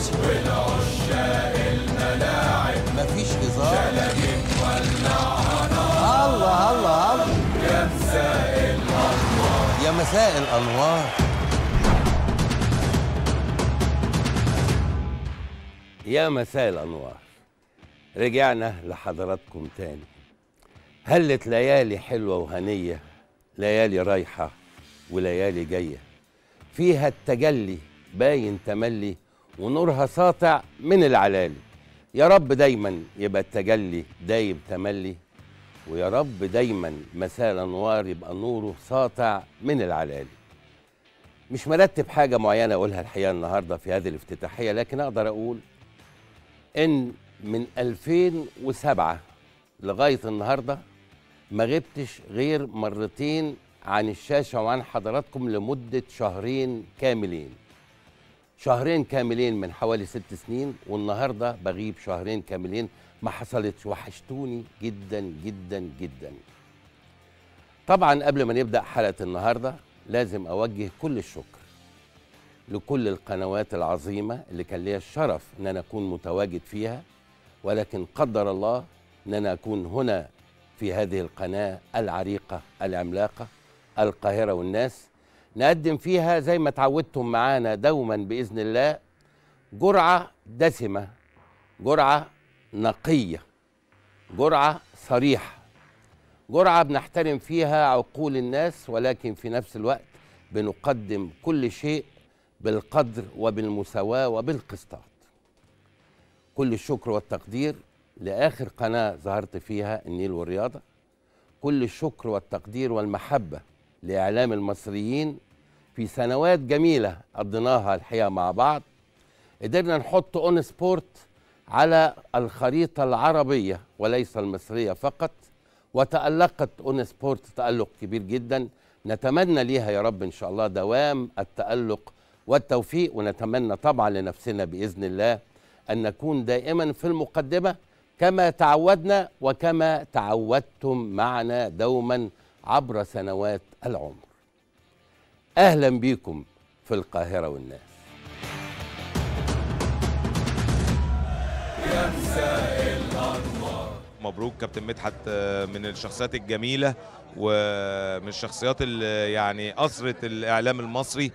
المصري والعشاق الملاعب مفيش هزار الله الله الله يا مساء الانوار يا مساء الانوار يا مساء الأنوار رجعنا لحضراتكم تاني هلت ليالي حلوة وهنية ليالي رايحة وليالي جاية فيها التجلي باين تملي ونورها ساطع من العلالي يا رب دايما يبقى التجلي دايب تملي ويا رب دايما مساء الأنوار يبقى نوره ساطع من العلالي مش مرتب حاجة معينة أقولها الحقيقة النهاردة في هذه الافتتاحية لكن أقدر أقول ان من 2007 لغايه النهارده ما غبتش غير مرتين عن الشاشه وعن حضراتكم لمده شهرين كاملين شهرين كاملين من حوالي ست سنين والنهارده بغيب شهرين كاملين ما حصلتش وحشتوني جدا جدا جدا طبعا قبل ما نبدا حلقه النهارده لازم اوجه كل الشكر لكل القنوات العظيمة اللي كان ليا الشرف أن أنا أكون متواجد فيها ولكن قدر الله أن أنا أكون هنا في هذه القناة العريقة العملاقة القاهرة والناس نقدم فيها زي ما تعودتم معانا دوما بإذن الله جرعة دسمة جرعة نقية جرعة صريحة جرعة بنحترم فيها عقول الناس ولكن في نفس الوقت بنقدم كل شيء بالقدر وبالمساواة وبالقسطات كل الشكر والتقدير لآخر قناة ظهرت فيها النيل والرياضة كل الشكر والتقدير والمحبة لإعلام المصريين في سنوات جميلة قضيناها الحقيقة مع بعض قدرنا نحط اون سبورت على الخريطة العربية وليس المصرية فقط وتألقت اون سبورت تألق كبير جدا نتمنى ليها يا رب إن شاء الله دوام التألق والتوفيق ونتمنى طبعا لنفسنا باذن الله ان نكون دائما في المقدمه كما تعودنا وكما تعودتم معنا دوما عبر سنوات العمر. اهلا بكم في القاهره والناس. مبروك كابتن مدحت آه، من الشخصيات الجميله ومن الشخصيات اللي يعني اثرت الاعلام المصري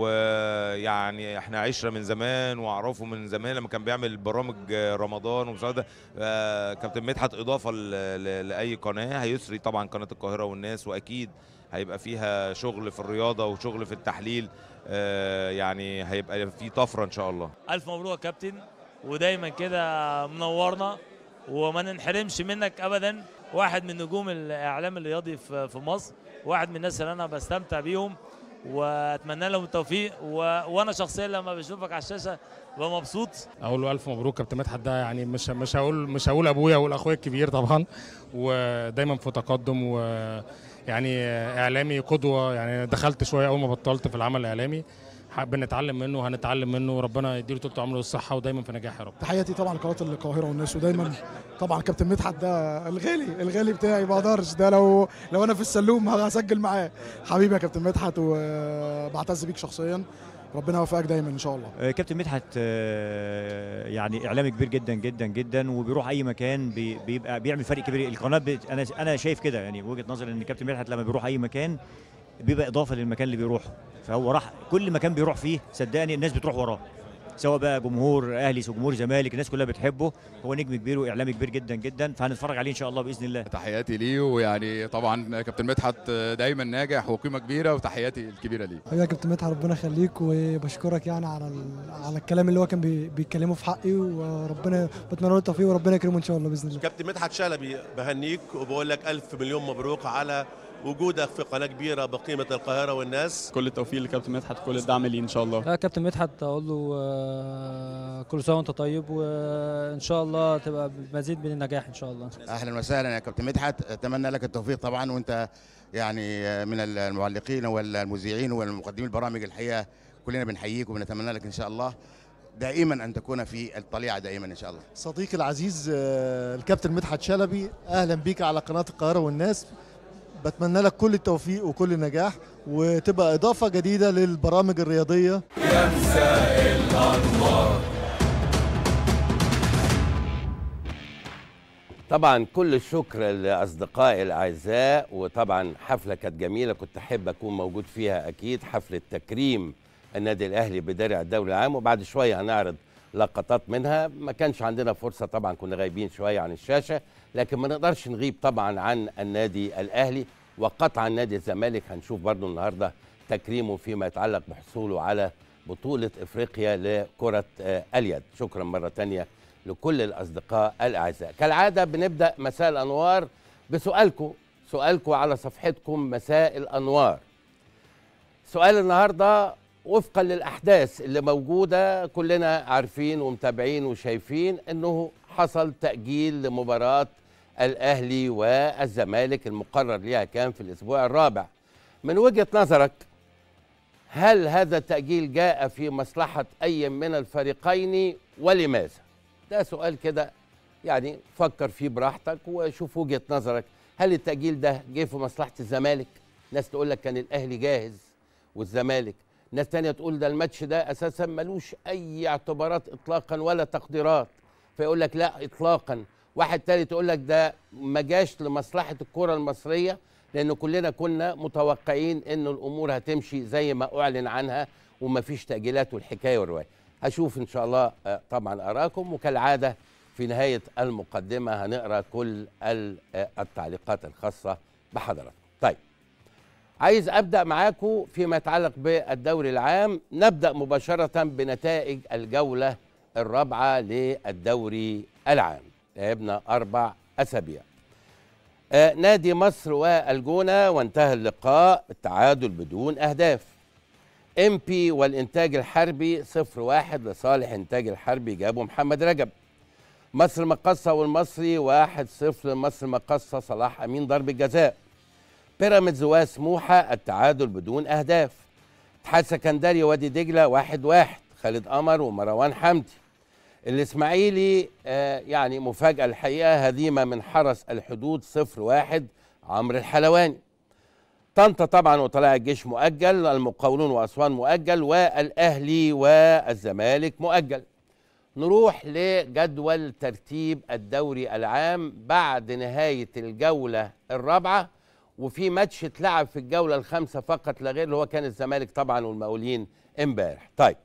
ويعني احنا عشره من زمان واعرفه من زمان لما كان بيعمل برامج آه، رمضان ومش عارف ده آه، كابتن مدحت اضافه ل- ل- لاي قناه هيسري طبعا قناه القاهره والناس واكيد هيبقى فيها شغل في الرياضه وشغل في التحليل آه، يعني هيبقى في طفره ان شاء الله الف مبروك يا كابتن ودايما كده منورنا وما ننحرمش منك ابدا واحد من نجوم الاعلام الرياضي في في مصر واحد من الناس اللي انا بستمتع بيهم واتمنى لهم التوفيق و... وانا شخصيا لما بشوفك على الشاشه ببقى مبسوط اقول له الف مبروك كابتن مدحت ده يعني مش مش هقول مش هقول ابويا هقول اخويا الكبير طبعا ودايما في تقدم ويعني اعلامي قدوه يعني دخلت شويه اول ما بطلت في العمل الاعلامي حابب نتعلم منه وهنتعلم منه وربنا يديله طول العمر والصحه ودايما في نجاح يا رب تحياتي طبعا لقناه القاهره والناس ودايما طبعا كابتن مدحت ده الغالي الغالي بتاعي ما اقدرش ده لو لو انا في السلوم هسجل معاه حبيبي يا كابتن مدحت وبعتز بيك شخصيا ربنا يوفقك دايما ان شاء الله آه، كابتن مدحت آه، يعني اعلامي كبير جدا جدا جدا وبيروح اي مكان بي- بيبقى بيعمل فرق كبير القناه بت- انا انا شايف كده يعني وجهه نظري ان كابتن مدحت لما بيروح اي مكان بيبقى اضافه للمكان اللي بيروحه فهو راح كل مكان بيروح فيه صدقني الناس بتروح وراه سواء بقى جمهور اهلي جمهور زمالك الناس كلها بتحبه هو نجم كبير واعلامي كبير جدا جدا فهنتفرج عليه ان شاء الله باذن الله تحياتي ليه ويعني طبعا كابتن مدحت دايما ناجح وقيمه كبيره وتحياتي الكبيره ليه حبيبي يا كابتن مدحت ربنا يخليك وبشكرك يعني على ال- على الكلام اللي هو كان بي- بيتكلمه في حقي وربنا بتمنى له التوفيق وربنا يكرمه ان شاء الله باذن الله كابتن مدحت شلبي بهنيك وبقول لك ألف مليون مبروك على وجودك في قناة كبيرة بقيمة القاهرة والناس كل التوفيق لكابتن مدحت كل الدعم ليه ان شاء الله لا كابتن مدحت اقول له آه، كل سنه وانت طيب وان شاء الله تبقى بمزيد من النجاح ان شاء الله اهلا وسهلا يا كابتن مدحت اتمنى لك التوفيق طبعا وانت يعني من المعلقين والمذيعين والمقدمين البرامج الحقيقه كلنا بنحييك وبنتمنى لك ان شاء الله دائما ان تكون في الطليعه دائما ان شاء الله صديقي العزيز آه، الكابتن مدحت شلبي اهلا بيك على قناه القاهره والناس بتمنى لك كل التوفيق وكل النجاح وتبقى اضافه جديده للبرامج الرياضيه يا مساء الأنوار طبعا كل الشكر لاصدقائي الاعزاء وطبعا حفله كانت جميله كنت احب اكون موجود فيها اكيد حفله تكريم النادي الاهلي بدرع الدوري العام وبعد شويه هنعرض لقطات منها ما كانش عندنا فرصه طبعا كنا غايبين شويه عن الشاشه لكن ما نقدرش نغيب طبعا عن النادي الاهلي وقطعا نادي الزمالك هنشوف برضو النهارده تكريمه فيما يتعلق بحصوله على بطوله افريقيا لكره آه، اليد شكرا مره تانية لكل الاصدقاء الاعزاء كالعاده بنبدا مساء الانوار بسؤالكم سؤالكم على صفحتكم مساء الانوار سؤال النهارده وفقا للاحداث اللي موجوده كلنا عارفين ومتابعين وشايفين انه حصل تاجيل لمباراه الاهلي والزمالك المقرر ليها كان في الاسبوع الرابع من وجهه نظرك هل هذا التاجيل جاء في مصلحه اي من الفريقين ولماذا ده سؤال كده يعني فكر فيه براحتك وشوف وجهه نظرك هل التاجيل ده جه في مصلحه الزمالك ناس تقول لك كان الاهلي جاهز والزمالك ناس تانية تقول ده الماتش ده اساسا ملوش اي اعتبارات اطلاقا ولا تقديرات فيقول لك لا اطلاقا واحد تالت يقول لك ده ما جاش لمصلحه الكره المصريه لان كلنا كنا متوقعين ان الامور هتمشي زي ما اعلن عنها ومفيش تاجيلات والحكايه والروايه هشوف ان شاء الله آه، طبعا اراكم وكالعاده في نهايه المقدمه هنقرا كل ال- آه، التعليقات الخاصه بحضراتكم طيب عايز ابدا معاكم فيما يتعلق بالدوري العام نبدا مباشره بنتائج الجوله الرابعه للدوري العام لعبنا اربع اسابيع آه نادي مصر والجونه وانتهى اللقاء بالتعادل بدون اهداف ام بي والانتاج الحربي صفر واحد لصالح انتاج الحربي جابوا محمد رجب مصر مقصه والمصري واحد صفر لمصر مقصه صلاح امين ضرب الجزاء بيراميدز وسموحه التعادل بدون اهداف اتحاد سكندري وادي دجله واحد واحد خالد قمر ومروان حمدي الاسماعيلي آه يعني مفاجاه الحقيقه هزيمه من حرس الحدود صفر واحد عمرو الحلواني طنطا طبعا وطلائع الجيش مؤجل المقاولون واسوان مؤجل والاهلي والزمالك مؤجل نروح لجدول ترتيب الدوري العام بعد نهايه الجوله الرابعه وفي ماتش اتلعب في الجوله الخامسه فقط لا غير اللي هو كان الزمالك طبعا والمقاولين امبارح طيب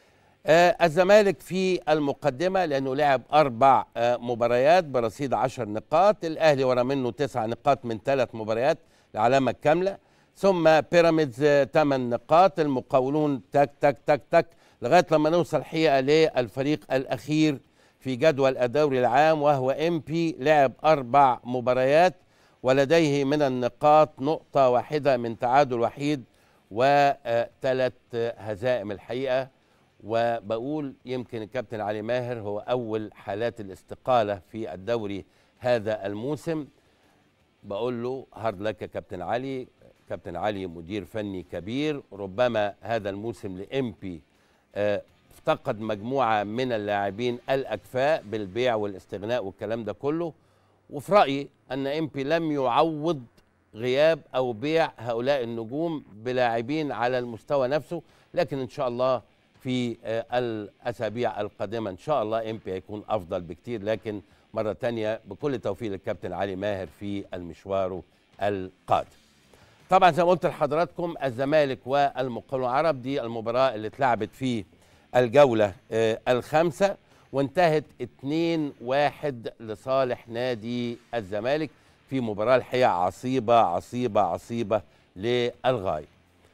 آه الزمالك في المقدمة لأنه لعب أربع آه مباريات برصيد عشر نقاط الأهلي ورا منه تسع نقاط من ثلاث مباريات العلامة الكاملة ثم بيراميدز آه ثمان نقاط المقاولون تك تك تك تك لغاية لما نوصل حقيقة للفريق الأخير في جدول الدوري العام وهو ام بي لعب أربع مباريات ولديه من النقاط نقطة واحدة من تعادل وحيد وثلاث هزائم الحقيقة وبقول يمكن الكابتن علي ماهر هو اول حالات الاستقاله في الدوري هذا الموسم بقول له هارد لك يا كابتن علي كابتن علي مدير فني كبير ربما هذا الموسم لامبي آه، افتقد مجموعه من اللاعبين الاكفاء بالبيع والاستغناء والكلام ده كله وفي رايي ان امبي لم يعوض غياب او بيع هؤلاء النجوم بلاعبين على المستوى نفسه لكن ان شاء الله في آه، الاسابيع القادمه ان شاء الله امبي هيكون افضل بكتير لكن مره تانية بكل توفيق للكابتن علي ماهر في المشوار القادم طبعا زي ما قلت لحضراتكم الزمالك والمقاولون العرب دي المباراه اللي اتلعبت في الجوله آه، الخامسه وانتهت 2-1 لصالح نادي الزمالك في مباراه الحقيقه عصيبه عصيبه عصيبه للغايه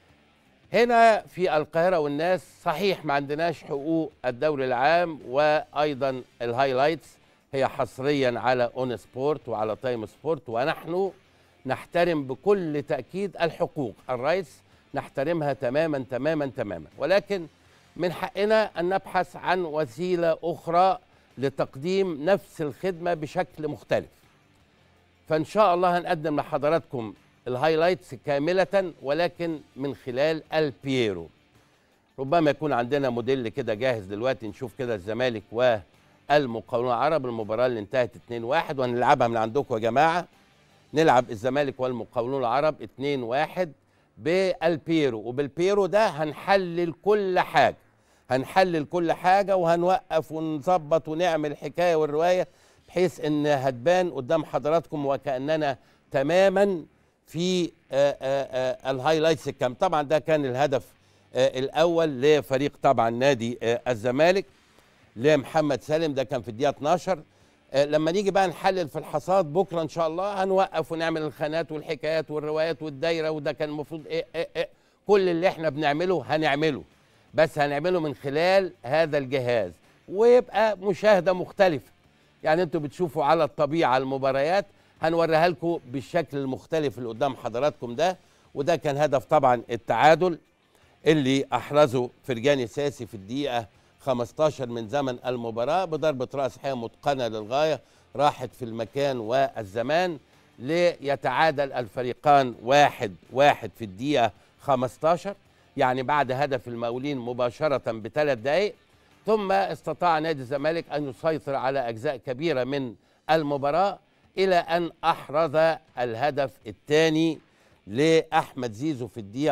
هنا في القاهرة والناس صحيح ما عندناش حقوق الدوري العام وأيضا الهايلايتس هي حصريا على اون سبورت وعلى تايم سبورت ونحن نحترم بكل تأكيد الحقوق الرايتس نحترمها تماما تماما تماما ولكن من حقنا أن نبحث عن وسيلة أخرى لتقديم نفس الخدمة بشكل مختلف فإن شاء الله هنقدم لحضراتكم الهايلايتس كاملة ولكن من خلال البييرو ربما يكون عندنا موديل كده جاهز دلوقتي نشوف كده الزمالك والمقاولون العرب المباراة اللي انتهت 2-1 وهنلعبها من عندكم يا جماعة نلعب الزمالك والمقاولون العرب 2-1 بالبيرو وبالبيرو ده هنحلل كل حاجة هنحلل كل حاجة وهنوقف ونظبط ونعمل الحكاية والرواية بحيث بحيث ان هتبان قدام حضراتكم وكاننا تماما في آه، آه، آه، الهايلايتس الكام طبعا ده كان الهدف آه، الاول لفريق طبعا نادي آه، الزمالك لمحمد سالم ده كان في الدقيقه 12 آه، لما نيجي بقى نحلل في الحصاد بكره ان شاء الله هنوقف ونعمل الخانات والحكايات والروايات والدايره وده كان المفروض إيه إيه إيه كل اللي احنا بنعمله هنعمله بس هنعمله من خلال هذا الجهاز ويبقى مشاهده مختلفه يعني انتوا بتشوفوا على الطبيعه المباريات هنوريها لكم بالشكل المختلف اللي قدام حضراتكم ده وده كان هدف طبعا التعادل اللي احرزه فرجاني ساسي في الدقيقه 15 من زمن المباراه بضربه راس حيه متقنه للغايه راحت في المكان والزمان ليتعادل الفريقان واحد واحد في الدقيقه 15 يعني بعد هدف المقاولين مباشره بثلاث دقائق ثم استطاع نادي الزمالك ان يسيطر على اجزاء كبيره من المباراه الى ان احرز الهدف الثاني لاحمد زيزو في الدقيقه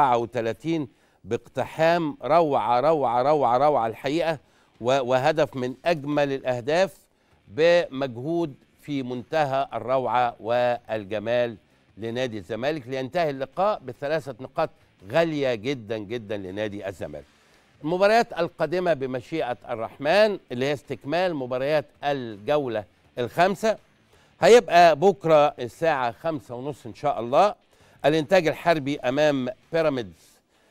34 باقتحام روعه روعه روعه روعه الحقيقه و- وهدف من اجمل الاهداف بمجهود في منتهى الروعه والجمال لنادي الزمالك لينتهي اللقاء بثلاثه نقاط غاليه جدا جدا لنادي الزمالك. المباريات القادمه بمشيئه الرحمن اللي هي استكمال مباريات الجوله الخامسه هيبقى بكره الساعه خمسة ونص ان شاء الله الانتاج الحربي امام بيراميدز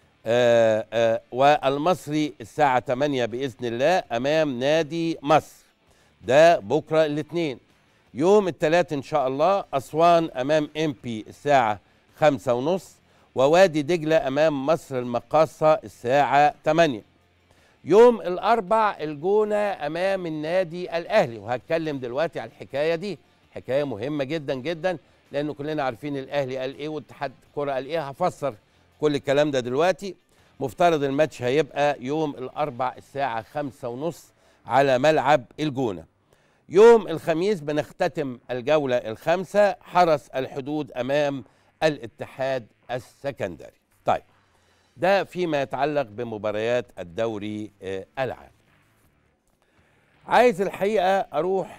آه آه والمصري الساعه 8 باذن الله امام نادي مصر ده بكره الاثنين يوم الثلاث ان شاء الله اسوان امام ام بي الساعه خمسة ونص ووادي دجله امام مصر المقاصه الساعه 8 يوم الاربع الجونه امام النادي الاهلي وهتكلم دلوقتي على الحكايه دي حكايه مهمه جدا جدا لانه كلنا عارفين الاهلي قال ايه واتحاد الكره قال ايه هفسر كل الكلام ده دلوقتي مفترض الماتش هيبقى يوم الاربع الساعه خمسة ونص على ملعب الجونه يوم الخميس بنختتم الجوله الخامسه حرس الحدود امام الاتحاد السكندري طيب ده فيما يتعلق بمباريات الدوري آه، العام عايز الحقيقه اروح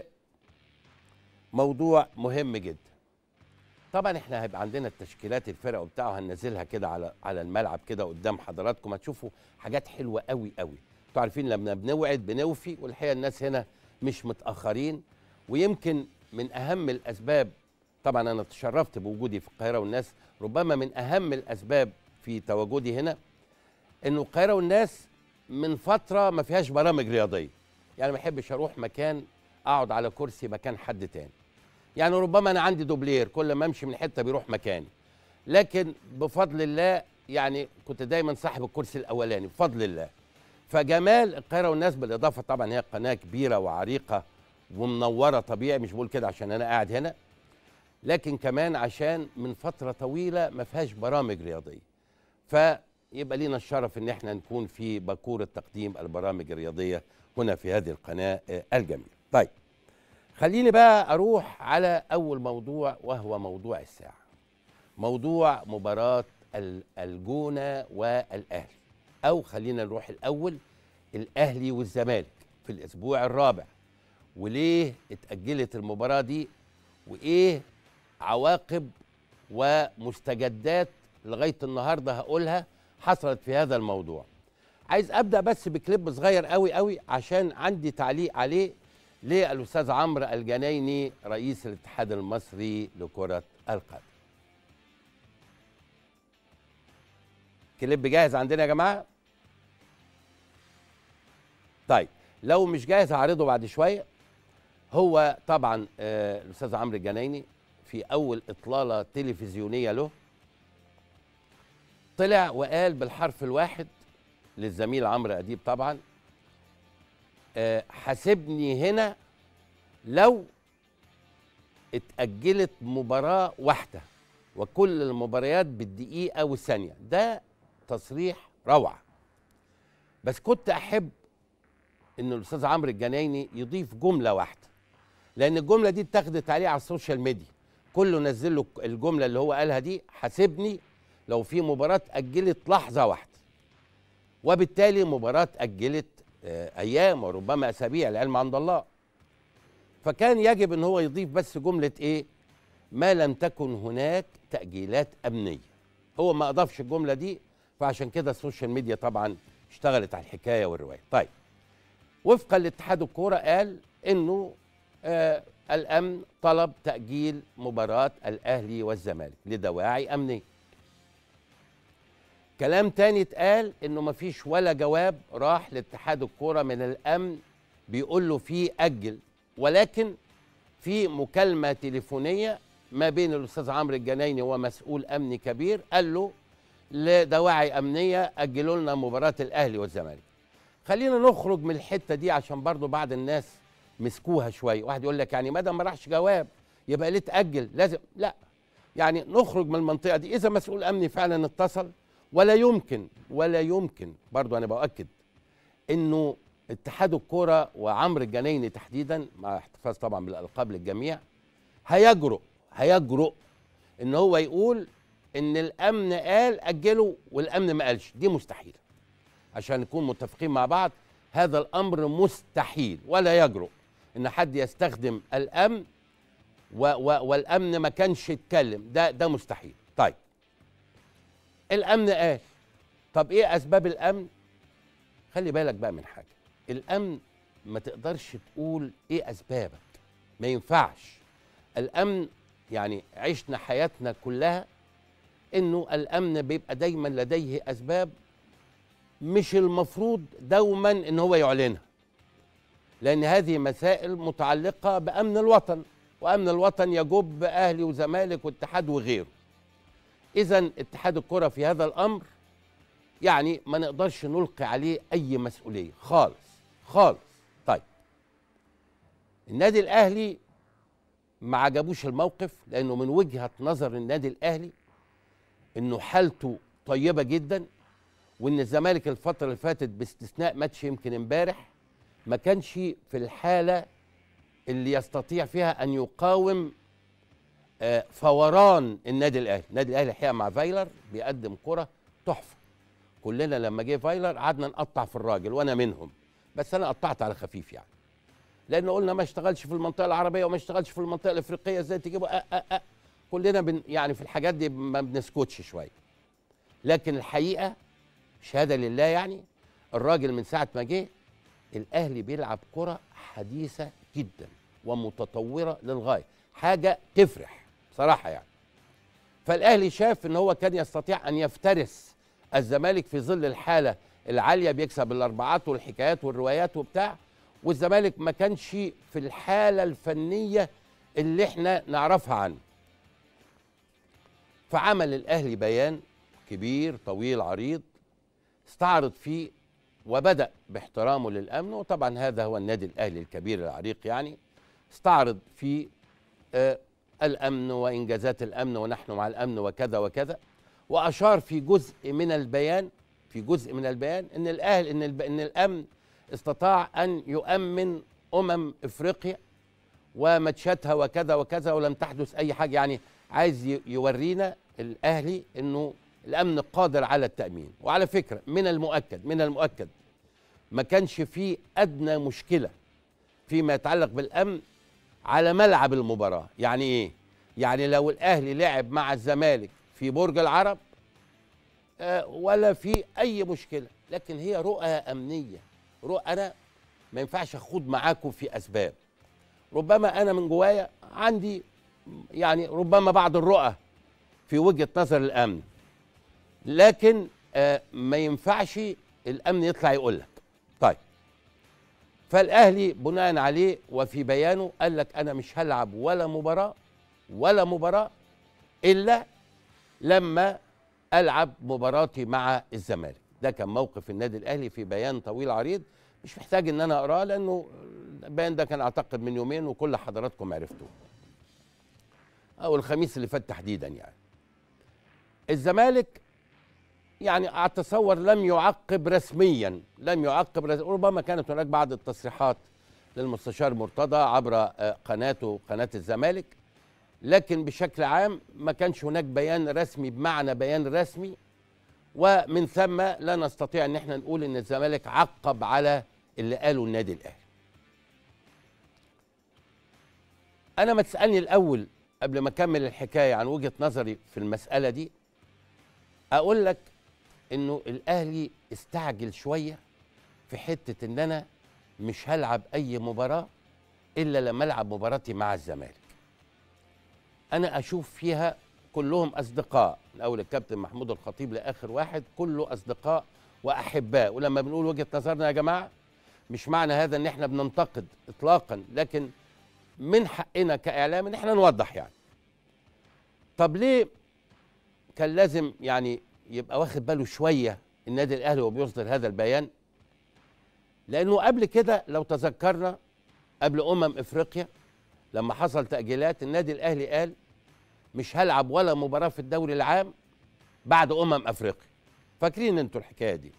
لموضوع مهم جدا طبعا احنا هيبقى عندنا التشكيلات الفرق وبتاعه هننزلها كده على على الملعب كده قدام حضراتكم هتشوفوا حاجات حلوه قوي قوي انتوا عارفين لما بنوعد بنوفي والحقيقه الناس هنا مش متاخرين ويمكن من اهم الاسباب طبعا انا تشرفت بوجودي في القاهره والناس ربما من اهم الاسباب في تواجدي هنا انه القاهره والناس من فتره ما فيهاش برامج رياضيه يعني ما احبش اروح مكان اقعد على كرسي مكان حد تاني يعني ربما انا عندي دوبلير كل ما امشي من حته بيروح مكاني لكن بفضل الله يعني كنت دايما صاحب الكرسي الاولاني بفضل الله فجمال القاهره والناس بالاضافه طبعا هي قناه كبيره وعريقه ومنوره طبيعي مش بقول كده عشان انا قاعد هنا لكن كمان عشان من فتره طويله ما فيهاش برامج رياضيه فيبقى لينا الشرف ان احنا نكون في باكوره تقديم البرامج الرياضيه هنا في هذه القناه آه، الجميله طيب خليني بقى اروح على اول موضوع وهو موضوع الساعه موضوع مباراه ال- الجونه والاهلي او خلينا نروح الاول الاهلي والزمالك في الاسبوع الرابع وليه اتاجلت المباراه دي وايه عواقب ومستجدات لغايه النهارده هقولها حصلت في هذا الموضوع عايز ابدا بس بكليب صغير قوي قوي عشان عندي تعليق عليه للاستاذ عمرو الجنايني رئيس الاتحاد المصري لكره القدم كليب جاهز عندنا يا جماعه طيب لو مش جاهز هعرضه بعد شويه هو طبعا آه، الاستاذ عمرو الجنايني في اول اطلاله تلفزيونيه له طلع وقال بالحرف الواحد للزميل عمرو اديب طبعا آه، حاسبني هنا لو اتأجلت مباراة واحدة وكل المباريات بالدقيقة والثانية ده تصريح روعة بس كنت أحب إن الأستاذ عمرو الجنايني يضيف جملة واحدة لأن الجملة دي اتاخدت عليه على السوشيال ميديا كله نزل له الجملة اللي هو قالها دي حاسبني لو في مباراة أجلت لحظة واحدة وبالتالي مباراة أجلت آه، أيام وربما أسابيع العلم عند الله فكان يجب ان هو يضيف بس جمله ايه ما لم تكن هناك تاجيلات امنيه هو ما اضافش الجمله دي فعشان كده السوشيال ميديا طبعا اشتغلت على الحكايه والروايه طيب وفقا لاتحاد الكوره قال انه آه الامن طلب تاجيل مباراه الاهلي والزمالك لدواعي امنيه كلام تاني اتقال انه مفيش ولا جواب راح لاتحاد الكوره من الامن بيقول له فيه اجل ولكن في مكالمه تليفونيه ما بين الاستاذ عمرو الجنايني ومسؤول امني كبير قال له لدواعي امنيه اجلوا لنا مباراه الاهلي والزمالك خلينا نخرج من الحته دي عشان برضو بعض الناس مسكوها شويه واحد يقول لك يعني ما دام ما راحش جواب يبقى ليه تاجل لازم لا يعني نخرج من المنطقه دي اذا مسؤول امني فعلا اتصل ولا يمكن ولا يمكن برضو انا باكد انه اتحاد الكوره وعمرو الجنايني تحديدا مع احتفاظ طبعا بالالقاب للجميع هيجرؤ هيجرؤ ان هو يقول ان الامن قال اجله والامن ما قالش دي مستحيله عشان نكون متفقين مع بعض هذا الامر مستحيل ولا يجرؤ ان حد يستخدم الامن و و والامن ما كانش يتكلم ده ده مستحيل طيب الامن قال طب ايه اسباب الامن خلي بالك بقى من حاجه الامن ما تقدرش تقول ايه اسبابك ما ينفعش الامن يعني عشنا حياتنا كلها انه الامن بيبقى دايما لديه اسباب مش المفروض دوما ان هو يعلنها لان هذه مسائل متعلقه بامن الوطن وامن الوطن يجب اهلي وزمالك واتحاد وغيره اذا اتحاد الكره في هذا الامر يعني ما نقدرش نلقي عليه اي مسؤوليه خالص خالص طيب النادي الاهلي ما عجبوش الموقف لانه من وجهه نظر النادي الاهلي انه حالته طيبه جدا وان الزمالك الفتره اللي فاتت باستثناء ماتش يمكن امبارح ما كانش في الحاله اللي يستطيع فيها ان يقاوم آه، فوران النادي الاهلي النادي الاهلي الحقيقه مع فايلر بيقدم كره تحفه كلنا لما جه فايلر قعدنا نقطع في الراجل وانا منهم بس انا قطعت على خفيف يعني لان قلنا ما اشتغلش في المنطقه العربيه وما اشتغلش في المنطقه الافريقيه ازاي تجيبه أه أه أه. كلنا بن يعني في الحاجات دي ما بنسكتش شويه لكن الحقيقه شهاده لله يعني الراجل من ساعه ما جه الاهلي بيلعب كره حديثه جدا ومتطوره للغايه حاجه تفرح بصراحه يعني فالاهلي شاف ان هو كان يستطيع ان يفترس الزمالك في ظل الحاله العاليه بيكسب الاربعات والحكايات والروايات وبتاع والزمالك ما كانش في الحاله الفنيه اللي احنا نعرفها عنه فعمل الاهلي بيان كبير طويل عريض استعرض فيه وبدا باحترامه للامن وطبعا هذا هو النادي الاهلي الكبير العريق يعني استعرض فيه آه الامن وانجازات الامن ونحن مع الامن وكذا وكذا واشار في جزء من البيان في جزء من البيان ان الاهل ان الب... ان الامن استطاع ان يؤمن امم افريقيا وماتشاتها وكذا وكذا ولم تحدث اي حاجه يعني عايز ي- يورينا الاهلي انه الامن قادر على التامين وعلى فكره من المؤكد من المؤكد ما كانش فيه ادنى مشكله فيما يتعلق بالامن على ملعب المباراه يعني ايه يعني لو الاهلي لعب مع الزمالك في برج العرب آه ولا في اي مشكله لكن هي رؤى امنيه رؤى انا ما ينفعش اخوض معاكم في اسباب ربما انا من جوايا عندي يعني ربما بعض الرؤى في وجهه نظر الامن لكن آه ما ينفعش الامن يطلع يقول لك طيب فالاهلي بناء عليه وفي بيانه قال لك انا مش هلعب ولا مباراه ولا مباراه الا لما العب مباراتي مع الزمالك ده كان موقف النادي الاهلي في بيان طويل عريض مش محتاج ان انا اقراه لانه البيان ده كان اعتقد من يومين وكل حضراتكم عرفتوه او الخميس اللي فات تحديدا يعني الزمالك يعني اتصور لم يعقب رسميا لم يعقب رسميا ربما كانت هناك بعض التصريحات للمستشار مرتضى عبر آه، قناته قناه الزمالك لكن بشكل عام ما كانش هناك بيان رسمي بمعنى بيان رسمي ومن ثم لا نستطيع ان احنا نقول ان الزمالك عقب على اللي قاله النادي الاهلي انا ما تسالني الاول قبل ما اكمل الحكايه عن وجهه نظري في المساله دي اقول لك انه الاهلي استعجل شويه في حته ان انا مش هلعب اي مباراه الا لما العب مباراتي مع الزمالك انا اشوف فيها كلهم اصدقاء من اول الكابتن محمود الخطيب لاخر واحد كله اصدقاء واحباء ولما بنقول وجهه نظرنا يا جماعه مش معنى هذا ان احنا بننتقد اطلاقا لكن من حقنا كاعلام ان احنا نوضح يعني طب ليه كان لازم يعني يبقى واخد باله شويه النادي الاهلي وهو بيصدر هذا البيان لانه قبل كده لو تذكرنا قبل امم افريقيا لما حصل تاجيلات النادي الاهلي قال مش هلعب ولا مباراه في الدوري العام بعد امم افريقيا فاكرين انتوا الحكايه دي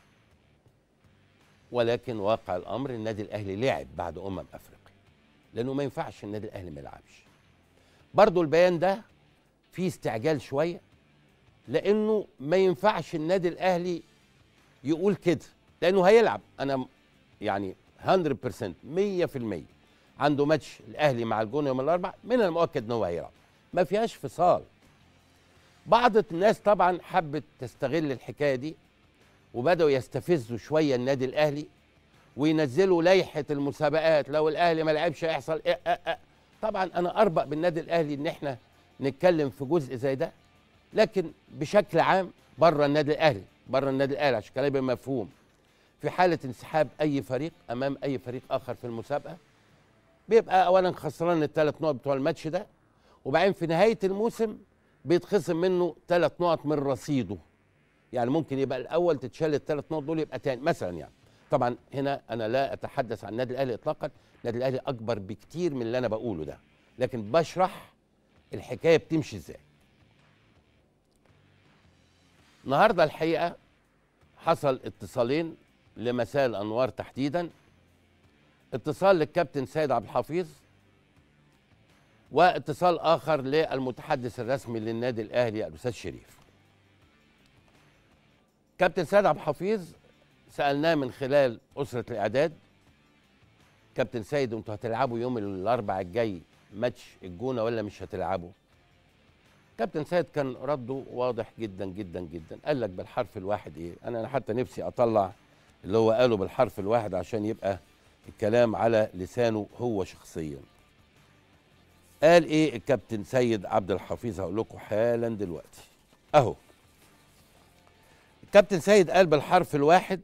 ولكن واقع الامر النادي الاهلي لعب بعد امم افريقيا لانه ما ينفعش النادي الاهلي ما يلعبش برضو البيان ده فيه استعجال شويه لانه ما ينفعش النادي الاهلي يقول كده لانه هيلعب انا يعني 100% 100% عنده ماتش الاهلي مع الجونه يوم الاربعاء من المؤكد ان هو هيلعب ما فيهاش فصال بعض الناس طبعا حبت تستغل الحكايه دي وبداوا يستفزوا شويه النادي الاهلي وينزلوا لائحه المسابقات لو الاهلي ما لعبش هيحصل إيه إيه إيه. طبعا انا اربق بالنادي الاهلي ان احنا نتكلم في جزء زي ده لكن بشكل عام بره النادي الاهلي بره النادي الاهلي عشان كلامي مفهوم في حاله انسحاب اي فريق امام اي فريق اخر في المسابقه بيبقى اولا خسران الثلاث نقط بتوع الماتش ده وبعدين في نهايه الموسم بيتخصم منه ثلاث نقط من رصيده يعني ممكن يبقى الاول تتشال الثلاث نقط دول يبقى تاني مثلا يعني طبعا هنا انا لا اتحدث عن النادي الاهلي اطلاقا النادي الاهلي اكبر بكتير من اللي انا بقوله ده لكن بشرح الحكايه بتمشي ازاي النهارده الحقيقه حصل اتصالين لمساء الانوار تحديدا اتصال للكابتن سيد عبد الحفيظ واتصال اخر للمتحدث الرسمي للنادي الاهلي الاستاذ شريف كابتن سيد عبد الحفيظ سالناه من خلال اسره الاعداد كابتن سيد انتوا هتلعبوا يوم الاربعاء الجاي ماتش الجونه ولا مش هتلعبوا كابتن سيد كان رده واضح جدا جدا جدا قال لك بالحرف الواحد ايه انا أنا حتى نفسي اطلع اللي هو قاله بالحرف الواحد عشان يبقى الكلام على لسانه هو شخصيا قال ايه الكابتن سيد عبد الحفيظ هقول لكم حالا دلوقتي اهو الكابتن سيد قال بالحرف الواحد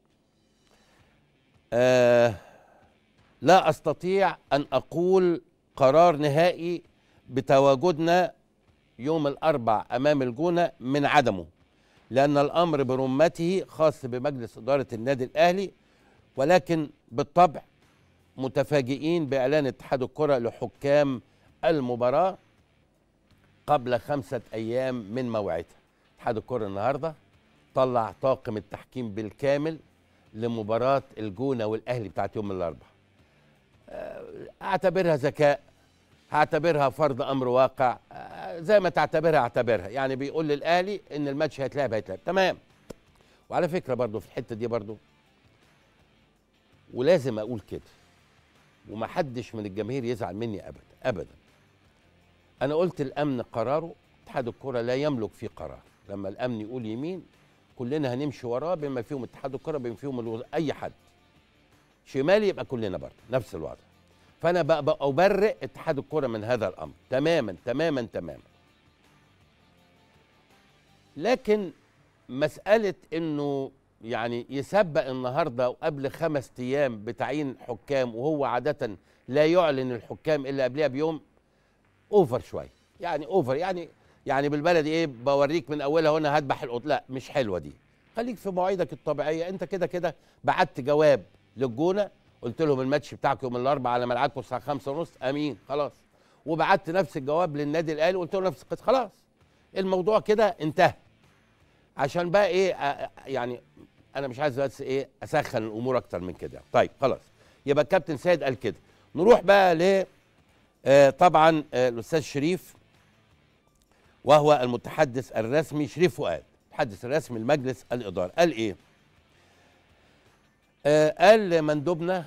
آه لا استطيع ان اقول قرار نهائي بتواجدنا يوم الاربع امام الجونه من عدمه لان الامر برمته خاص بمجلس اداره النادي الاهلي ولكن بالطبع متفاجئين باعلان اتحاد الكره لحكام المباراه قبل خمسه ايام من موعدها اتحاد الكره النهارده طلع طاقم التحكيم بالكامل لمباراه الجونه والاهلي بتاعت يوم الاربعاء آه، اعتبرها ذكاء هعتبرها فرض امر واقع آه، زي ما تعتبرها اعتبرها يعني بيقول للاهلي ان الماتش هيتلعب هيتلعب تمام وعلى فكره برضو في الحته دي برضو ولازم اقول كده ومحدش من الجماهير يزعل مني ابدا ابدا انا قلت الامن قراره اتحاد الكره لا يملك فيه قرار لما الامن يقول يمين كلنا هنمشي وراه بما فيهم اتحاد الكره بما فيهم الوز... اي حد شمالي يبقى كلنا برضه نفس الوضع فانا بقى بقى ابرئ اتحاد الكره من هذا الامر تماما تماما تماما لكن مساله انه يعني يسبق النهارده وقبل خمس ايام بتعيين حكام وهو عاده لا يعلن الحكام الا قبلها بيوم اوفر شويه يعني اوفر يعني يعني بالبلدي ايه بوريك من اولها هنا هذبح القط لا مش حلوه دي خليك في مواعيدك الطبيعيه انت كده كده بعت جواب للجونه قلت لهم الماتش بتاعكم يوم الاربعاء على ملعبكم الساعه 5 ونص امين خلاص وبعت نفس الجواب للنادي الاهلي وقلت له نفس القصه خلاص الموضوع كده انتهى عشان بقى ايه آه، يعني انا مش عايز بس ايه اسخن الامور اكتر من كده طيب خلاص يبقى الكابتن سيد قال كده نروح بقى ل آه، طبعا آه، الاستاذ شريف وهو المتحدث الرسمي شريف فؤاد المتحدث الرسمي لمجلس الاداره قال ايه آه قال مندوبنا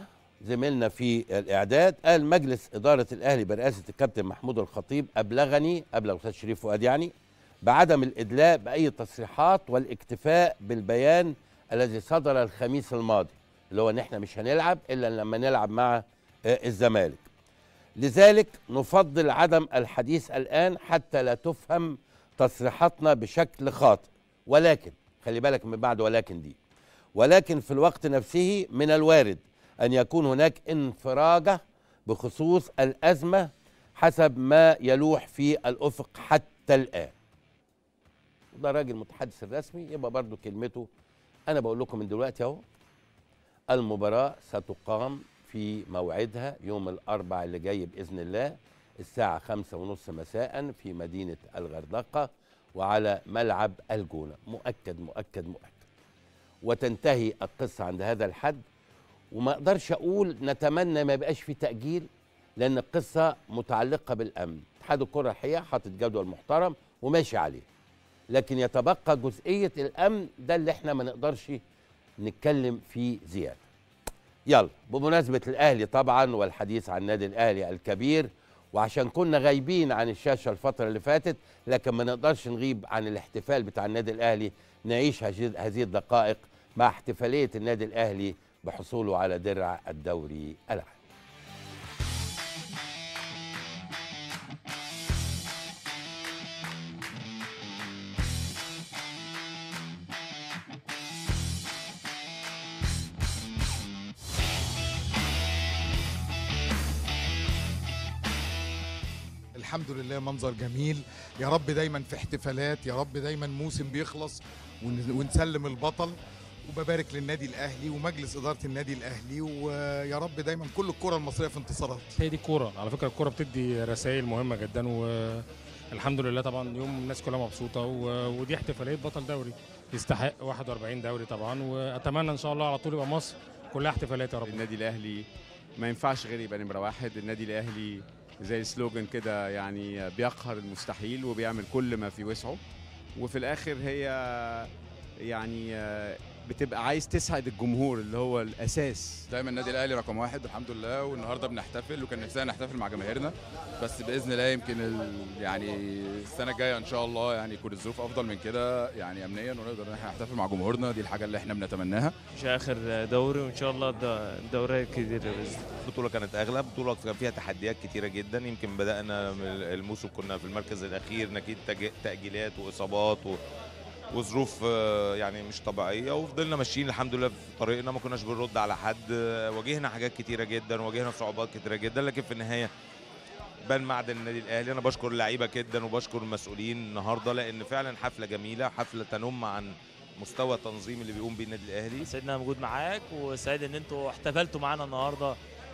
زميلنا في الاعداد قال مجلس اداره الاهلي برئاسه الكابتن محمود الخطيب ابلغني ابلغ الاستاذ شريف فؤاد يعني بعدم الادلاء باي تصريحات والاكتفاء بالبيان الذي صدر الخميس الماضي اللي هو ان احنا مش هنلعب الا لما نلعب مع آه، الزمالك لذلك نفضل عدم الحديث الان حتى لا تفهم تصريحاتنا بشكل خاطئ ولكن خلي بالك من بعد ولكن دي ولكن في الوقت نفسه من الوارد ان يكون هناك انفراجه بخصوص الازمه حسب ما يلوح في الافق حتى الان ده راجل متحدث الرسمي يبقى برضو كلمته انا بقول لكم من دلوقتي اهو المباراه ستقام في موعدها يوم الاربعاء اللي جاي باذن الله الساعه خمسة ونص مساء في مدينه الغردقه وعلى ملعب الجونه مؤكد مؤكد مؤكد وتنتهي القصه عند هذا الحد وما اقدرش اقول نتمنى ما يبقاش في تاجيل لان القصه متعلقه بالامن اتحاد الكره الحقيقه حاطط جدول محترم وماشي عليه لكن يتبقى جزئيه الامن ده اللي احنا ما نقدرش نتكلم فيه زياده يلا بمناسبه الاهلي طبعا والحديث عن النادي الاهلي الكبير وعشان كنا غايبين عن الشاشه الفتره اللي فاتت لكن ما نقدرش نغيب عن الاحتفال بتاع النادي الاهلي نعيش هذه هذه الدقائق مع احتفاليه النادي الاهلي بحصوله على درع الدوري العام الحمد لله منظر جميل يا رب دايما في احتفالات يا رب دايما موسم بيخلص ون- ونسلم البطل وببارك للنادي الاهلي ومجلس اداره النادي الاهلي ويا رب دايما كل الكره المصريه في انتصارات هي دي الكوره على فكره الكوره بتدي رسائل مهمه جدا والحمد لله طبعا يوم الناس كلها مبسوطه و... ودي احتفاليه بطل دوري يستحق 41 دوري طبعا واتمنى ان شاء الله على طول يبقى مصر كلها احتفالات يا رب النادي الاهلي ما ينفعش غير يبقى نمره واحد النادي الاهلي زي السلوجان كده يعني بيقهر المستحيل وبيعمل كل ما في وسعه وفي الاخر هي يعني بتبقى عايز تسعد الجمهور اللي هو الاساس دايما النادي الاهلي رقم واحد الحمد لله والنهارده بنحتفل وكان نفسنا نحتفل مع جماهيرنا بس باذن الله يمكن ال... يعني السنه الجايه ان شاء الله يعني يكون الظروف افضل من كده يعني امنيا ونقدر ان احنا نحتفل مع جمهورنا دي الحاجه اللي احنا بنتمناها مش اخر دوري وان شاء الله الد- الدوريات كتير باذن البطوله كانت اغلى بطوله كان فيها تحديات كتيره جدا يمكن بدانا من الموسم كنا في المركز الاخير نتيجه تج- تاجيلات واصابات و... وظروف آه، يعني مش طبيعيه وفضلنا ماشيين الحمد لله في طريقنا ما كناش بنرد على حد آه، واجهنا حاجات كتيره جدا واجهنا صعوبات كتيره جدا لكن في النهايه بان معدن النادي الاهلي انا بشكر اللعيبه جدا وبشكر المسؤولين النهارده لان فعلا حفله جميله حفله تنم عن مستوى التنظيم اللي بيقوم بيه النادي الاهلي سعيد ان انا موجود معاك وسعيد ان انتوا احتفلتوا معانا النهارده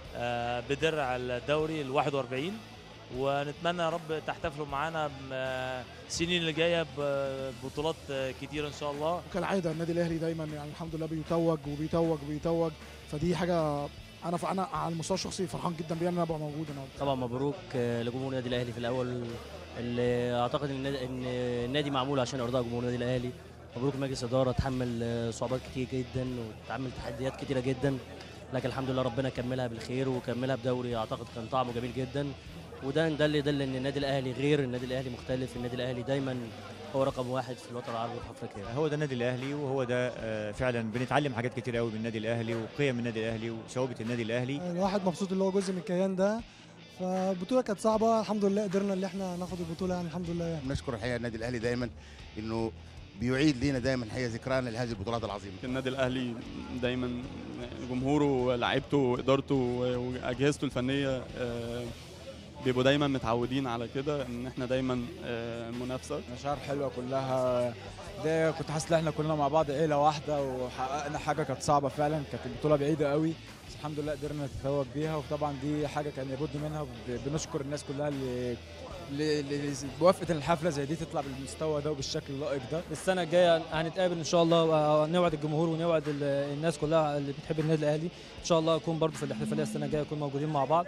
آه، بدرع الدوري ال 41 ونتمنى يا رب تحتفلوا معانا ب- آه، السنين اللي جايه ببطولات آه، كتيره ان شاء الله كالعاده النادي الاهلي دايما يعني الحمد لله بيتوج وبيتوج وبيتوج فدي حاجه انا انا على المستوى الشخصي فرحان جدا بيها ان انا ابقى موجود النهارده طبعا مبروك آه، لجمهور النادي الاهلي في الاول اللي اعتقد ان النادي, إن النادي معمول عشان ارضاء جمهور النادي الاهلي مبروك مجلس اداره تحمل آه، صعوبات كتير جدا وتحمل تحديات كتيره جدا لكن الحمد لله ربنا كملها بالخير وكملها بدوري اعتقد كان طعمه جميل جدا وده ده اللي يدل ان النادي الاهلي غير النادي الاهلي مختلف النادي الاهلي دايما هو رقم واحد في الوطن العربي وفي افريقيا هو ده النادي الاهلي وهو ده آه، فعلا بنتعلم حاجات كتير قوي من النادي الاهلي وقيم النادي الاهلي وثوابت النادي الاهلي الواحد مبسوط اللي هو جزء من الكيان ده فالبطوله كانت صعبه الحمد لله قدرنا اللي احنا ناخد البطوله يعني الحمد لله يعني. نشكر الحقيقه النادي الاهلي دايما انه بيعيد لينا دايما الحقيقه ذكرانا لهذه البطولات العظيمه النادي الاهلي دايما جمهوره ولاعيبته وادارته واجهزته الفنيه آه، بيبقوا دايما متعودين على كده ان احنا دايما آه، منافسه مشاعر حلوه كلها ده كنت حاسس ان احنا كلنا مع بعض عيله واحده وحققنا حاجه كانت صعبه فعلا كانت البطوله بعيده قوي بس الحمد لله قدرنا نتفوق بيها وطبعا دي حاجه كان لابد منها وب- بنشكر الناس كلها اللي اللي اللي وافقت ان الحفله زي دي تطلع بالمستوى ده وبالشكل اللائق ده السنه الجايه هنتقابل ان شاء الله ونوعد الجمهور ونوعد ال- الناس كلها اللي بتحب النادي الاهلي ان شاء الله يكون برضه في الاحتفاليه السنه الجايه نكون موجودين مع بعض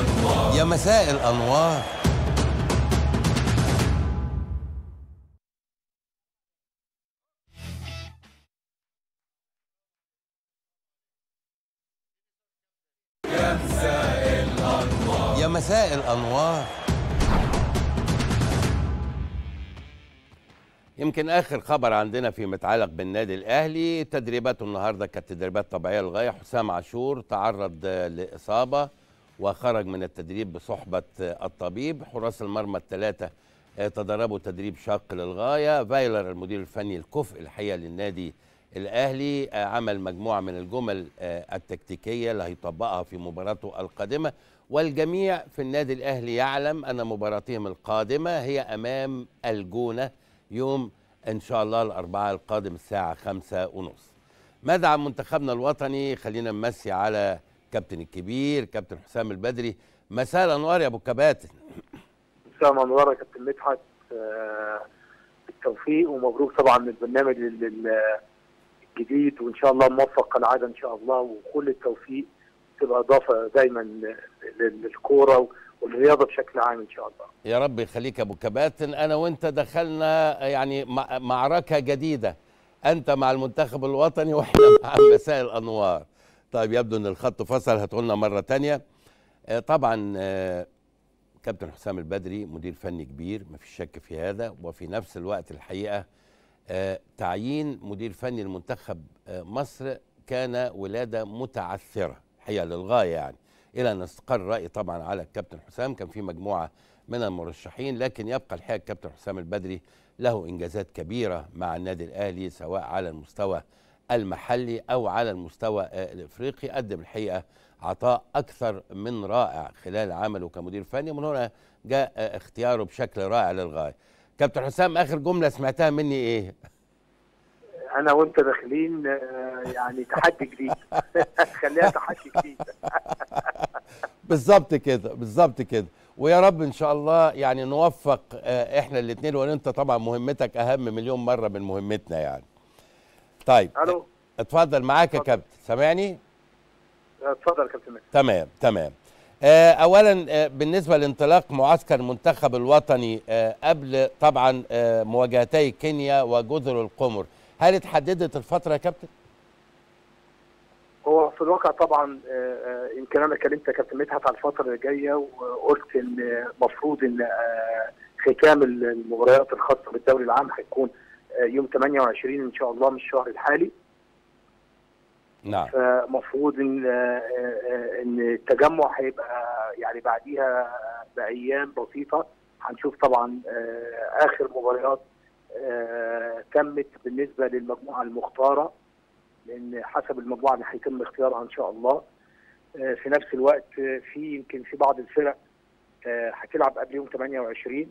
يا مساء الانوار مساء الانوار يمكن اخر خبر عندنا فيما يتعلق بالنادي الاهلي تدريباته النهارده كانت تدريبات طبيعيه للغايه حسام عاشور تعرض آه، لاصابه وخرج من التدريب بصحبه آه، الطبيب حراس المرمى الثلاثه آه، تدربوا تدريب شاق للغايه فايلر المدير الفني الكفء الحقيقه للنادي الاهلي آه، عمل مجموعه من الجمل آه، التكتيكيه اللي هيطبقها في مباراته القادمه والجميع في النادي الاهلي يعلم ان مباراتهم القادمه هي امام الجونه يوم ان شاء الله الاربعاء القادم الساعه خمسة ونص ماذا عن منتخبنا الوطني خلينا نمسي على كابتن الكبير كابتن حسام البدري مساء الانوار يا ابو كباتن مساء انوار يا كابتن مدحت آه، بالتوفيق ومبروك طبعا للبرنامج ال- ال- الجديد وان شاء الله موفق كالعاده ان شاء الله وكل التوفيق تبقى اضافه دايما ل- لل- للكوره والرياضه بشكل عام ان شاء الله يا رب يخليك يا ابو كباتن انا وانت دخلنا يعني مع- معركه جديده انت مع المنتخب الوطني واحنا مع مساء الانوار طيب يبدو ان الخط فصل هتقولنا مره تانية آه، طبعا آه، كابتن حسام البدري مدير فني كبير ما فيش شك في هذا وفي نفس الوقت الحقيقه آه، تعيين مدير فني لمنتخب آه، مصر كان ولاده متعثره الحقيقه للغايه يعني الى ان استقر رايي طبعا على الكابتن حسام كان في مجموعه من المرشحين لكن يبقى الحقيقه الكابتن حسام البدري له انجازات كبيره مع النادي الاهلي سواء على المستوى المحلي او على المستوى آه، الافريقي قدم الحقيقه عطاء اكثر من رائع خلال عمله كمدير فني ومن هنا جاء آه، اختياره بشكل رائع للغايه كابتن حسام اخر جمله سمعتها مني ايه انا وانت داخلين آه، يعني تحدي جديد خليها تحدي جديد بالظبط كده بالظبط كده ويا رب ان شاء الله يعني نوفق آه، احنا الاثنين وان انت طبعا مهمتك اهم مليون مره من مهمتنا يعني طيب الو اتفضل معاك يا كابتن سامعني اتفضل يا كابتن مدحت تمام تمام آه، اولا آه، بالنسبه لانطلاق معسكر المنتخب الوطني آه، قبل طبعا آه، مواجهتي كينيا وجزر القمر هل اتحددت الفتره يا كابتن هو في الواقع طبعا آه، آه، يمكن انا كلمت يا كابتن مدحت على الفتره اللي جايه وقلت ان المفروض ان آه، ختام المباريات الخاصه بالدوري العام هيكون آه، يوم 28 ان شاء الله من الشهر الحالي نعم فمفروض ان آه، آه، ان التجمع هيبقى يعني بعديها بايام بسيطه هنشوف طبعا آه، اخر مباريات آه، تمت بالنسبه للمجموعه المختاره لان حسب المجموعه اللي هيتم اختيارها ان شاء الله آه، في نفس الوقت آه، في يمكن في بعض الفرق آه، هتلعب قبل يوم 28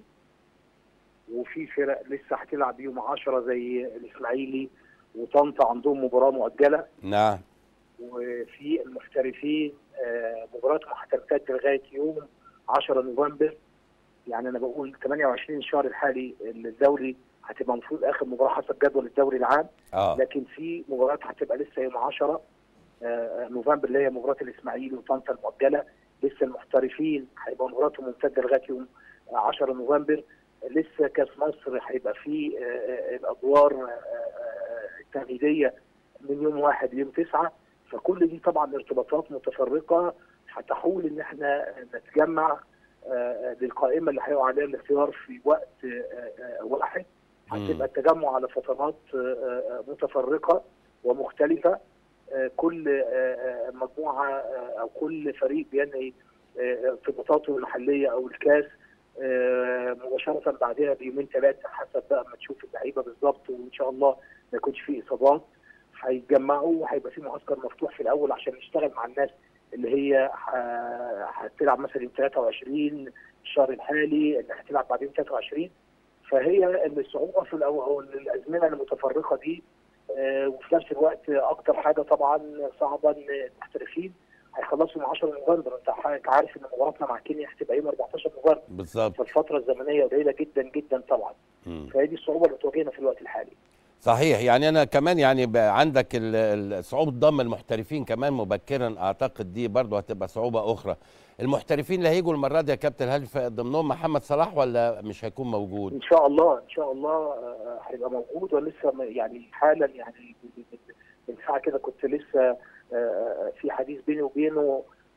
وفي فرق لسه هتلعب يوم 10 زي الاسماعيلي وطنطا عندهم مباراه مؤجله نعم وفي المحترفين آه، مباراتهم هتمتد لغايه يوم 10 نوفمبر يعني انا بقول 28 الشهر الحالي الدوري هتبقى المفروض اخر مباراه حسب جدول الدوري العام اه لكن في مباريات هتبقى لسه يوم 10 آه، نوفمبر اللي هي مباراه الاسماعيلي وطنطا المؤجله لسه المحترفين هيبقى مباراتهم ممتده لغايه يوم 10 نوفمبر لسه كاس مصر هيبقى فيه آه، آه، الادوار آه، آه، التمهيديه من يوم واحد ليوم تسعه فكل دي طبعا ارتباطات متفرقه هتحول ان احنا نتجمع آه، للقائمه اللي هيقع عليها الاختيار في وقت آه، آه، واحد هتبقى التجمع على فترات آه، آه، متفرقه ومختلفه آه، كل آه، آه، مجموعه آه، او كل فريق بينهي آه، ارتباطاته المحليه او الكاس آه، مباشره بعدها بيومين ثلاثه حسب بقى ما تشوف اللعيبه بالظبط وان شاء الله ما يكونش فيه اصابات هيتجمعوا وهيبقى في معسكر مفتوح في الاول عشان نشتغل مع الناس اللي هي ه- هتلعب مثلا يوم 23 الشهر الحالي اللي هتلعب بعدين 23 فهي الصعوبه في الأو- أو الازمنه المتفرقه دي آه، وفي نفس الوقت اكتر حاجه طبعا صعبه ان المحترفين هيخلصوا من 10 نوفمبر انت ح- أنت عارف ان مباراتنا مع كينيا هتبقى يوم 14 نوفمبر بالظبط فالفتره الزمنيه قليله جدا جدا طبعا مم. فهي دي الصعوبه اللي بتواجهنا في الوقت الحالي صحيح يعني انا كمان يعني بقى عندك ال- ال- صعوبه ضم المحترفين كمان مبكرا اعتقد دي برضه هتبقى صعوبه اخرى المحترفين اللي هيجوا المره دي يا كابتن هل في ضمنهم محمد صلاح ولا مش هيكون موجود ان شاء الله ان شاء الله آه، هيبقى موجود ولسه م- يعني حالا يعني من- من- من ساعه كده كنت لسه آه، في حديث بيني وبينه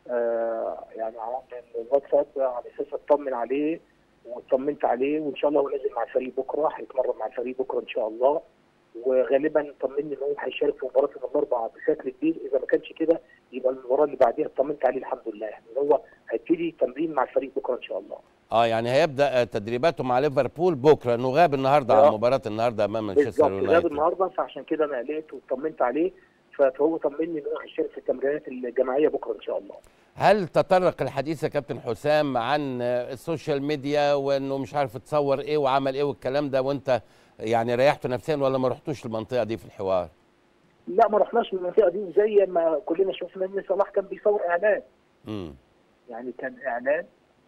آه يعني على الواتساب على اساس اطمن عليه واطمنت عليه وان شاء الله هو نازل مع الفريق بكره هيتمرن مع الفريق بكره ان شاء الله وغالبا طمني ان هو هيشارك في مباراه يوم الاربعاء بشكل كبير اذا ما كانش كده يبقى المباراه اللي بعديها اطمنت عليه الحمد لله يعني هو هيبتدي تمرين مع الفريق بكره ان شاء الله اه يعني هيبدا آه، تدريباته مع ليفربول بكره انه غاب النهارده آه. عن مباراه النهارده امام مانشستر بالظبط غاب يونايتد النهارده فعشان كده انا قلقت واطمنت عليه فهو طمني ان هو هيشارك في التمرينات الجماعيه بكره ان شاء الله هل تطرق الحديث يا كابتن حسام عن آه، السوشيال ميديا وانه مش عارف تصور ايه وعمل ايه والكلام ده وانت يعني ريحته نفسيا ولا ما رحتوش المنطقه دي في الحوار؟ لا ما رحناش للمنطقه دي زي ما كلنا شفنا ان صلاح كان بيصور اعلان امم يعني كان اعلان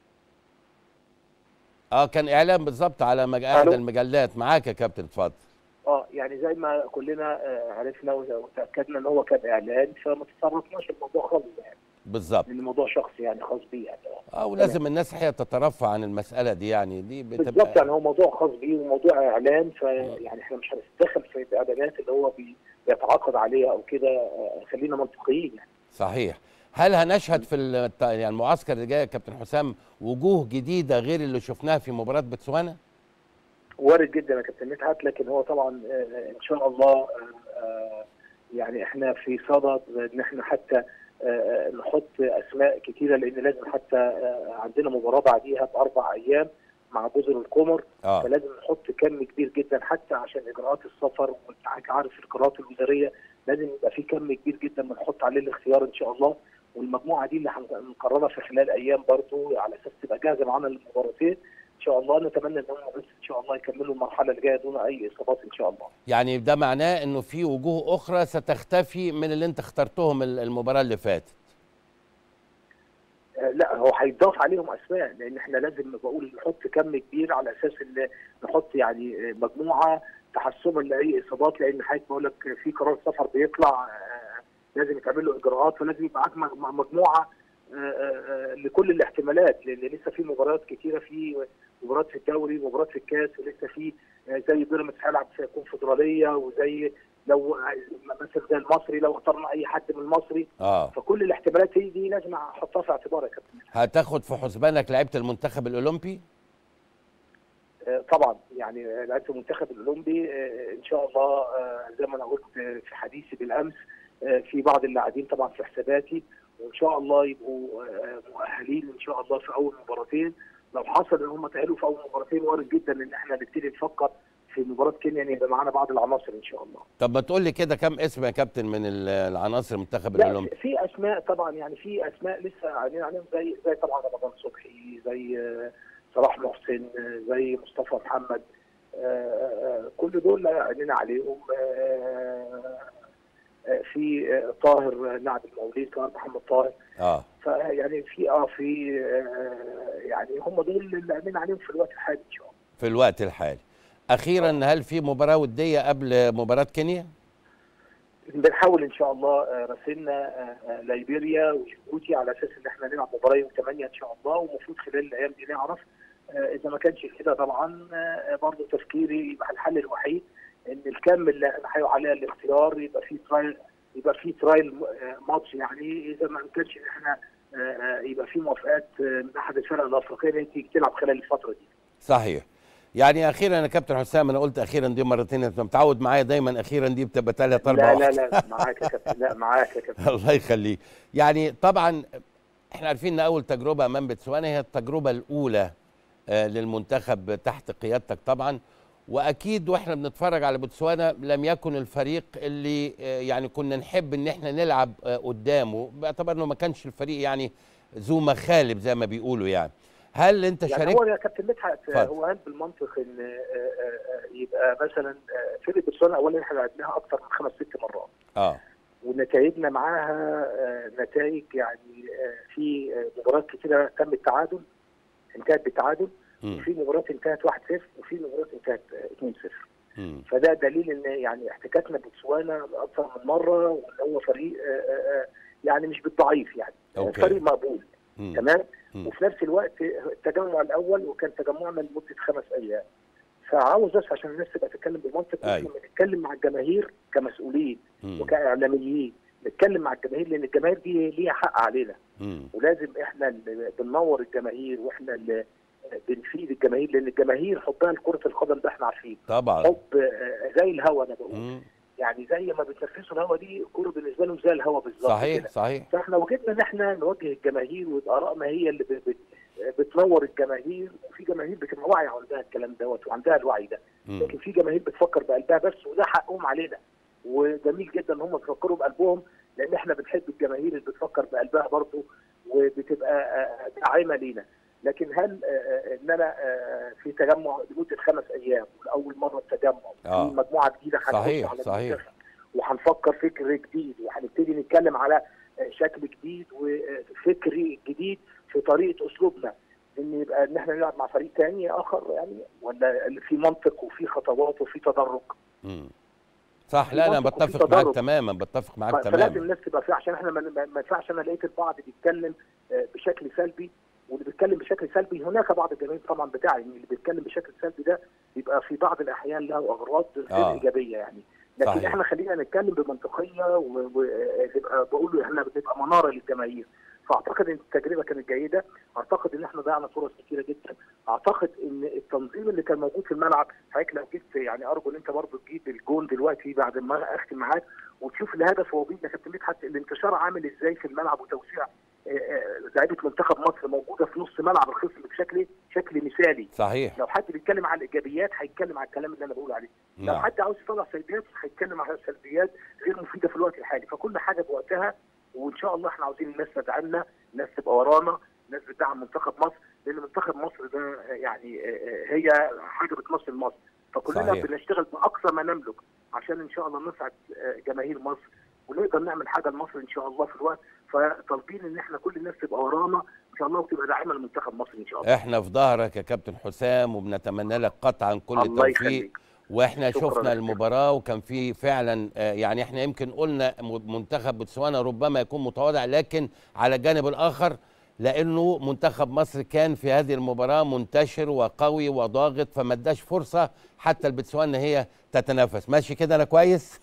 اه كان اعلان بالظبط على مج... احد ألو؟ المجلات معاك يا كابتن اتفضل اه يعني زي ما كلنا آه، عرفنا وتاكدنا ان هو كان اعلان فما تصرفناش الموضوع خالص يعني بالظبط لان الموضوع شخصي يعني خاص بيه يعني اه ولازم الناس هي تترفع عن المساله دي يعني دي بالظبط بتبقى يعني هو موضوع خاص بيه وموضوع اعلان فيعني احنا مش هنتدخل في الاعلانات اللي هو بي- بيتعاقد عليها او كده آه، خلينا منطقيين يعني صحيح هل هنشهد في الت- يعني المعسكر اللي جاي يا كابتن حسام وجوه جديده غير اللي شفناها في مباراه بوتسوانا؟ وارد جدا يا كابتن مدحت لكن هو طبعا آه، ان شاء الله آه، آه، يعني احنا في صدد ان احنا حتى آه، نحط اسماء كتيره لان لازم حتى آه، عندنا مباراه بعديها باربع ايام مع جزر القمر آه. فلازم نحط كم كبير جدا حتى عشان اجراءات السفر وانت عارف الاجراءات الوزاريه لازم يبقى في كم كبير جدا بنحط عليه الاختيار ان شاء الله والمجموعه دي اللي هنقررها في خلال ايام برضو على اساس تبقى جاهزه معانا للمباراتين ان شاء الله نتمنى ان هم بس ان شاء الله يكملوا المرحله اللي جايه دون اي اصابات ان شاء الله يعني ده معناه انه في وجوه اخرى ستختفي من اللي انت اخترتهم ال- المباراه اللي فاتت آه، لا هو هيضاف عليهم اسماء لان احنا لازم بقول نحط كم كبير على اساس ان نحط يعني آه، مجموعه تحسبا لاي اصابات لان حضرتك بقول لك في قرار سفر بيطلع آه، لازم يتعمل له اجراءات ولازم يبقى معاك مج- مع مجموعه آه، آه، لكل الاحتمالات لان لسه في مباريات كتيره في مباراه في الدوري مباراه في الكاس ولسه في آه، زي بيراميدز هيلعب في كونفدراليه وزي لو مثلا زي المصري لو اخترنا اي حد من المصري اه فكل الاحتمالات دي, دي لازم احطها في اعتباري يا كابتن هتاخد في حسبانك لعيبه المنتخب الاولمبي آه، طبعا يعني آه، لعيبه المنتخب الاولمبي آه، ان شاء الله آه، زي ما انا قلت آه، في حديثي بالامس آه، في بعض اللاعبين طبعا في حساباتي وان شاء الله يبقوا آه، مؤهلين ان شاء الله في اول مباراتين لو حصل ان هم تاهلوا في اول مباراتين وارد جدا ان احنا نبتدي نفكر في مباراه كينيا ان يبقى معانا بعض العناصر ان شاء الله طب ما تقول لي كده كم اسم يا كابتن من ال- العناصر المنتخب لا الاولمبي في- في اسماء طبعا يعني في اسماء لسه عاملين عليهم زي زي طبعا رمضان صبحي زي آه، صلاح محسن آه، زي مصطفى محمد آه، آه، كل دول عينينا عليهم آه، آه، في آه، طاهر آه، لاعب المولود طاهر محمد طاهر اه فيعني في اه في آه، يعني هم دول اللي عينينا عليهم في الوقت الحالي ان شاء الله في الوقت الحالي اخيرا هل في مباراه وديه قبل مباراه كينيا بنحاول ان شاء الله آه، راسلنا آه، آه، ليبيريا وجيبوتي على اساس ان احنا نلعب مباراه يوم 8 ان شاء الله ومفروض خلال الايام دي نعرف آه، اذا ما كانش كده طبعا آه، برضه تفكيري يبقى الحل الوحيد ان الكم اللي احنا هيقع عليها الاختيار يبقى فيه ترايل يبقى فيه ترايل آه، ماتش يعني اذا ما كانش ان احنا آه، آه، يبقى فيه موافقات آه، من احد الفرق الافريقيه ان هي تيجي تلعب خلال الفتره دي صحيح يعني اخيرا يا كابتن حسام انا قلت اخيرا دي مرتين انت متعود معايا دايما اخيرا دي بتبقى ثلاث اربع لا لا لا معاك يا كابتن لا معاك يا كابتن الله يخليك يعني طبعا احنا عارفين ان اول تجربه امام بتسوانا هي التجربه الاولى آه، للمنتخب تحت قيادتك طبعا واكيد واحنا بنتفرج على بوتسوانا لم يكن الفريق اللي آه، يعني كنا نحب ان احنا نلعب آه، قدامه باعتبار انه ما كانش الفريق يعني ذو مخالب زي ما بيقولوا يعني هل انت يعني شاركت هو يا كابتن مدحت اتفضل. هو قال بالمنطق ان آه، آه، آه، يبقى مثلا آه، فرقه بوتسوانا اولا احنا لعبناها اكثر من خمس ست مرات اه ونتائجنا معاها آه، نتائج يعني آه، في آه، مباريات كتيره تم التعادل انتهت بالتعادل مم. وفي مباريات انتهت 1-0 وفي مباريات انتهت آه، 2-0 مم. فده دليل ان يعني احتكاكنا ببوتسوانا اكثر من مره وان هو فريق آه، آه، آه، يعني مش بالضعيف يعني أوكي. فريق مقبول مم. تمام مم. وفي نفس الوقت التجمع الاول وكان تجمعنا لمده خمس ايام فعاوز بس عشان الناس تبقى تتكلم بالمنطق أيوة. لما نتكلم مع الجماهير كمسؤولين مم. وكاعلاميين نتكلم مع الجماهير لان الجماهير دي ليها حق علينا مم. ولازم احنا اللي بننور الجماهير واحنا اللي بنفيد الجماهير لان الجماهير حبها لكره القدم ده احنا عارفين طبعا حب آه، زي الهوا انا بقول مم. يعني زي ما بتنفسوا الهوا دي الكوره بالنسبه لهم زي الهوا بالظبط صحيح كده. صحيح فاحنا وجدنا ان احنا نوجه الجماهير وارائنا هي اللي ب- بت- بتنور الجماهير وفي جماهير بتبقى واعيه عندها الكلام دوت وعندها الوعي ده مم. لكن في جماهير بتفكر بقلبها بس وده حقهم علينا وجميل جدا ان هم بيفكروا بقلبهم لان احنا بنحب الجماهير اللي بتفكر بقلبها برضه وبتبقى آه، داعمه لينا لكن هل آه، آه، ان انا آه، في تجمع لمده خمس ايام ولاول مره التجمع آه. في مجموعه جديده هتخش صحيح على صحيح المنتخب وهنفكر فكر جديد وهنبتدي نتكلم على آه، شكل جديد وفكر جديد في طريقه اسلوبنا ان يبقى ان احنا نلعب مع فريق تاني اخر يعني ولا في منطق وفي خطوات وفي تدرج مم. صح لا انا منطق وفي بتفق معاك تدرج. تماما بتفق معاك فلازم تماما الناس تبقى فيها عشان احنا ما ما- ما ينفعش انا لقيت البعض بيتكلم آه، بشكل سلبي واللي بيتكلم بشكل سلبي هناك بعض الجماهير طبعا بتاعي ان اللي بيتكلم بشكل سلبي ده بيبقى في بعض الاحيان له اغراض غير آه. ايجابيه يعني لكن صحيح. احنا خلينا نتكلم بمنطقيه ونبقى بقول له احنا بنبقى مناره للجماهير فاعتقد ان التجربه كانت جيده اعتقد ان احنا ضيعنا فرص كتيره جدا اعتقد ان التنظيم اللي كان موجود في الملعب حضرتك لو جبت يعني ارجو ان انت برضه تجيب الجون دلوقتي بعد ما اختم معاك وتشوف الهدف هو بيجي يا كابتن مدحت الانتشار عامل ازاي في الملعب وتوسيع آه، آه، لعيبه منتخب مصر موجوده في نص ملعب الخصم بشكل شكل مثالي صحيح لو حد بيتكلم على الايجابيات هيتكلم على الكلام اللي انا بقول عليه لو نعم. حد عاوز يطلع سلبيات هيتكلم على سلبيات غير مفيده في الوقت الحالي فكل حاجه بوقتها وان شاء الله احنا عاوزين الناس تدعمنا الناس تبقى ورانا الناس بتدعم منتخب مصر لان منتخب مصر ده يعني آه، آه، هي حاجه بتمثل مصر فكلنا صحيح. بنشتغل باقصى ما نملك عشان ان شاء الله نسعد آه، جماهير مصر ونقدر نعمل حاجه لمصر ان شاء الله في الوقت فطالبين ان احنا كل الناس تبقى ورانا ان شاء الله وتبقى داعمه لمنتخب مصر ان شاء الله احنا في ظهرك يا كابتن حسام وبنتمنى لك قطعا كل الله التوفيق يخليك. واحنا شكراً شفنا جزيلاً. المباراه وكان في فعلا آه، يعني احنا يمكن قلنا م- منتخب بوتسوانا ربما يكون متواضع لكن على الجانب الاخر لانه منتخب مصر كان في هذه المباراه منتشر وقوي وضاغط فما اداش فرصه حتى البتسوانا هي تتنافس ماشي كده انا كويس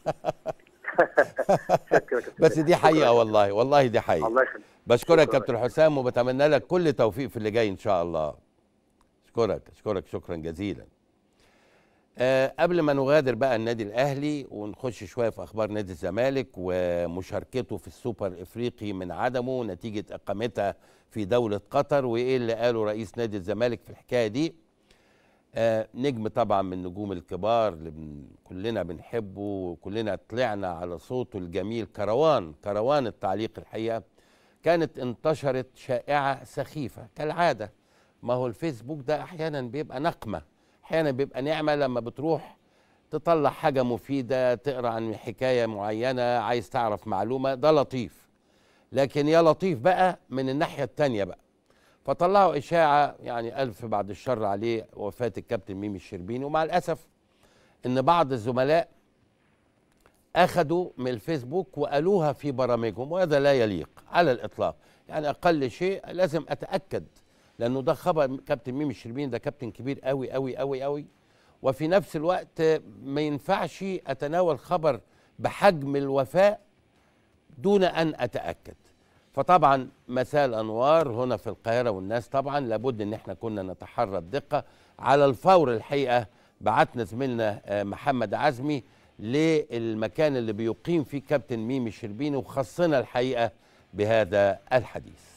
بس دي حقيقه والله والله دي حقيقه الله يخليك بشكرك كابتن حسام وبتمنى لك كل توفيق في اللي جاي ان شاء الله اشكرك اشكرك شكرا جزيلا أه قبل ما نغادر بقى النادي الاهلي ونخش شويه في اخبار نادي الزمالك ومشاركته في السوبر الافريقي من عدمه نتيجه اقامتها في دوله قطر وايه اللي قاله رئيس نادي الزمالك في الحكايه دي آه نجم طبعا من النجوم الكبار اللي بن كلنا بنحبه وكلنا طلعنا على صوته الجميل كروان كروان التعليق الحقيقه كانت انتشرت شائعه سخيفه كالعاده ما هو الفيسبوك ده احيانا بيبقى نقمه احيانا بيبقى نعمه لما بتروح تطلع حاجه مفيده تقرا عن حكايه معينه عايز تعرف معلومه ده لطيف لكن يا لطيف بقى من الناحيه التانيه بقى فطلعوا اشاعه يعني الف بعد الشر عليه وفاه الكابتن ميمي الشربيني ومع الاسف ان بعض الزملاء اخذوا من الفيسبوك وقالوها في برامجهم وهذا لا يليق على الاطلاق يعني اقل شيء لازم اتاكد لانه ده خبر كابتن ميمي الشربيني ده كابتن كبير قوي قوي قوي قوي وفي نفس الوقت ما ينفعش اتناول خبر بحجم الوفاء دون ان اتاكد فطبعا مساء الانوار هنا في القاهره والناس طبعا لابد ان احنا كنا نتحرى الدقه على الفور الحقيقه بعتنا زميلنا آه، محمد عزمي للمكان اللي بيقيم فيه كابتن ميمي الشربيني وخصنا الحقيقه بهذا الحديث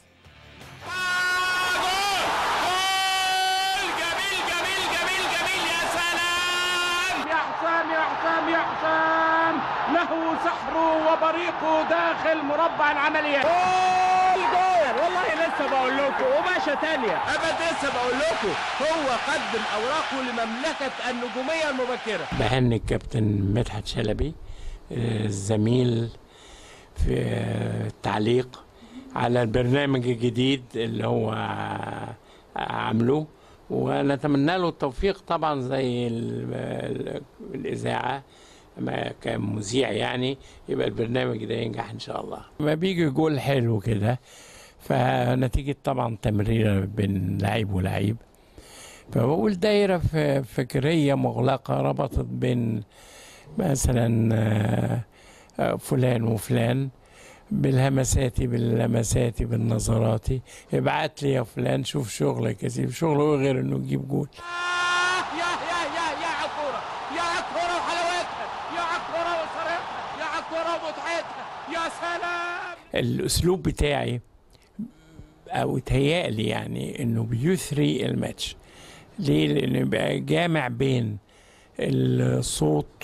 يا حسام يا حسام يا حسام له سحره وبريقه داخل مربع العمليات جول جول والله لسه بقول لكم وباشا تانية ابد لسه بقول لكم هو قدم اوراقه لمملكه النجوميه المبكره بهني الكابتن مدحت شلبي آه، الزميل في آه، التعليق على البرنامج الجديد اللي هو آه، عامله ونتمنى له التوفيق طبعا زي ال- ال- الإذاعة ما كمذيع يعني يبقى البرنامج ده ينجح إن شاء الله ما بيجي جول حلو كده فنتيجة طبعا تمريرة بين لعيب ولعيب فبقول دايرة ف- فكرية مغلقة ربطت بين مثلا آه، آه، فلان وفلان بالهمسات باللمسات بالنظرات ابعت لي يا فلان شوف شغلك يا سيدي شغله إيه غير انه تجيب جول يا يا يا يا عالكورة يا عالكورة وحلاوتها يا عالكورة وصريحها يا عالكورة ومتعتها يا سلام الاسلوب بتاعي او تهيألي يعني انه بيثري الماتش ليه لانه يبقى جامع بين الصوت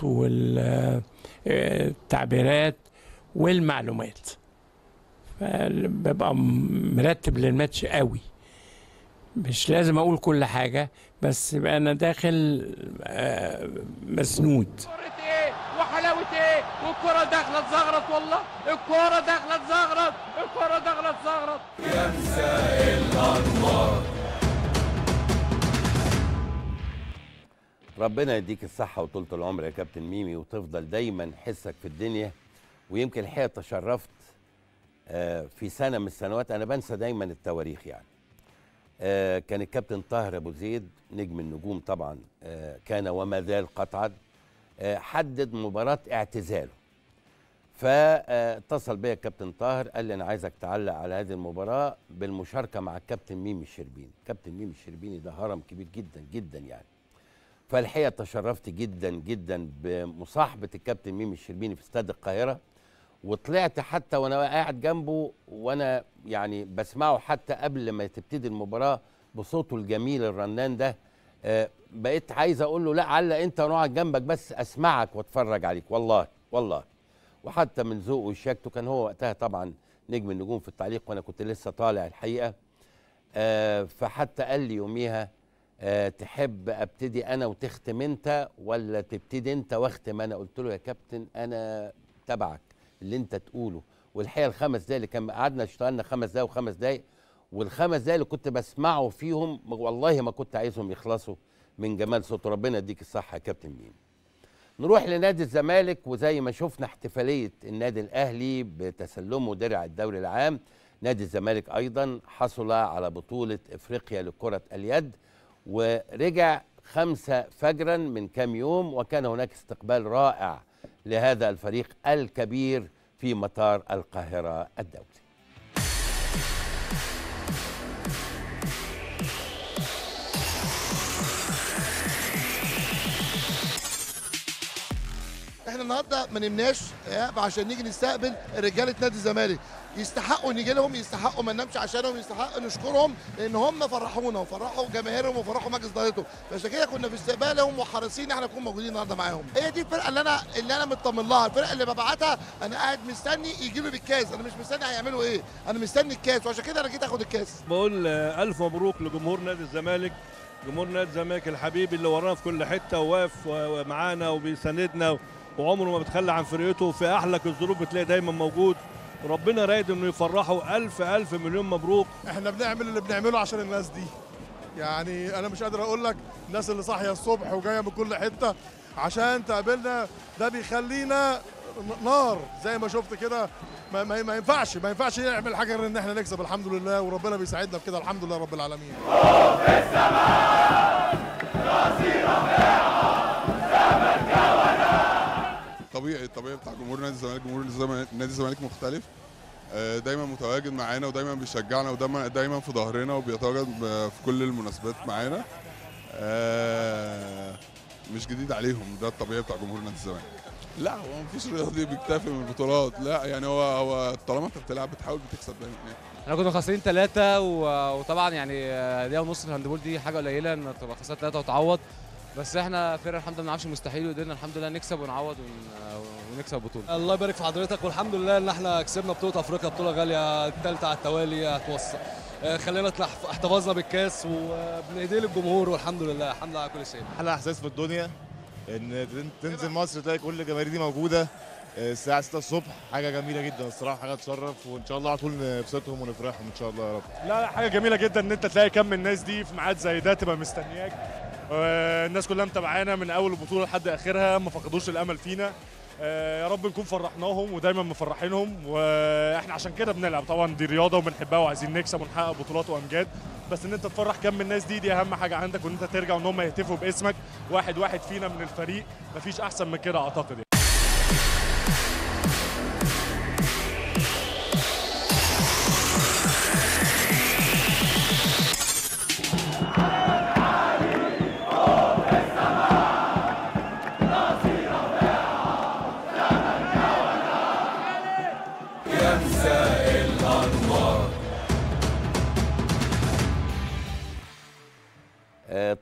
والتعبيرات والمعلومات فببقى مرتب للماتش قوي مش لازم اقول كل حاجه بس يبقى انا داخل آه، مسنود ايه وحلاوة ايه والكرة داخلة تزغرط والله الكرة داخلة تزغرط الكرة داخلة تزغرط ربنا يديك الصحة وطولة العمر يا كابتن ميمي وتفضل دايما حسك في الدنيا ويمكن الحقيقة تشرفت آه، في سنة من السنوات أنا بنسى دايما التواريخ يعني آه، كان الكابتن طاهر أبو زيد نجم النجوم طبعا آه، كان وما زال قطعا آه، حدد مباراة اعتزاله فاتصل بيا الكابتن طاهر قال لي انا عايزك تعلق على هذه المباراه بالمشاركه مع الكابتن ميمي الشربيني كابتن ميمي الشربيني ده هرم كبير جدا جدا يعني فالحقيقه تشرفت جدا جدا بمصاحبه الكابتن ميمي الشربيني في استاد القاهره وطلعت حتى وانا قاعد جنبه وانا يعني بسمعه حتى قبل ما تبتدي المباراه بصوته الجميل الرنان ده آه، بقيت عايز اقول له لا علق انت ونقعد جنبك بس اسمعك واتفرج عليك والله والله وحتى من ذوقه وشياكته كان هو وقتها طبعا نجم النجوم في التعليق وانا كنت لسه طالع الحقيقه آه، فحتى قال لي يوميها آه، تحب ابتدي انا وتختم انت ولا تبتدي انت واختم انا قلت له يا كابتن انا تبعك اللي انت تقوله والحقيقه الخمس دقايق اللي كان قعدنا اشتغلنا خمس دقايق وخمس دقايق والخمس دقايق اللي كنت بسمعه فيهم والله ما كنت عايزهم يخلصوا من جمال صوته ربنا يديك الصحه يا كابتن مين نروح لنادي الزمالك وزي ما شفنا احتفاليه النادي الاهلي بتسلمه درع الدوري العام نادي الزمالك ايضا حصل على بطوله افريقيا لكره اليد ورجع خمسة فجرا من كام يوم وكان هناك استقبال رائع لهذا الفريق الكبير في مطار القاهرة الدولي احنا النهارده ما نمناش آه، عشان نيجي نستقبل رجاله نادي الزمالك يستحقوا نيجي لهم يستحقوا ما ننامش عشانهم يستحقوا نشكرهم لان هم فرحونا وفرحوا جماهيرهم وفرحوا مجلس ادارتهم فعشان كده كنا في استقبالهم وحريصين ان احنا نكون موجودين النهارده معاهم هي دي الفرقه اللي انا اللي انا مطمن لها الفرقه اللي ببعتها انا قاعد مستني يجيبوا بالكاس انا مش مستني هيعملوا ايه انا مستني الكاس وعشان كده انا جيت اخد الكاس بقول آه، ألف مبروك لجمهور نادي الزمالك جمهور نادي الزمالك الحبيب اللي ورانا في كل حتة وواقف و- ومعانا وبيساندنا وعمره ما بيتخلى عن فرقته في أحلك الظروف بتلاقي دايما موجود وربنا رايد إنه يفرحوا ألف ألف مليون مبروك احنا بنعمل اللي بنعمله عشان الناس دي يعني انا مش قادر اقول لك الناس اللي صاحيه الصبح وجايه من كل حته عشان تقابلنا ده بيخلينا نار زي ما شفت كده ما, ما, ما ينفعش ما ينفعش نعمل حاجه غير ان احنا نكسب الحمد لله وربنا بيساعدنا في كده الحمد لله رب العالمين طبيعي الطبيعي بتاع جمهور نادي الزمالك جمهور الزمالك نادي الزمالك مختلف آه، دايما متواجد معانا ودايما بيشجعنا ودايما دايما في ظهرنا وبيتواجد ب- في كل المناسبات معانا آه، مش جديد عليهم ده الطبيعي بتاع جمهور نادي الزمالك لا هو مفيش رياضي بيكتفي من البطولات لا يعني هو هو طالما انت بتلعب بتحاول بتكسب دايما يعني احنا كنا خاسرين ثلاثة وطبعا يعني آه، دقيقة ونص في الهاندبول دي حاجة قليلة ان تبقى خسرت ثلاثة وتعوض بس احنا فرقة الحمد لله ما نعرفش المستحيل وقدرنا الحمد لله نكسب ونعوض ون- آه، ونكسب البطولة الله يبارك في حضرتك والحمد لله ان احنا كسبنا بطوله افريقيا بطوله غاليه الثالثه على التوالي هتوصل آه، خلينا نطلع احتفظنا بالكاس وبنهديه للجمهور والحمد لله الحمد لله على كل شيء احلى احساس في الدنيا ان تن- تنزل مصر تلاقي كل الجماهير دي موجوده الساعه 6 الصبح حاجه جميله جدا الصراحه حاجه تشرف وان شاء الله على طول نبسطهم ونفرحهم ان شاء الله يا رب لا لا حاجه جميله جدا ان انت تلاقي كم من الناس دي في ميعاد زي ده تبقى مستنياك آه، الناس كلها متابعانا من اول البطوله لحد اخرها ما فقدوش الامل فينا آه، يا رب نكون فرحناهم ودايما مفرحينهم واحنا عشان كده بنلعب طبعا دي رياضه وبنحبها وعايزين نكسب ونحقق بطولات وامجاد بس ان انت تفرح كم من الناس دي دي اهم حاجه عندك وان انت ترجع وان هم يهتفوا باسمك واحد واحد فينا من الفريق مفيش احسن من كده اعتقد يعني.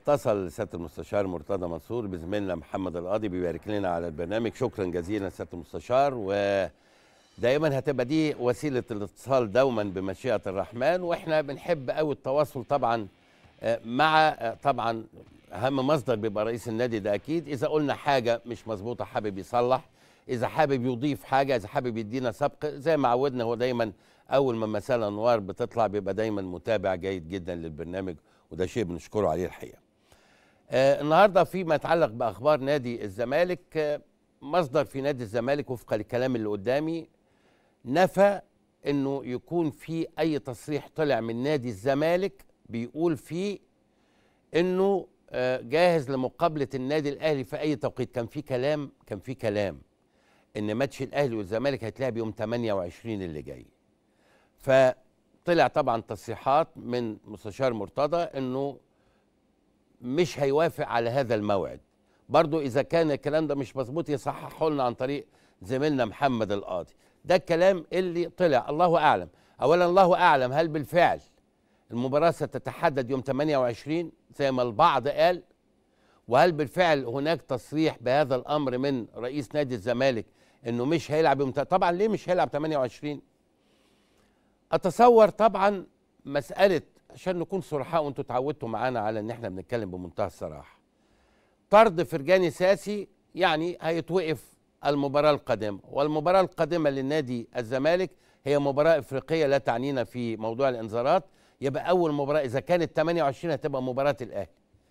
اتصل سياده المستشار مرتضى منصور بزميلنا محمد القاضي بيبارك لنا على البرنامج شكرا جزيلا سياده المستشار ودائما هتبقى دي وسيله الاتصال دوما بمشيئه الرحمن واحنا بنحب قوي التواصل طبعا آه، مع آه، طبعا اهم مصدر بيبقى رئيس النادي ده اكيد اذا قلنا حاجه مش مظبوطه حابب يصلح اذا حابب يضيف حاجه اذا حابب يدينا سبق زي ما عودنا هو دايما اول ما مساء انوار بتطلع بيبقى دايما متابع جيد جدا للبرنامج وده شيء بنشكره عليه الحقيقه آه النهارده فيما يتعلق باخبار نادي الزمالك آه مصدر في نادي الزمالك وفق الكلام اللي قدامي نفى انه يكون في اي تصريح طلع من نادي الزمالك بيقول فيه انه آه، جاهز لمقابله النادي الاهلي في اي توقيت كان في كلام كان في كلام ان ماتش الاهلي والزمالك هيتلعب يوم 28 اللي جاي فطلع طبعا تصريحات من مستشار مرتضى انه مش هيوافق على هذا الموعد برضو اذا كان الكلام ده مش مظبوط يصححوا لنا عن طريق زميلنا محمد القاضي ده الكلام اللي طلع الله اعلم اولا الله اعلم هل بالفعل المباراه ستتحدد يوم 28 زي ما البعض قال وهل بالفعل هناك تصريح بهذا الامر من رئيس نادي الزمالك انه مش هيلعب يوم طبعا ليه مش هيلعب 28 اتصور طبعا مساله عشان نكون صرحاء وانتوا اتعودتوا معانا على ان احنا بنتكلم بمنتهى الصراحه طرد فرجاني ساسي يعني هيتوقف المباراه القادمه والمباراه القادمه للنادي الزمالك هي مباراه افريقيه لا تعنينا في موضوع الانذارات يبقى اول مباراه اذا كانت 28 هتبقى مباراه الاهلي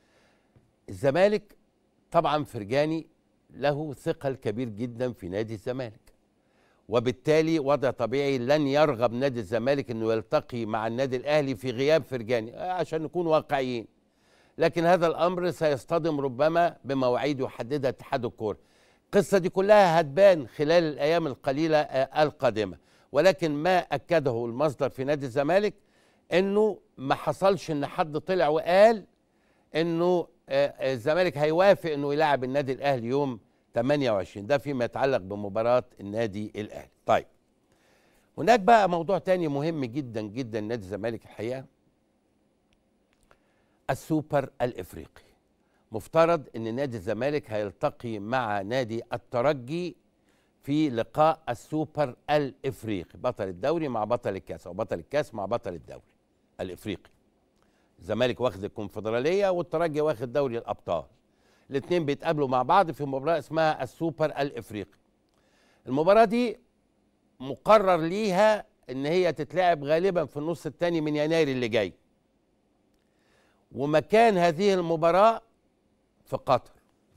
الزمالك طبعا فرجاني له ثقل كبير جدا في نادي الزمالك وبالتالي وضع طبيعي لن يرغب نادي الزمالك انه يلتقي مع النادي الاهلي في غياب فرجاني آه، عشان نكون واقعيين لكن هذا الامر سيصطدم ربما بمواعيد يحددها اتحاد الكوره القصه دي كلها هتبان خلال الايام القليله آه، القادمه ولكن ما اكده المصدر في نادي الزمالك انه ما حصلش ان حد طلع وقال انه آه، الزمالك هيوافق انه يلعب النادي الاهلي يوم 28 ده فيما يتعلق بمباراه النادي الاهلي طيب هناك بقى موضوع تاني مهم جدا جدا نادي الزمالك الحقيقه السوبر الافريقي مفترض ان نادي الزمالك هيلتقي مع نادي الترجي في لقاء السوبر الافريقي بطل الدوري مع بطل الكاس او بطل الكاس مع بطل الدوري الافريقي الزمالك واخد الكونفدراليه والترجي واخد دوري الابطال الاثنين بيتقابلوا مع بعض في مباراه اسمها السوبر الافريقي المباراه دي مقرر ليها ان هي تتلعب غالبا في النص الثاني من يناير اللي جاي ومكان هذه المباراه في قطر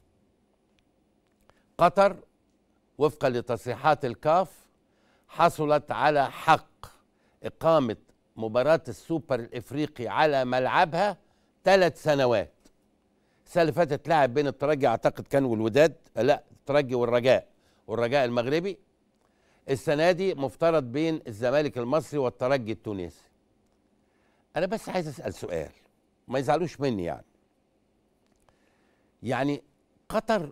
قطر وفقا لتصريحات الكاف حصلت على حق اقامه مباراه السوبر الافريقي على ملعبها ثلاث سنوات السنه اللي فاتت لعب بين الترجي اعتقد كان والوداد لا الترجي والرجاء والرجاء المغربي السنه دي مفترض بين الزمالك المصري والترجي التونسي انا بس عايز اسال سؤال ما يزعلوش مني يعني يعني قطر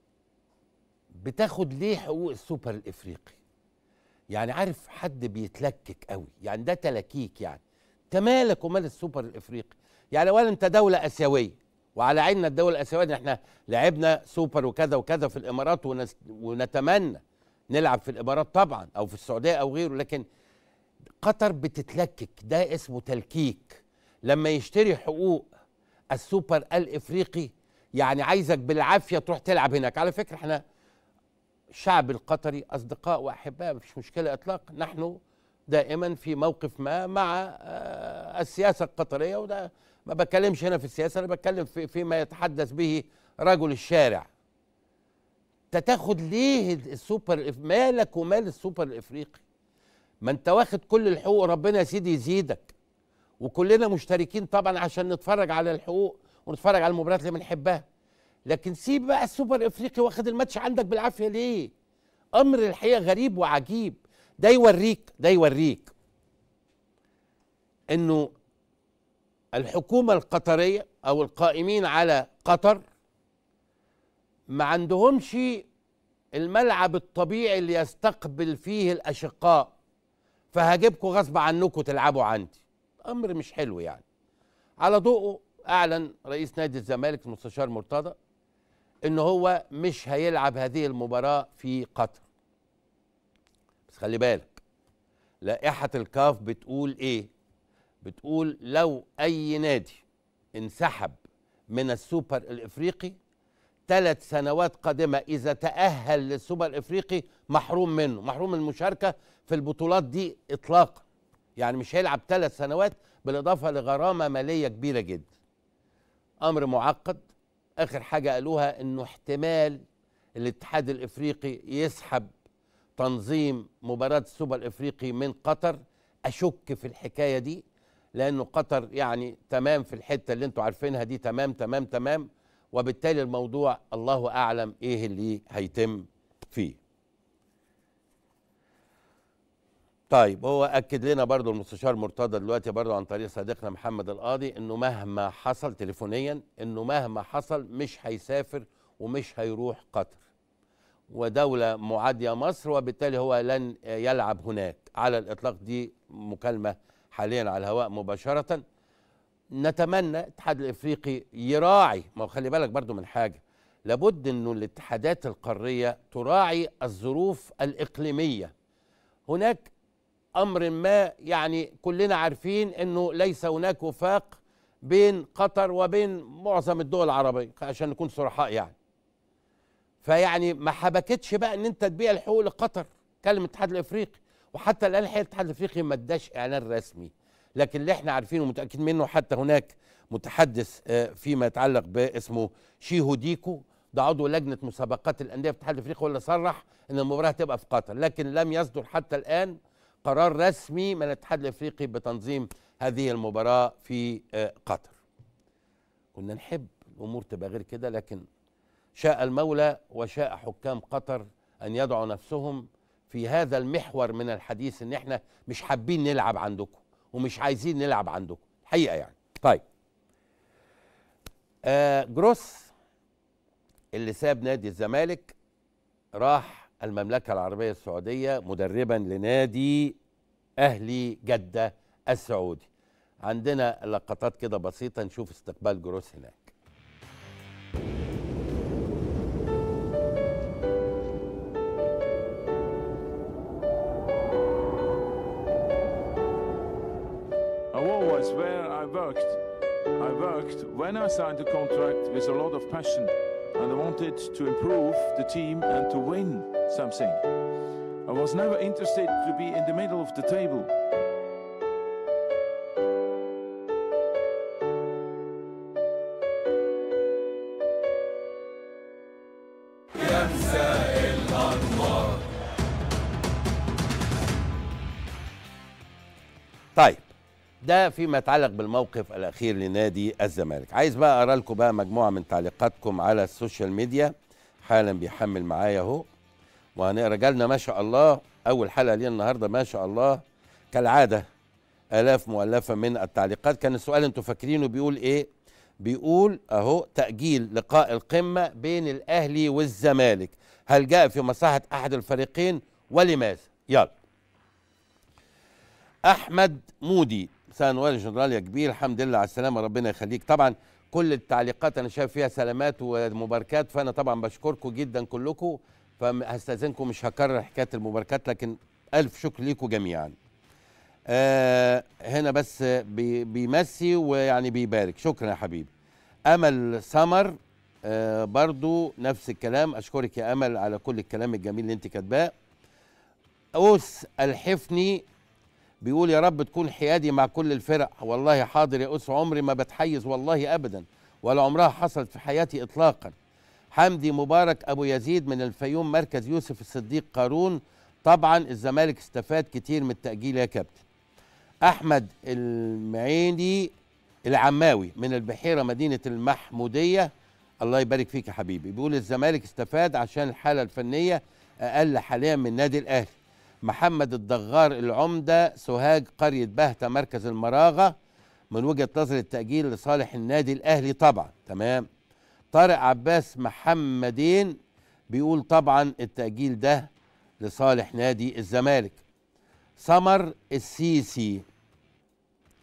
بتاخد ليه حقوق السوبر الافريقي يعني عارف حد بيتلكك قوي يعني ده تلكيك يعني انت مالك ومال السوبر الافريقي يعني اولا انت دوله اسيويه وعلى عيننا الدول الاسيويه إن احنا لعبنا سوبر وكذا وكذا في الامارات ونس ونتمنى نلعب في الامارات طبعا او في السعوديه او غيره لكن قطر بتتلكك ده اسمه تلكيك لما يشتري حقوق السوبر الافريقي يعني عايزك بالعافيه تروح تلعب هناك على فكره احنا الشعب القطري اصدقاء واحباء مفيش مشكله اطلاقا نحن دائما في موقف ما مع آه، السياسه القطريه وده ما بتكلمش هنا في السياسه انا بتكلم في فيما يتحدث به رجل الشارع انت تاخد ليه السوبر مالك ومال السوبر الافريقي ما انت واخد كل الحقوق ربنا يا سيدي يزيدك وكلنا مشتركين طبعا عشان نتفرج على الحقوق ونتفرج على المباريات اللي بنحبها لكن سيب بقى السوبر الافريقي واخد الماتش عندك بالعافيه ليه امر الحقيقه غريب وعجيب ده يوريك ده يوريك انه الحكومه القطريه او القائمين على قطر ما عندهمش الملعب الطبيعي اللي يستقبل فيه الاشقاء فهجيبكم غصب عنكم تلعبوا عندي امر مش حلو يعني على ضوءه اعلن رئيس نادي الزمالك المستشار مرتضى ان هو مش هيلعب هذه المباراه في قطر بس خلي بالك لائحه الكاف بتقول ايه بتقول لو اي نادي انسحب من السوبر الافريقي ثلاث سنوات قادمه اذا تاهل للسوبر الافريقي محروم منه محروم من المشاركه في البطولات دي اطلاقا يعني مش هيلعب ثلاث سنوات بالاضافه لغرامه ماليه كبيره جدا امر معقد اخر حاجه قالوها انه احتمال الاتحاد الافريقي يسحب تنظيم مباراه السوبر الافريقي من قطر اشك في الحكايه دي لانه قطر يعني تمام في الحته اللي انتوا عارفينها دي تمام تمام تمام وبالتالي الموضوع الله اعلم ايه اللي هيتم فيه طيب هو اكد لنا برضو المستشار مرتضى دلوقتي برضو عن طريق صديقنا محمد القاضي انه مهما حصل تليفونيا انه مهما حصل مش هيسافر ومش هيروح قطر ودولة معادية مصر وبالتالي هو لن يلعب هناك على الإطلاق دي مكالمة حاليا على الهواء مباشرة نتمنى الاتحاد الإفريقي يراعي ما هو خلي بالك برضو من حاجة لابد أنه الاتحادات القارية تراعي الظروف الإقليمية هناك امر ما يعني كلنا عارفين انه ليس هناك وفاق بين قطر وبين معظم الدول العربيه عشان نكون صرحاء يعني فيعني ما حبكتش بقى ان انت تبيع الحقوق لقطر كلم الاتحاد الافريقي وحتى الان الحقيقه الاتحاد الافريقي ما اداش اعلان رسمي لكن اللي احنا عارفينه ومتاكد منه حتى هناك متحدث آه، فيما يتعلق باسمه شيهو ديكو ده عضو لجنه مسابقات الانديه في الاتحاد الافريقي هو اللي صرح ان المباراه هتبقى في قطر لكن لم يصدر حتى الان قرار رسمي من الاتحاد الافريقي بتنظيم هذه المباراه في آه، قطر كنا نحب الامور تبقى غير كده لكن شاء المولى وشاء حكام قطر ان يضعوا نفسهم في هذا المحور من الحديث ان احنا مش حابين نلعب عندكم ومش عايزين نلعب عندكم حقيقه يعني طيب آه جروس اللي ساب نادي الزمالك راح المملكه العربيه السعوديه مدربا لنادي اهلي جده السعودي عندنا لقطات كده بسيطه نشوف استقبال جروس هناك A war was where I worked. I worked when I signed the contract with a lot of passion and I wanted to improve the team and to win something. I was never interested to be in the middle of the table. يا مساء الأنوار طيب ده فيما يتعلق بالموقف الاخير لنادي الزمالك عايز بقى اقرا لكم بقى مجموعه من تعليقاتكم على السوشيال ميديا حالا بيحمل معايا اهو وهنقرا جالنا ما شاء الله اول حلقه لينا النهارده ما شاء الله كالعاده الاف مؤلفه من التعليقات كان السؤال انتوا فاكرينه بيقول ايه بيقول اهو تاجيل لقاء القمه بين الاهلي والزمالك هل جاء في مصلحه احد الفريقين ولماذا يلا احمد مودي مساء النور يا جنرال يا كبير الحمد لله على السلامه ربنا يخليك طبعا كل التعليقات انا شايف فيها سلامات ومباركات فانا طبعا بشكركم جدا كلكم فهستاذنكم مش هكرر حكايه المباركات لكن الف شكر ليكم جميعا آه هنا بس بي بيمسي ويعني بيبارك شكرا يا حبيبي امل سمر آه برضو نفس الكلام اشكرك يا امل على كل الكلام الجميل اللي انت كاتباه اوس الحفني بيقول يا رب تكون حيادي مع كل الفرق والله حاضر يا أس عمري ما بتحيز والله أبدا ولا عمرها حصلت في حياتي إطلاقا حمدي مبارك أبو يزيد من الفيوم مركز يوسف الصديق قارون طبعا الزمالك استفاد كتير من التأجيل يا كابتن أحمد المعيني العماوي من البحيرة مدينة المحمودية الله يبارك فيك يا حبيبي بيقول الزمالك استفاد عشان الحالة الفنية أقل حاليا من نادي الأهلي محمد الدغار العمدة سوهاج قرية بهتة مركز المراغة من وجهة نظر التأجيل لصالح النادي الأهلي طبعا تمام طارق عباس محمدين بيقول طبعا التأجيل ده لصالح نادي الزمالك سمر السيسي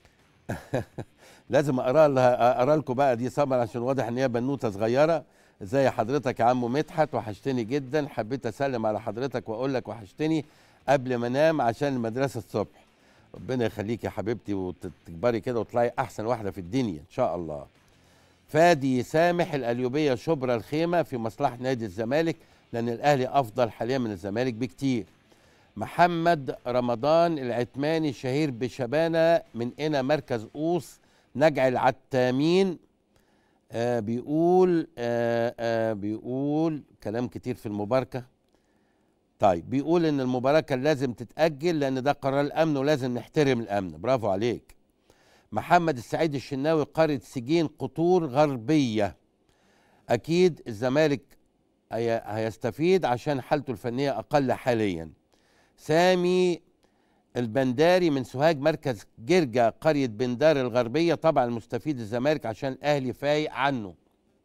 لازم اقرا لها اقرا لكم بقى دي سمر عشان واضح ان هي بنوته صغيره ازي حضرتك يا عم مدحت وحشتني جدا حبيت اسلم على حضرتك واقول لك وحشتني قبل ما انام عشان المدرسه الصبح ربنا يخليك يا حبيبتي وتكبري كده وتطلعي احسن واحده في الدنيا ان شاء الله فادي سامح القليوبيه شبرا الخيمه في مصلحه نادي الزمالك لان الاهلي افضل حاليا من الزمالك بكتير محمد رمضان العتماني الشهير بشبانه من هنا مركز قوس نجع العتامين آه بيقول آه آه بيقول كلام كتير في المباركه طيب بيقول ان المباراه كان لازم تتاجل لان ده قرار الامن ولازم نحترم الامن برافو عليك محمد السعيد الشناوي قريه سجين قطور غربيه اكيد الزمالك هي هيستفيد عشان حالته الفنيه اقل حاليا سامي البنداري من سوهاج مركز جرجا قريه بندار الغربيه طبعا المستفيد الزمالك عشان الاهلي فايق عنه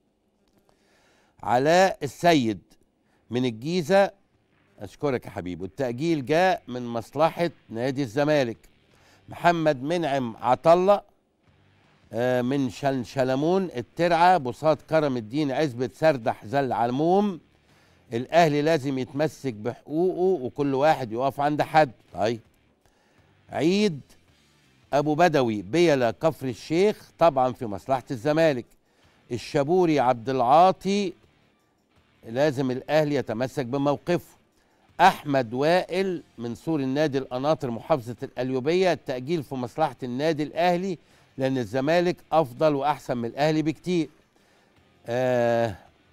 علاء السيد من الجيزه اشكرك يا حبيبي والتاجيل جاء من مصلحه نادي الزمالك محمد منعم عطله آه، من شل شلمون الترعه بساط كرم الدين عزبه سردح زل علموم الاهلي لازم يتمسك بحقوقه وكل واحد يقف عند حد طيب عيد ابو بدوي بيلا كفر الشيخ طبعا في مصلحه الزمالك الشابوري عبد العاطي لازم الاهلي يتمسك بموقفه احمد وائل من سور النادي القناطر محافظه القليوبيه التاجيل في مصلحه النادي الاهلي لان الزمالك افضل واحسن من الاهلي بكتير آه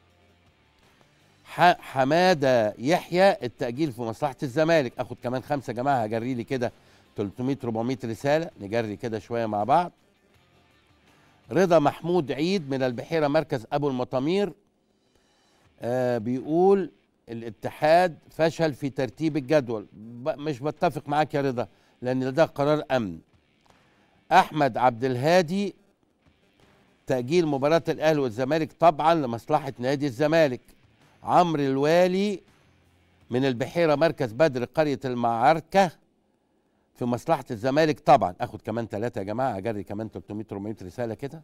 ح- حماده يحيى التاجيل في مصلحه الزمالك اخد كمان خمسه يا جماعه هجري لي كده 300 400 رساله نجري كده شويه مع بعض رضا محمود عيد من البحيره مركز ابو المطامير آه بيقول الاتحاد فشل في ترتيب الجدول ب- مش بتفق معاك يا رضا لان ده قرار امن احمد عبد الهادي تاجيل مباراه الاهلي والزمالك طبعا لمصلحه نادي الزمالك عمرو الوالي من البحيره مركز بدر قريه المعركه في مصلحه الزمالك طبعا اخد كمان ثلاثه يا جماعه اجري كمان 300 400 رساله كده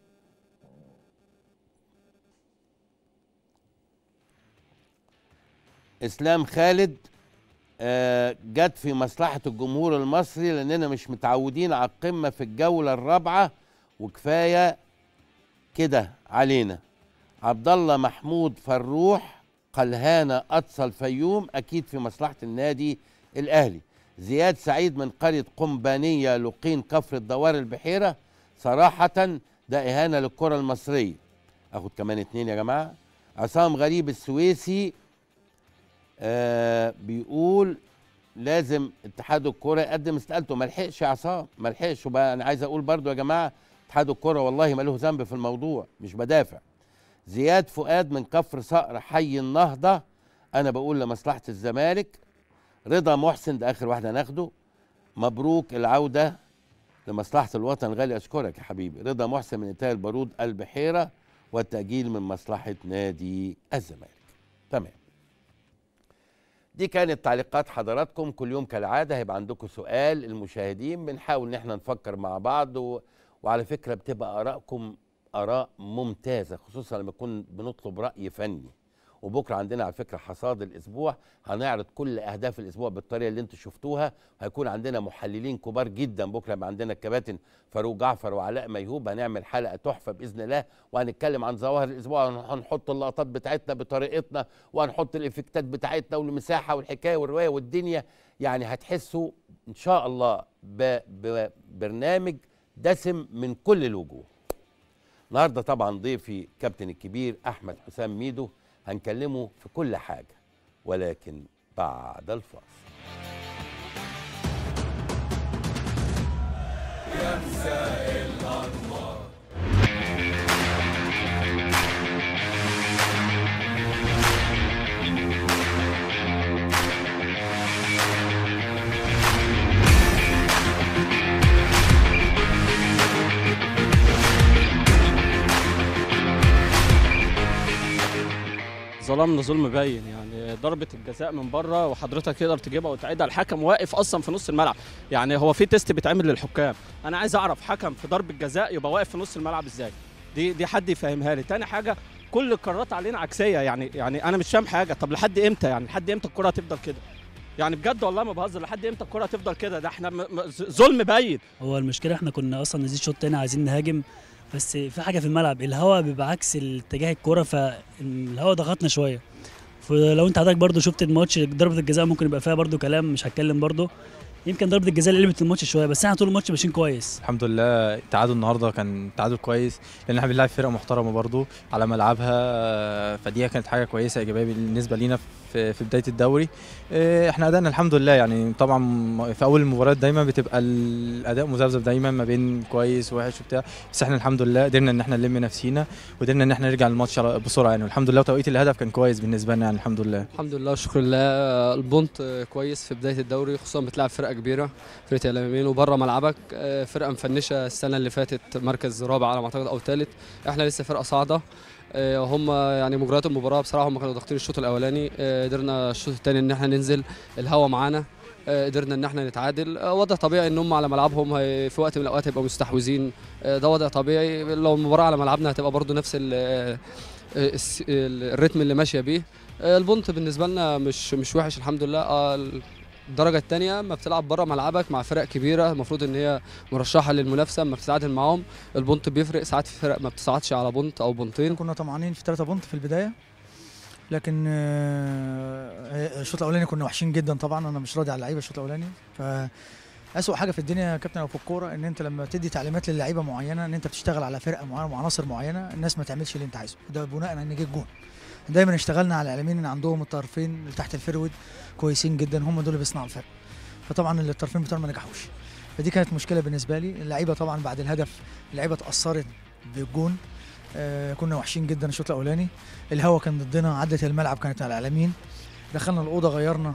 اسلام خالد آه، جت في مصلحه الجمهور المصري لاننا مش متعودين على القمه في الجوله الرابعه وكفايه كده علينا عبد الله محمود فروح قلهانه اقصى الفيوم اكيد في مصلحه النادي الاهلي زياد سعيد من قريه قنبانيه لقين كفر الدوار البحيره صراحه ده اهانه للكره المصريه اخد كمان اتنين يا جماعه عصام غريب السويسي آه بيقول لازم اتحاد الكوره يقدم استقالته ما لحقش يا عصام ما لحقش وبقى انا عايز اقول برضو يا جماعه اتحاد الكوره والله ما له ذنب في الموضوع مش بدافع زياد فؤاد من كفر صقر حي النهضه انا بقول لمصلحه الزمالك رضا محسن ده اخر واحد هناخده مبروك العوده لمصلحه الوطن الغالي اشكرك يا حبيبي رضا محسن من انتهاء البارود البحيره والتاجيل من مصلحه نادي الزمالك تمام دي كانت تعليقات حضراتكم كل يوم كالعاده هيبقى عندكم سؤال المشاهدين بنحاول ان احنا نفكر مع بعض و... وعلى فكره بتبقى ارائكم اراء ممتازه خصوصا لما نكون بنطلب راي فني وبكره عندنا على فكره حصاد الاسبوع هنعرض كل اهداف الاسبوع بالطريقه اللي انتم شفتوها هيكون عندنا محللين كبار جدا بكره يبقى عندنا الكباتن فاروق جعفر وعلاء ميهوب هنعمل حلقه تحفه باذن الله وهنتكلم عن ظواهر الاسبوع وهنحط اللقطات بتاعتنا بطريقتنا وهنحط الافكتات بتاعتنا والمساحه والحكايه والروايه والدنيا يعني هتحسوا ان شاء الله ببرنامج دسم من كل الوجوه النهارده طبعا ضيفي كابتن الكبير احمد حسام ميدو هنكلمه في كل حاجه ولكن بعد الفاصل يمساء الأنوار اتظلمنا ظلم باين يعني ضربه الجزاء من بره وحضرتك تقدر تجيبها وتعيدها الحكم واقف اصلا في نص الملعب يعني هو في تيست بيتعمل للحكام انا عايز اعرف حكم في ضربه جزاء يبقى واقف في نص الملعب ازاي دي دي حد يفهمها لي تاني حاجه كل القرارات علينا عكسيه يعني يعني انا مش فاهم حاجه طب لحد امتى يعني لحد امتى الكره هتفضل كده يعني بجد والله ما بهزر لحد امتى الكره هتفضل كده ده احنا م- م- ظلم باين هو المشكله احنا كنا اصلا نزيد شوط تاني عايزين نهاجم بس في حاجه في الملعب الهواء بيبقى عكس اتجاه الكوره فالهواء ضغطنا شويه فلو انت حضرتك برضو شفت الماتش ضربه الجزاء ممكن يبقى فيها برضو كلام مش هتكلم برضو يمكن ضربه الجزاء اللي قلبت الماتش شويه بس احنا طول الماتش ماشيين كويس الحمد لله التعادل النهارده كان تعادل كويس لان احنا بنلعب فرقه محترمه برضو على ملعبها آه، فدي كانت حاجه كويسه ايجابيه بالنسبه لينا في في بدايه الدوري آه، احنا ادائنا الحمد لله يعني طبعا في اول المباريات دايما بتبقى الاداء مذبذب دايما ما بين كويس ووحش وبتاع بس احنا الحمد لله قدرنا ان احنا نلم نفسينا وقدرنا ان احنا نرجع الماتش على- بسرعه يعني والحمد لله وتوقيت الهدف كان كويس بالنسبه لنا يعني الحمد لله الحمد لله شكر لله البونت كويس في بدايه الدوري خصوصا بتلعب فرقه كبيره فرقه اليمين وبره ملعبك آه، فرقه مفنشه السنه اللي فاتت مركز رابع على ما اعتقد او ثالث احنا لسه فرقه صاعده آه، هم يعني مجريات المباراه بصراحه هم كانوا ضاغطين الشوط الاولاني آه، قدرنا الشوط الثاني ان احنا ننزل الهوا معانا آه، قدرنا ان احنا نتعادل آه، وضع طبيعي ان هم على ملعبهم هي- في وقت من الاوقات هيبقوا مستحوذين آه، ده وضع طبيعي لو المباراه على ملعبنا هتبقى برضو نفس ال- آه، الس- ال- الريتم اللي ماشيه بيه آه، البونت بالنسبه لنا مش مش وحش الحمد لله آه، الدرجه الثانيه ما بتلعب بره ملعبك مع فرق كبيره المفروض ان هي مرشحه للمنافسه ما بتتعادل معاهم البونت بيفرق ساعات في فرق ما بتصعدش على بونت او بونتين كنا طمعانين في 3 بونت في البدايه لكن آه، الشوط الاولاني كنا وحشين جدا طبعا انا مش راضي على اللعيبه الشوط الاولاني ف اسوء حاجه في الدنيا يا كابتن او في الكوره ان انت لما تدي تعليمات للعيبه معينه ان انت بتشتغل على فرقه معينه وعناصر معينه الناس ما تعملش اللي انت عايزه ده بناء على ان جه الجون دايما اشتغلنا على العالمين ان عندهم الطرفين اللي تحت الفرود كويسين جدا هم دول اللي بيصنعوا الفرق فطبعا الطرفين بتوعنا ما نجحوش فدي كانت مشكله بالنسبه لي اللعيبه طبعا بعد الهدف اللعيبه اتاثرت بالجون آه كنا وحشين جدا الشوط الاولاني الهوا كان ضدنا عدت الملعب كانت على اليمين دخلنا الاوضه غيرنا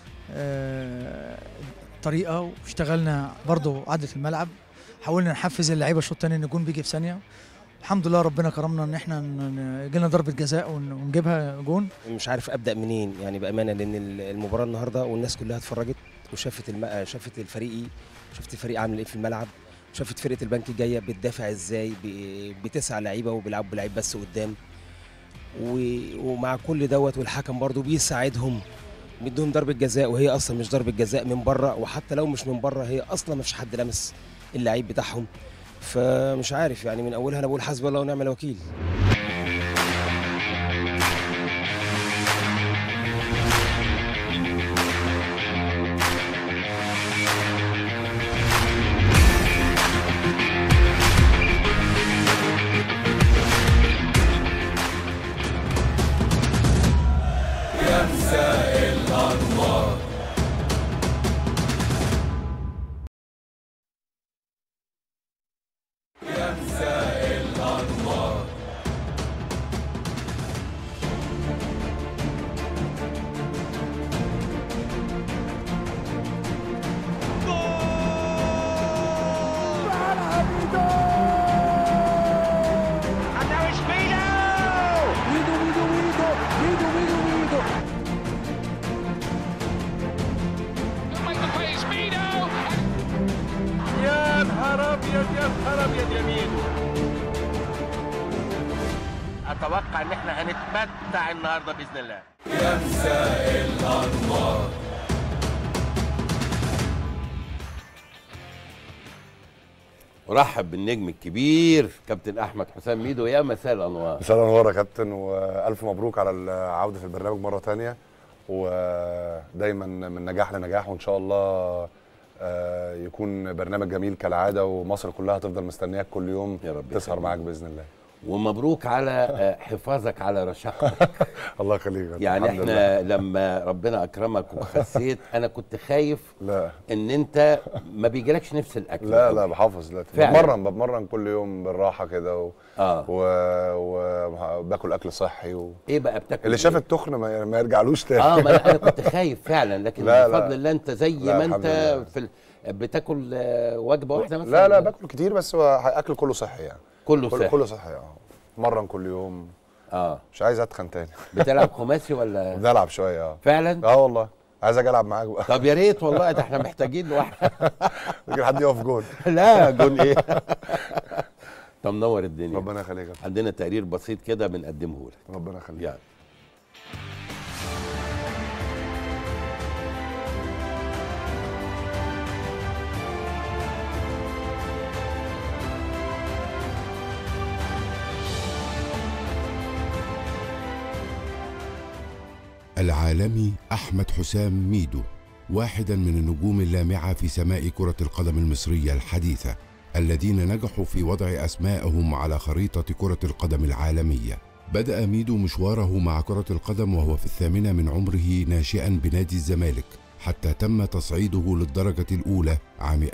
آه طريقه واشتغلنا برضو عدت الملعب حاولنا نحفز اللعيبه الشوط الثاني ان الجون بيجي في ثانيه الحمد لله ربنا كرمنا ان احنا ن- جينا ضربه جزاء ون- ونجيبها جون مش عارف ابدا منين يعني بامانه لان ال- المباراه النهارده والناس كلها اتفرجت وشافت الم... شافت الفريقي شافت الفريق عامل ايه في الملعب شافت فرقه البنك جايه بتدافع ازاي ب- بتسعى لعيبه وبيلعبوا بلعيب بس قدام و... ومع كل دوت والحكم برضو بيساعدهم بيدوهم ضربه جزاء وهي اصلا مش ضربه جزاء من بره وحتى لو مش من بره هي اصلا ما فيش حد لمس اللعيب بتاعهم فمش عارف يعني من اولها انا بقول حسبي الله ونعم الوكيل يمسى الأنوار يمسى الأنوار يا نهار ابيض يا نهار ابيض يمين اتوقع ان احنا هنتمتع النهارده باذن الله يمسى الأنوار ورحب بالنجم الكبير كابتن احمد حسام ميدو يا مساء الانوار مساء الانوار يا كابتن والف مبروك على العوده في البرنامج مره تانية ودايما من نجاح لنجاح وان شاء الله آه، يكون برنامج جميل كالعاده ومصر كلها تفضل مستنياك كل يوم يا رب تسهر معاك باذن الله ومبروك على آه، حفاظك على رشاقتك الله يخليك يعني الحمد احنا لله. لما ربنا اكرمك وخسيت انا كنت خايف لا ان انت ما بيجيلكش نفس الاكل لا أوي. لا بحافظ دلوقتي فعلا. بتمرن بتمرن كل يوم بالراحه كده و... اه وباكل اكل صحي و... ايه بقى بتاكل اللي إيه؟ شاف التخن ما, ما يرجعلوش تاني اه ما أنا- انا كنت خايف فعلا لكن لا، لا. بفضل الله انت زي لا، ما الحمد انت لله. في ال... بتاكل آه، وجبه واحده مثلا لا لا باكل كتير بس هو اكل كله صحي يعني كله كله, صحي. كله صحي اه مرن كل يوم اه مش عايز اتخن تاني بتلعب خماسي ولا بلعب شويه اه فعلا اه والله عايز اجي العب معاك بقى طب يا ريت والله ده احنا محتاجين واحد يمكن حد يقف جول لا جون ايه طب منور الدنيا ربنا يخليك يا عندنا تقرير بسيط كده بنقدمه لك ربنا يخليك يعني العالمي أحمد حسام ميدو واحدا من النجوم اللامعة في سماء كرة القدم المصرية الحديثة الذين نجحوا في وضع أسماءهم على خريطة كرة القدم العالمية بدأ ميدو مشواره مع كرة القدم وهو في الثامنة من عمره ناشئا بنادي الزمالك حتى تم تصعيده للدرجة الأولى عام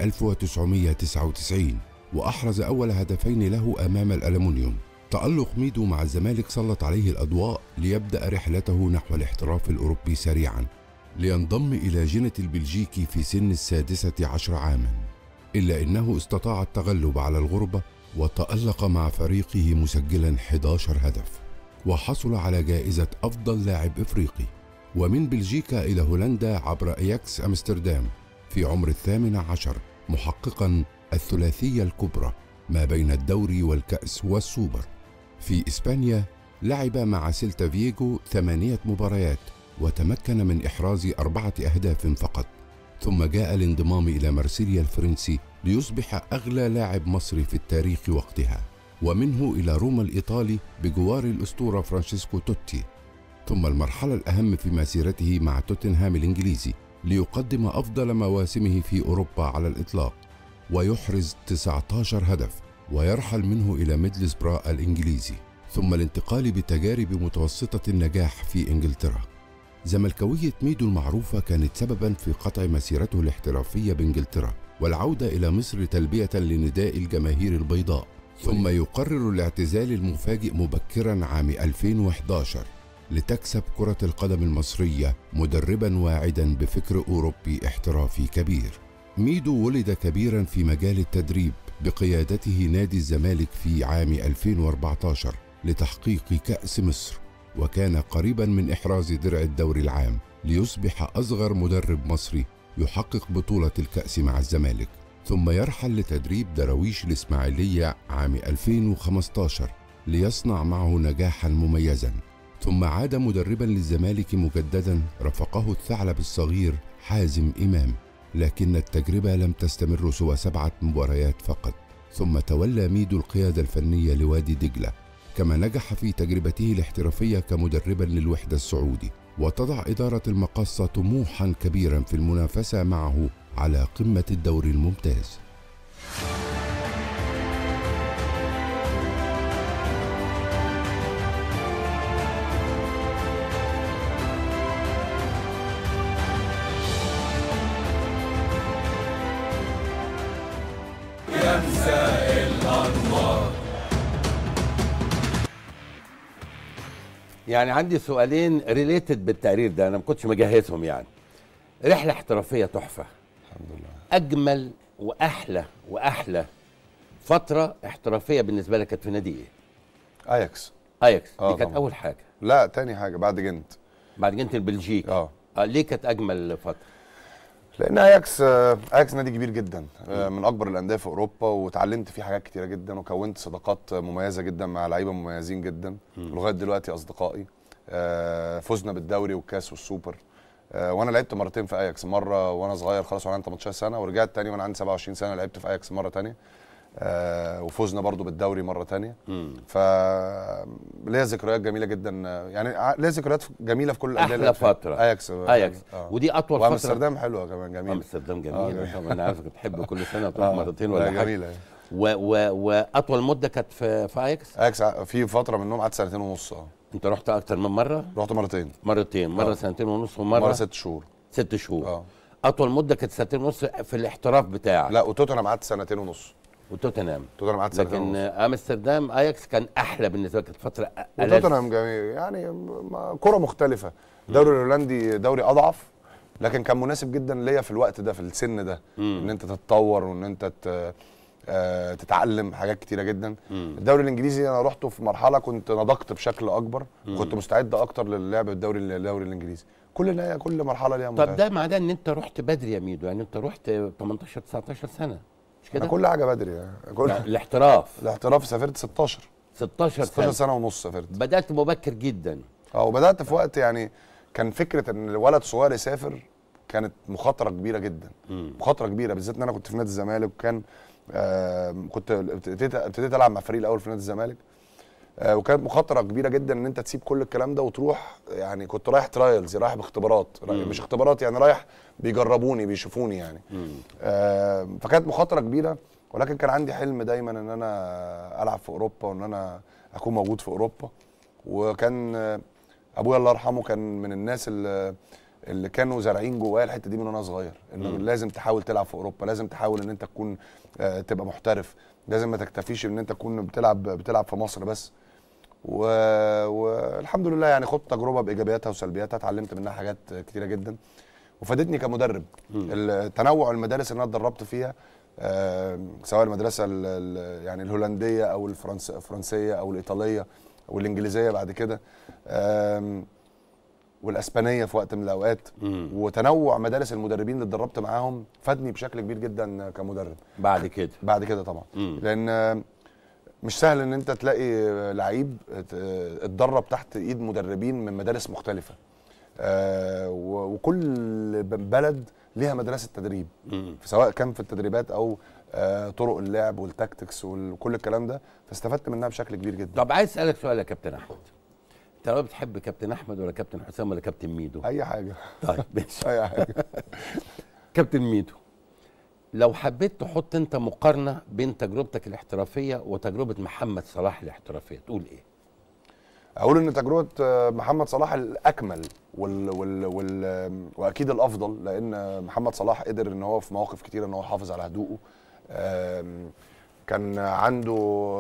1999 وأحرز أول هدفين له أمام الألمنيوم تألق ميدو مع الزمالك سلط عليه الأضواء ليبدأ رحلته نحو الاحتراف الأوروبي سريعا لينضم إلى جنة البلجيكي في سن السادسة عشر عاما إلا أنه استطاع التغلب على الغربة وتألق مع فريقه مسجلا 11 هدف وحصل على جائزة أفضل لاعب إفريقي ومن بلجيكا إلى هولندا عبر أياكس أمستردام في عمر الثامن عشر محققا الثلاثية الكبرى ما بين الدوري والكأس والسوبر في إسبانيا لعب مع سيلتا فييجو ثمانية مباريات وتمكن من إحراز أربعة أهداف فقط ثم جاء الانضمام إلى مرسيليا الفرنسي ليصبح أغلى لاعب مصري في التاريخ وقتها ومنه إلى روما الإيطالي بجوار الأسطورة فرانشيسكو توتي ثم المرحلة الأهم في مسيرته مع توتنهام الإنجليزي ليقدم أفضل مواسمه في أوروبا على الإطلاق ويحرز 19 هدف ويرحل منه إلى ميدلسبرا الإنجليزي ثم الانتقال بتجارب متوسطة النجاح في إنجلترا زملكاوية ميدو المعروفة كانت سببا في قطع مسيرته الاحترافية بإنجلترا والعودة إلى مصر تلبية لنداء الجماهير البيضاء ثم يقرر الاعتزال المفاجئ مبكرا عام 2011 لتكسب كرة القدم المصرية مدربا واعدا بفكر أوروبي احترافي كبير ميدو ولد كبيرا في مجال التدريب بقيادته نادي الزمالك في عام 2014 لتحقيق كأس مصر وكان قريبا من إحراز درع الدوري العام ليصبح أصغر مدرب مصري يحقق بطولة الكأس مع الزمالك ثم يرحل لتدريب دراويش الإسماعيلية عام 2015 ليصنع معه نجاحا مميزا ثم عاد مدربا للزمالك مجددا رافقه الثعلب الصغير حازم إمام لكن التجربة لم تستمر سوى سبعة مباريات فقط ثم تولى ميدو القيادة الفنية لوادي دجلة كما نجح في تجربته الاحترافية كمدربا للوحدة السعودي وتضع إدارة المقصة طموحا كبيرا في المنافسة معه على قمة الدوري الممتاز يمساء الأنوار يعني عندي سؤالين ريليتد بالتقرير ده انا ما كنتش مجهزهم يعني رحله احترافيه تحفه الحمد لله اجمل واحلى واحلى فتره احترافيه بالنسبه لك كانت في نادي ايه اياكس اياكس آه دي كانت طبعاً. اول حاجه لا تاني حاجه بعد جنت بعد جنت البلجيك اه آه ليه كانت اجمل فتره لان اياكس آه، اياكس نادي كبير جدا آه، من اكبر الانديه في اوروبا وتعلمت فيه حاجات كتيره جدا وكونت صداقات مميزه جدا مع لعيبه مميزين جدا لغايه دلوقتي اصدقائي آه، فزنا بالدوري والكاس والسوبر آه، وانا لعبت مرتين في اياكس مره وانا صغير خالص وانا عندي 18 سنه ورجعت تاني وانا عندي 27 سنه لعبت في اياكس مره تانية آه، وفزنا برضو بالدوري مره تانية ف ليا ذكريات جميله جدا آه، يعني ع- ليا ذكريات جميله في كل الانديه اللي احلى لعبت فيها. فتره اياكس آه، اياكس آه. ودي اطول فتره وامستردام حلوه كمان جميله امستردام آه، جميله جميلة. طبعا انا عارفك بتحب كل سنه تروح آه، مرتين لا، ولا حاجه جميلة. و و واطول مده كانت في في اياكس اياكس ع- في فتره منهم قعدت سنتين ونص اه انت رحت اكتر من مره رحت مرتين مرتين مره آه. سنتين ونص ومره مره ست شهور ست شهور اه اطول مده كانت سنتين ونص في الاحتراف بتاعك لا وتوتنهام قعدت سنتين ونص وتوتنهام توتنهام قعدت سنتين لكن ونص امستردام اياكس كان احلى بالنسبه لك كانت فتره ألذ. وتوتنهام جميل يعني م- كرة مختلفة الدوري الهولندي دوري أضعف لكن كان مناسب جدا ليا في الوقت ده في السن ده مم. ان انت تتطور وان انت ت... آه تتعلم حاجات كتيره جدا مم. الدوري الانجليزي انا رحته في مرحله كنت نضجت بشكل اكبر مم. كنت مستعد اكتر للعب بالدوري الدوري الانجليزي كل كل مرحله ليها طب متعة. ده معناه ان انت رحت بدري يا ميدو يعني انت رحت 18 19 سنه مش كده أنا كل حاجه بدري يعني كل لا، الاحتراف الاحتراف سافرت 16 16 16 سنه سنه ونص سافرت بدات مبكر جدا اه وبدات في وقت يعني كان فكره ان الولد صغير يسافر كانت مخاطره كبيره جدا مم. مخاطره كبيره بالذات ان انا كنت في نادي الزمالك وكان آه كنت ابتديت ابتديت العب مع الفريق الاول في نادي الزمالك آه وكانت مخاطره كبيره جدا ان انت تسيب كل الكلام ده وتروح يعني كنت رايح ترايلز رايح باختبارات رايح مم. مش اختبارات يعني رايح بيجربوني بيشوفوني يعني مم. آه فكانت مخاطره كبيره ولكن كان عندي حلم دايما ان انا العب في اوروبا وان انا اكون موجود في اوروبا وكان آه، ابويا الله يرحمه كان من الناس اللي اللي كانوا زارعين جوايا الحته دي من وانا صغير انه مم. لازم تحاول تلعب في اوروبا لازم تحاول ان انت تكون آه، تبقى محترف لازم ما تكتفيش ان انت تكون بتلعب بتلعب في مصر بس و... والحمد لله يعني خدت تجربه بايجابياتها وسلبياتها اتعلمت منها حاجات كتيره جدا وفادتني كمدرب مم. التنوع المدارس اللي انا اتدربت فيها آه، سواء المدرسه ال- ال- يعني الهولنديه او الفرنس الفرنسيه او الايطاليه او الانجليزيه بعد كده آم، والاسبانيه في وقت من الاوقات مم. وتنوع مدارس المدربين اللي اتدربت معاهم فادني بشكل كبير جدا كمدرب بعد كده بعد كده طبعا مم. لان آه، مش سهل ان انت تلاقي لعيب ات- اه اتدرب تحت ايد مدربين من مدارس مختلفه آه، و- وكل ب- بلد ليها مدرسه تدريب مم. سواء كان في التدريبات او آه، طرق اللعب والتاكتكس وكل الكلام ده فاستفدت منها بشكل كبير جدا طب عايز اسالك سؤال يا كابتن احمد انت لو بتحب كابتن احمد ولا كابتن حسام ولا كابتن ميدو اي حاجه طيب ماشي اي حاجه كابتن ميدو لو حبيت تحط انت مقارنه بين تجربتك الاحترافيه وتجربه محمد صلاح الاحترافيه تقول ايه اقول ان تجربه آه، محمد صلاح الاكمل وال وال وال آم، واكيد الافضل لان محمد صلاح قدر ان هو في مواقف كتيره ان هو يحافظ على هدوءه آم، كان عنده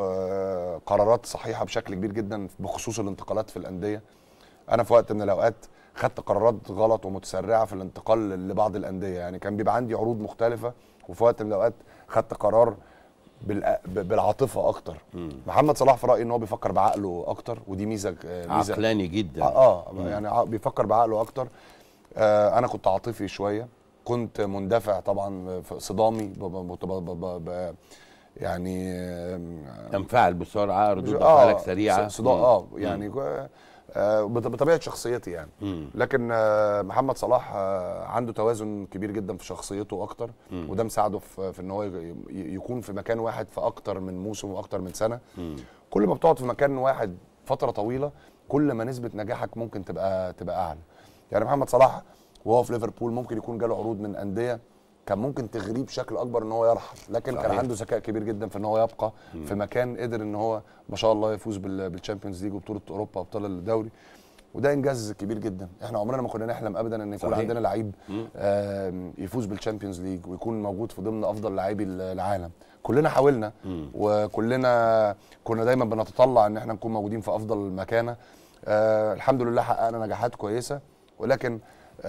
آه، قرارات صحيحه بشكل كبير جدا بخصوص الانتقالات في الانديه انا في وقت من الاوقات خدت قرارات غلط ومتسرعه في الانتقال لبعض الانديه يعني كان بيبقى عندي عروض مختلفه وفي وقت من الاوقات خدت قرار بالأ- ب- بالعاطفه اكتر محمد صلاح في رايي ان هو بيفكر بعقله اكتر ودي ميزه آه، ميزه عقلاني جدا اه مم. يعني ع- بيفكر بعقله اكتر آه انا كنت عاطفي شويه كنت مندفع طبعا في صدامي ب ب ب ب ب ب يعني آم، تنفعل بسرعه ردود آه، افعالك سريعه ص- صدا مم. اه مم. يعني آه بط- بطبيعه شخصيتي يعني مم. لكن آه محمد صلاح آه عنده توازن كبير جدا في شخصيته اكتر مم. وده مساعده في, في ان هو ي- ي- يكون في مكان واحد في اكتر من موسم واكتر من سنه مم. كل ما بتقعد في مكان واحد فتره طويله كل ما نسبه نجاحك ممكن تبقى تبقى اعلى يعني محمد صلاح وهو في ليفربول ممكن يكون جاله عروض من انديه كان ممكن تغريه بشكل اكبر ان هو يرحل لكن صحيح. كان عنده ذكاء كبير جدا في ان هو يبقى مم. في مكان قدر ان هو ما شاء الله يفوز بال- بالتشامبيونز ليج وبطوله اوروبا وابطال الدوري وده انجاز كبير جدا احنا عمرنا ما كنا نحلم ابدا ان يكون صحيح. عندنا لعيب مم. آم، يفوز بالتشامبيونز ليج ويكون موجود في ضمن افضل لاعبي العالم كلنا حاولنا مم. وكلنا كنا دايما بنتطلع ان احنا نكون موجودين في افضل مكانه آه الحمد لله حققنا نجاحات كويسه ولكن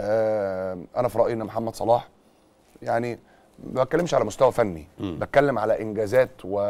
آه انا في رايي ان محمد صلاح يعني ما بتكلمش على مستوى فني مم. بتكلم على انجازات و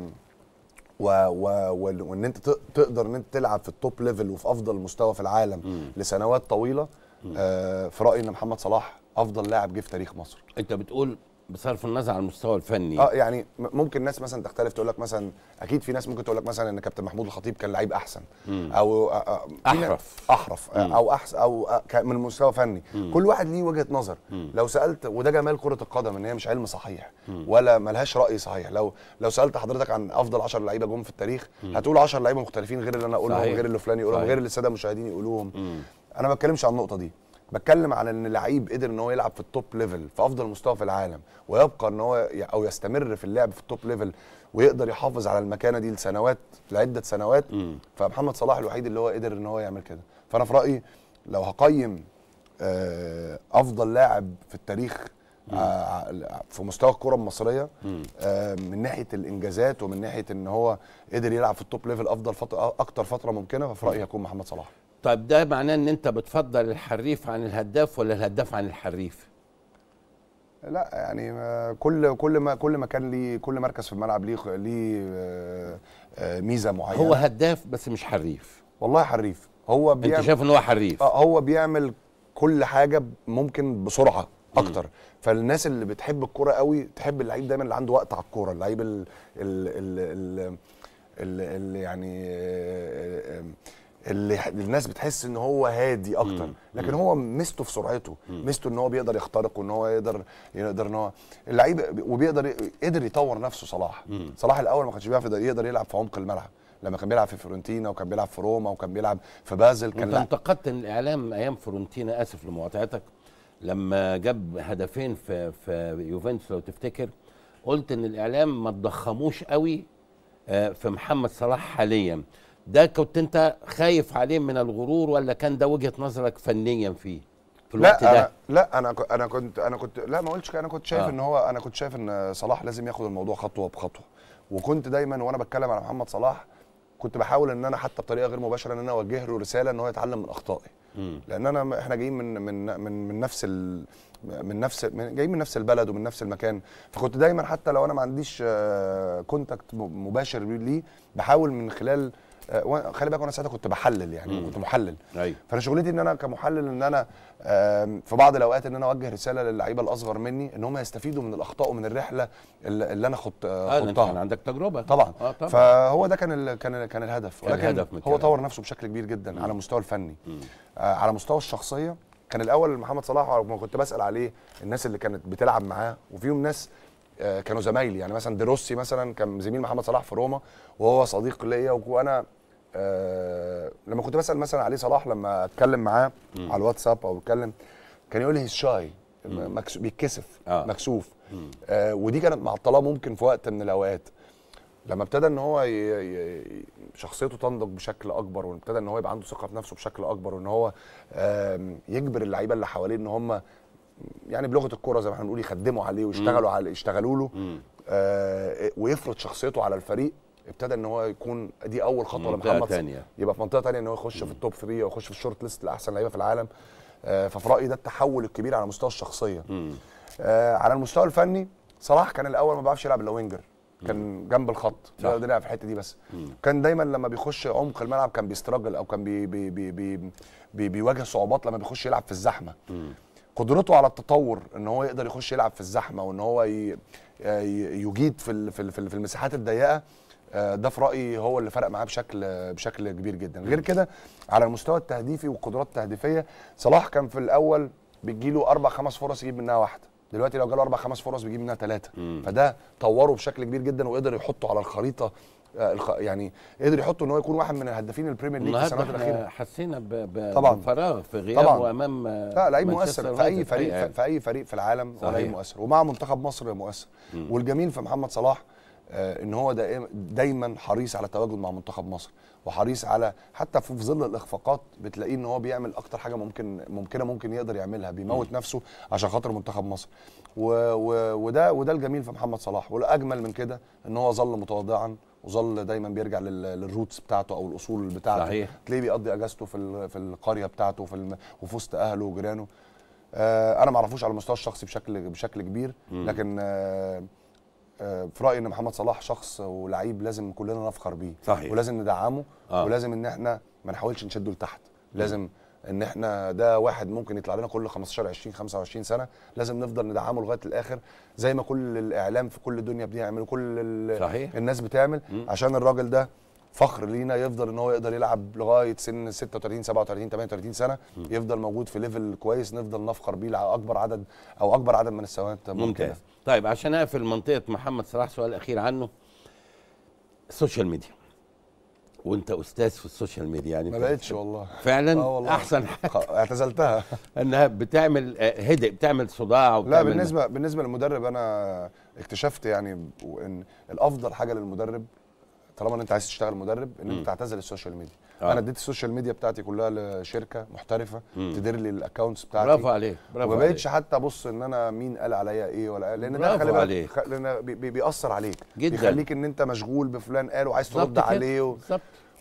و و وال- وان انت ت- تقدر ان انت تلعب في التوب ليفل وفي افضل مستوى في العالم مم. لسنوات طويله آه في رايي ان محمد صلاح افضل لاعب جه في تاريخ مصر انت بتقول بصرف النظر عن المستوى الفني اه يعني م- ممكن ناس مثلا تختلف تقول لك مثلا اكيد في ناس ممكن تقول لك مثلا ان كابتن محمود الخطيب كان لعيب احسن مم. او آه، آه، في ناس- أحرف. احرف آه، مم. او احسن او آه، ك- من مستوى فني مم. كل واحد ليه وجهه نظر مم. لو سالت وده جمال كره القدم ان هي مش علم صحيح مم. ولا ملهاش راي صحيح لو لو سالت حضرتك عن افضل 10 لعيبه جم في التاريخ مم. هتقول 10 لعيبه مختلفين غير اللي انا اقولهم صحيح. غير اللي فلان يقولهم صحيح. غير اللي الساده المشاهدين يقولوهم مم. انا ما بتكلمش عن النقطه دي بتكلم على ان لعيب قدر ان هو يلعب في التوب ليفل في افضل مستوى في العالم ويبقى ان هو ي- او يستمر في اللعب في التوب ليفل ويقدر يحافظ على المكانه دي لسنوات لعده سنوات مم. فمحمد صلاح الوحيد اللي هو قدر ان هو يعمل كده فانا في رايي لو هقيم آه، افضل لاعب في التاريخ آه، في مستوى الكره المصريه مم. آه، من ناحيه الانجازات ومن ناحيه ان هو قدر يلعب في التوب ليفل افضل فتره اكتر فتره ممكنه ففي رايي هيكون محمد صلاح طيب ده معناه ان انت بتفضل الحريف عن الهداف ولا الهداف عن الحريف لا يعني ما- كل كل ما كل مكان ليه كل مركز في الملعب ليه ليه آه، آه، ميزه معينه هو هداف بس مش حريف والله حريف هو انت شايف ان هو حريف اه هو بيعمل كل حاجه ممكن بسرعه اكتر فالناس اللي بتحب الكوره قوي تحب اللعيب دايما اللي عنده وقت على الكوره اللعيب ال- ال- ال- ال- ال- اللي يعني آه، آه، اللي ح- الناس بتحس ان هو هادي اكتر لكن هو ميزته في سرعته ميزته ان هو بيقدر يخترق وان هو يقدر يقدر ان هو اللعيب وبيقدر ي- قدر يطور نفسه صلاح صلاح الاول ما كانش بيعرف يقدر- يقدر يلعب في عمق الملعب لما كان بيلعب في فيورنتينا وكان بيلعب في روما وكان بيلعب في بازل كان انت لا انتقدت إن الاعلام ايام فورنتينا اسف لمقاطعتك لما جاب هدفين في في يوفنتوس لو تفتكر قلت ان الاعلام ما تضخموش قوي آه، في محمد صلاح حاليا ده كنت انت خايف عليه من الغرور ولا كان ده وجهه نظرك فنيا فيه في الوقت لا ده أنا لا انا ك- انا كنت انا كنت لا ما قلتش كده انا كنت شايف آه. ان هو انا كنت شايف ان صلاح لازم ياخد الموضوع خطوه بخطوه وكنت دايما وانا بتكلم على محمد صلاح كنت بحاول ان انا حتى بطريقه غير مباشره ان انا اوجه له رساله ان هو يتعلم من اخطائي لان انا احنا جايين من من من من نفس ال من نفس من جايين من نفس البلد ومن نفس المكان فكنت دايما حتى لو انا ما عنديش آه، كونتاكت م- مباشر ليه بحاول من خلال آه، وأنا- خلي بالك وانا ساعتها كنت بحلل يعني مم. كنت محلل ايوه فانا شغلتي ان انا كمحلل ان انا آم، في بعض الاوقات ان انا اوجه رساله للعيبه الاصغر مني ان هم يستفيدوا من الاخطاء ومن الرحله اللي اللي انا خدت اه انت خدتها كان عندك تجربه طبعا اه طبعا فهو ده كان ال كان ال كان الهدف كان ولكن الهدف من هو الكلام. طور نفسه بشكل كبير جدا على المستوى الفني آه على مستوى الشخصيه كان الاول محمد صلاح لما كنت بسال عليه الناس اللي كانت بتلعب معاه وفيهم ناس آه كانوا زمايلي يعني مثلا ديروسي مثلا كان زميل محمد صلاح في روما وهو صديق ليا وانا آه لما كنت بسال مثلا عليه صلاح لما اتكلم معاه على الواتساب او اتكلم كان يقول لي شاي مكسو بيتكسف آه. مكسوف آه ودي كانت معطلاه ممكن في وقت من الاوقات لما ابتدى ان هو ي... ي... شخصيته تنضج بشكل اكبر وابتدى ان هو يبقى عنده ثقه في نفسه بشكل اكبر وان هو آم، يجبر اللعيبه اللي حواليه ان هم يعني بلغه الكوره زي ما احنا بنقول يخدموا عليه ويشتغلوا عليه يشتغلوا له آه ويفرض شخصيته على الفريق ابتدى ان هو يكون دي اول خطوه منطقة لمحمد صلاح. تانية. يبقى في منطقه ثانيه ان هو يخش في التوب 3 او يخش في الشورت ليست لاحسن لعيبه في العالم آه ففي رايي ده التحول الكبير على مستوى الشخصيه آه على المستوى الفني صلاح كان الاول ما بيعرفش يلعب الا وينجر كان جنب الخط صح. بيقدر يلعب في الحته دي بس كان دايما لما بيخش عمق الملعب كان بيستراجل او كان بي بي بي بي بي بيواجه صعوبات لما بيخش يلعب في الزحمه قدرته على التطور ان هو يقدر يخش يلعب في الزحمه وان هو ي- ي- يجيد في ال- في ال- في ال- في المساحات الضيقه آه، ده في رايي هو اللي فرق معاه بشكل بشكل كبير جدا غير كده على المستوى التهديفي والقدرات التهديفيه صلاح كان في الاول بيجيله اربع خمس فرص يجيب منها واحده دلوقتي لو جاله اربع خمس فرص بيجيب منها ثلاثه فده طوره بشكل كبير جدا وقدر يحطه على الخريطه آه، الخ... يعني قدر يحطه ان هو يكون واحد من الهدافين البريمير ليج في النهارده السنوات احنا الاخيره حسينا ب... ب... طبعاً. بفراغ في غيابه طبعاً. امام لا لعيب مانشستر مؤثر في اي يونايتد فريق الحقيقة. في اي فريق في العالم هو صحيح. لعيب مؤثر ومع منتخب مصر مؤثر مم. والجميل في محمد صلاح آه، ان هو دائما دايما حريص على التواجد مع منتخب مصر وحريص على حتى في في ظل الاخفاقات بتلاقيه ان هو بيعمل اكتر حاجه ممكن ممكنه ممكن يقدر يعملها بيموت نفسه عشان خاطر منتخب مصر و و وده وده الجميل في محمد صلاح والاجمل من كده ان هو ظل متواضعا وظل دايما بيرجع لل- للروتس بتاعته او الاصول بتاعته صحيح. تلاقيه بيقضي اجازته في ال- في القريه بتاعته في الم... وفي وسط اهله وجيرانه آه انا ما اعرفوش على المستوى الشخصي بشكل بشكل كبير مم. لكن آه آه في رايي ان محمد صلاح شخص ولعيب لازم كلنا نفخر بيه صحيح. ولازم ندعمه آه. آه. ولازم ان احنا ما نحاولش نشده لتحت لازم ان احنا ده واحد ممكن يطلع لنا كل 15 20 25 سنه لازم نفضل ندعمه لغايه الاخر زي ما كل الاعلام في كل الدنيا بيعمل كل ال- صحيح. الناس بتعمل مم. عشان الراجل ده فخر لينا يفضل ان هو يقدر يلعب لغايه سن 36 37 38 سنه يفضل موجود في ليفل كويس نفضل نفخر بيه لاكبر عدد او اكبر عدد من السنوات ممكنة. ممتاز طيب عشان اقفل منطقه محمد صلاح سؤال اخير عنه السوشيال ميديا وانت استاذ في السوشيال ميديا يعني ما أنت بقتش والله فعلا آه والله. احسن حاجه اعتزلتها انها بتعمل آه، هدئ بتعمل صداع لا وبتعمل بالنسبه بالنسبه للمدرب انا اكتشفت يعني ان الافضل حاجه للمدرب طالما ان انت عايز تشتغل مدرب ان مم. انت تعتزل السوشيال ميديا آه. انا اديت السوشيال ميديا بتاعتي كلها لشركه محترفه مم. تدير لي الاكونتس بتاعتي برافو عليك برافو وما بقتش حتى ابص ان انا مين قال عليا ايه ولا قال لان ده برافو خلي بالك عليك. خ- لان بي- بي- بيأثر عليك جداً. بيخليك ان انت مشغول بفلان قال وعايز بالظبط ترد كده. عليه و... بالظبط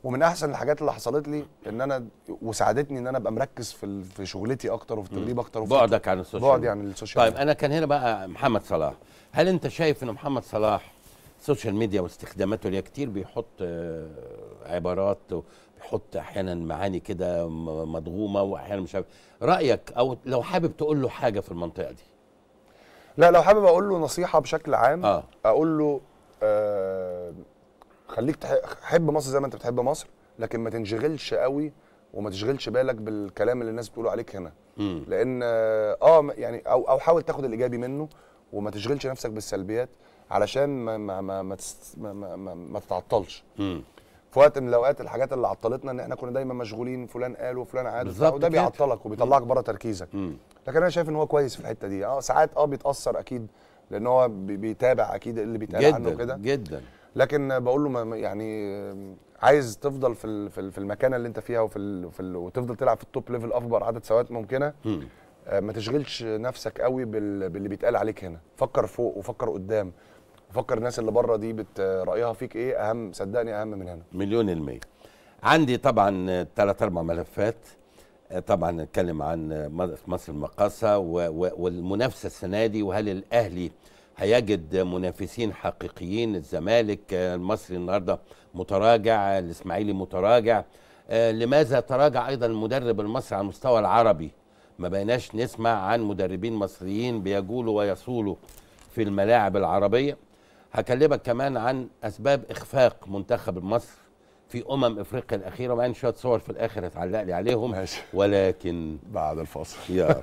ومن احسن الحاجات اللي حصلت لي ان انا وساعدتني ان انا ابقى مركز في ال- في شغلتي اكتر وفي التدريب اكتر وفي بعدك عن السوشيال بعدي ميديا. عن السوشيال طيب انا كان هنا بقى محمد صلاح هل انت شايف ان محمد صلاح السوشيال ميديا واستخداماته ليها كتير بيحط آه، عبارات بيحط احيانا معاني كده م- مضغومه واحيانا مش عارف رايك او لو حابب تقول له حاجه في المنطقه دي لا لو حابب اقول له نصيحه بشكل عام آه. اقول له آه خليك تح- حب مصر زي ما انت بتحب مصر لكن ما تنشغلش قوي وما تشغلش بالك بالكلام اللي الناس بتقوله عليك هنا مم. لان اه آه، م- يعني او او حاول تاخد الايجابي منه وما تشغلش نفسك بالسلبيات علشان ما ما ما ما, تست- ما, ما, ما, ما تتعطلش مم. في وقت من الاوقات الحاجات اللي عطلتنا ان احنا كنا دايما مشغولين فلان قال وفلان عاد بالظبط وده كده. بيعطلك وبيطلعك بره تركيزك مم. لكن انا شايف ان هو كويس في الحته دي اه ساعات اه بيتاثر اكيد لان هو بي- بيتابع اكيد اللي بيتقال عنه جدا كده جدا لكن بقول له ما- ما- يعني آم، عايز تفضل في ال- في ال- في المكانه اللي انت فيها وفي ال في ال وتفضل تلعب في التوب ليفل اكبر عدد سنوات ممكنه مم. آه، ما تشغلش نفسك قوي بال- باللي بيتقال عليك هنا فكر فوق وفكر قدام وفكر الناس اللي بره دي بت رايها فيك ايه اهم صدقني اهم من هنا مليون المية عندي طبعا ثلاث اربع ملفات آه، طبعا نتكلم عن آه، م- مصر المقاصة و- و- والمنافسة السنة دي وهل الأهلي هيجد منافسين حقيقيين الزمالك آه، المصري النهاردة متراجع آه، الإسماعيلي متراجع آه، لماذا تراجع أيضا المدرب المصري على المستوى العربي ما بقيناش نسمع عن مدربين مصريين بيجولوا ويصولوا في الملاعب العربية هكلمك كمان عن أسباب إخفاق منتخب مصر في أمم إفريقيا الأخيرة ومعين شوية صور في الآخر هتعلق لي عليهم ماشي. ولكن بعد الفاصل يا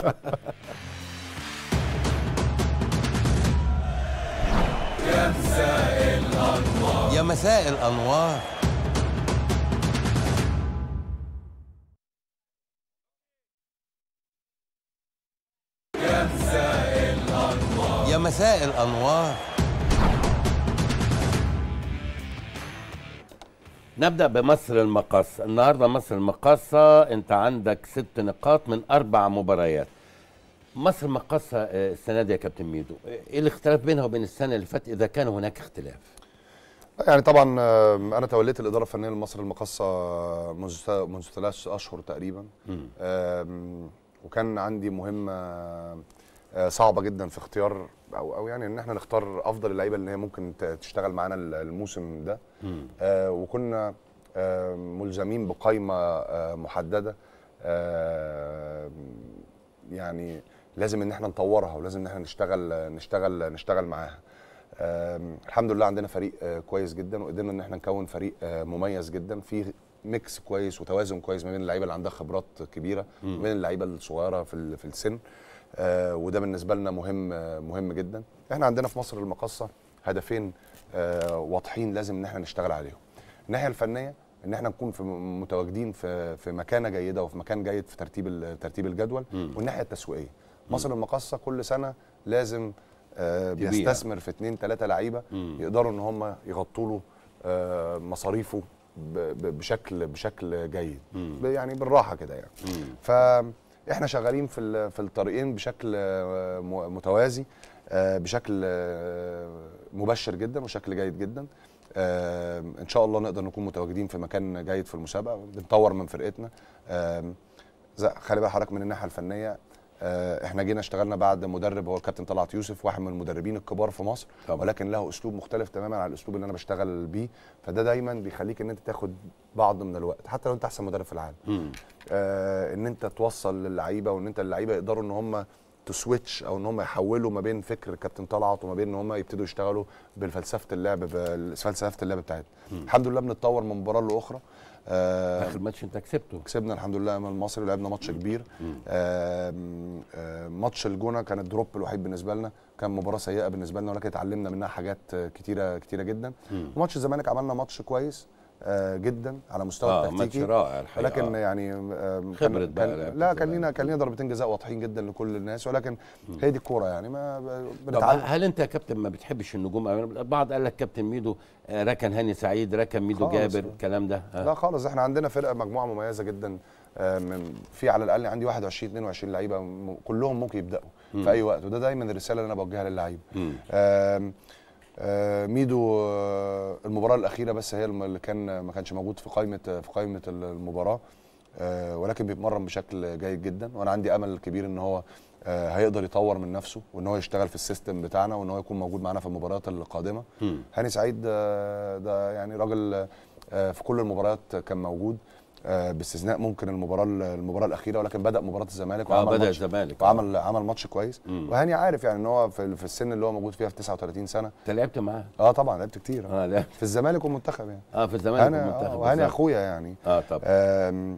يا مساء الأنوار يا مساء الأنوار يا مساء الأنوار يا مساء الأنوار نبدأ بمصر المقاصة النهاردة مصر المقاصة أنت عندك ست نقاط من أربع مباريات مصر المقاصة آه، السنة دي يا كابتن ميدو إيه الاختلاف بينها وبين السنة اللي فاتت إذا كان هناك اختلاف يعني طبعا آه، انا توليت الاداره الفنيه لمصر المقاصه منذ منذ ثلاث اشهر تقريبا مم. آم، وكان عندي مهمه آه، صعبه جدا في اختيار او او يعني ان احنا نختار افضل اللعيبه اللي هي ممكن ت- تشتغل معانا الموسم ده مم. آه، وكنا آه، ملزمين بقائمه آه، محدده آه، يعني لازم ان احنا نطورها ولازم ان احنا نشتغل نشتغل نشتغل معاها آم، الحمد لله عندنا فريق آه، كويس جدا وقدرنا ان احنا نكون فريق آه، مميز جدا فيه ميكس كويس وتوازن كويس ما بين اللعيبه اللي عندها خبرات كبيره مم. وبين اللعيبه الصغيره في ال- في السن آه، وده بالنسبه لنا مهم آه، مهم جدا احنا عندنا في مصر المقاصه هدفين آه، واضحين لازم ان احنا نشتغل عليهم الناحيه الفنيه ان احنا نكون في م- متواجدين في في مكانه جيده وفي مكان جيد في ترتيب ال- ترتيب الجدول مم. والناحيه التسويقيه مصر المقاصه كل سنه لازم آه، تبيع. بيستثمر في اثنين ثلاثه لعيبه مم. يقدروا ان هم يغطوا له آه، مصاريفه ب- ب- بشكل بشكل جيد مم. ب- يعني بالراحه كده يعني مم. فاحنا شغالين في ال- في الطريقين بشكل آه، م- متوازي آه، بشكل آه، مبشر جدا وشكل جيد جدا آه، ان شاء الله نقدر نكون متواجدين في مكان جيد في المسابقه بنطور من فرقتنا آم، زي- خلي بقى حضرتك من الناحيه الفنيه آه، احنا جينا اشتغلنا بعد مدرب هو الكابتن طلعت يوسف واحد من المدربين الكبار في مصر طبعا. ولكن له اسلوب مختلف تماما عن الاسلوب اللي انا بشتغل بيه فده دايما بيخليك ان انت تاخد بعض من الوقت حتى لو انت احسن مدرب في العالم مم. آه ان انت توصل للعيبه وان انت اللعيبه يقدروا ان هم تسويتش او ان هم يحولوا ما بين فكر الكابتن طلعت وما بين ان هم يبتدوا يشتغلوا بالفلسفه اللعب بفلسفه اللعب بتاعتنا مم. الحمد لله بنتطور من مباراه لاخرى آه آخر ماتش أنت كسبته كسبنا الحمد لله امام المصري ولعبنا ماتش كبير مم. آم، آه ماتش الجونه كان الدروب الوحيد بالنسبه لنا كان مباراه سيئه بالنسبه لنا ولكن اتعلمنا منها حاجات آه، كتيره كتيره جدا مم. وماتش الزمالك عملنا ماتش كويس آه جدا على مستوى آه، التكتيكي ماتش رائع الحقيقة. ولكن آه. يعني آم، خبرة كان بقى كان لعبة لا كان الزمالك. لينا كان لينا ضربتين جزاء واضحين جدا لكل الناس ولكن مم. هي دي الكوره يعني ما ب- طب بنتعلم هل انت يا كابتن ما بتحبش النجوم البعض قال لك كابتن ميدو آه، ركن هاني سعيد ركن ميدو خالص. جابر الكلام ده آه. لا خالص احنا عندنا فرقه مجموعه مميزه جدا آه، من في على الاقل عندي 21 22 لعيبه م- كلهم ممكن يبداوا مم. في اي وقت وده دايما الرساله اللي انا بوجهها للعيبه مم. آم، آه، ميدو آه، المباراه الاخيره بس هي الم- اللي كان ما كانش موجود في قائمه في قائمه المباراه آه، ولكن بيتمرن بشكل جيد جدا وانا عندي امل كبير ان هو آه، هيقدر يطور من نفسه وان هو يشتغل في السيستم بتاعنا وان هو يكون موجود معانا في المباريات القادمه مم. هاني سعيد آه، ده يعني راجل آه، في كل المباريات كان موجود آه، باستثناء ممكن المباراه المباراه الاخيره ولكن بدا مباراه الزمالك آه، وعمل بدأ ماتش الزمالك، آه. وعمل عمل ماتش كويس مم. وهاني عارف يعني ان هو في في السن اللي هو موجود فيها في 39 سنه انت لعبت معاه اه طبعا لعبت كتير اه لعبت في الزمالك والمنتخب يعني اه في الزمالك هاني والمنتخب آه وهاني بالظبط. اخويا يعني اه طبعا آم،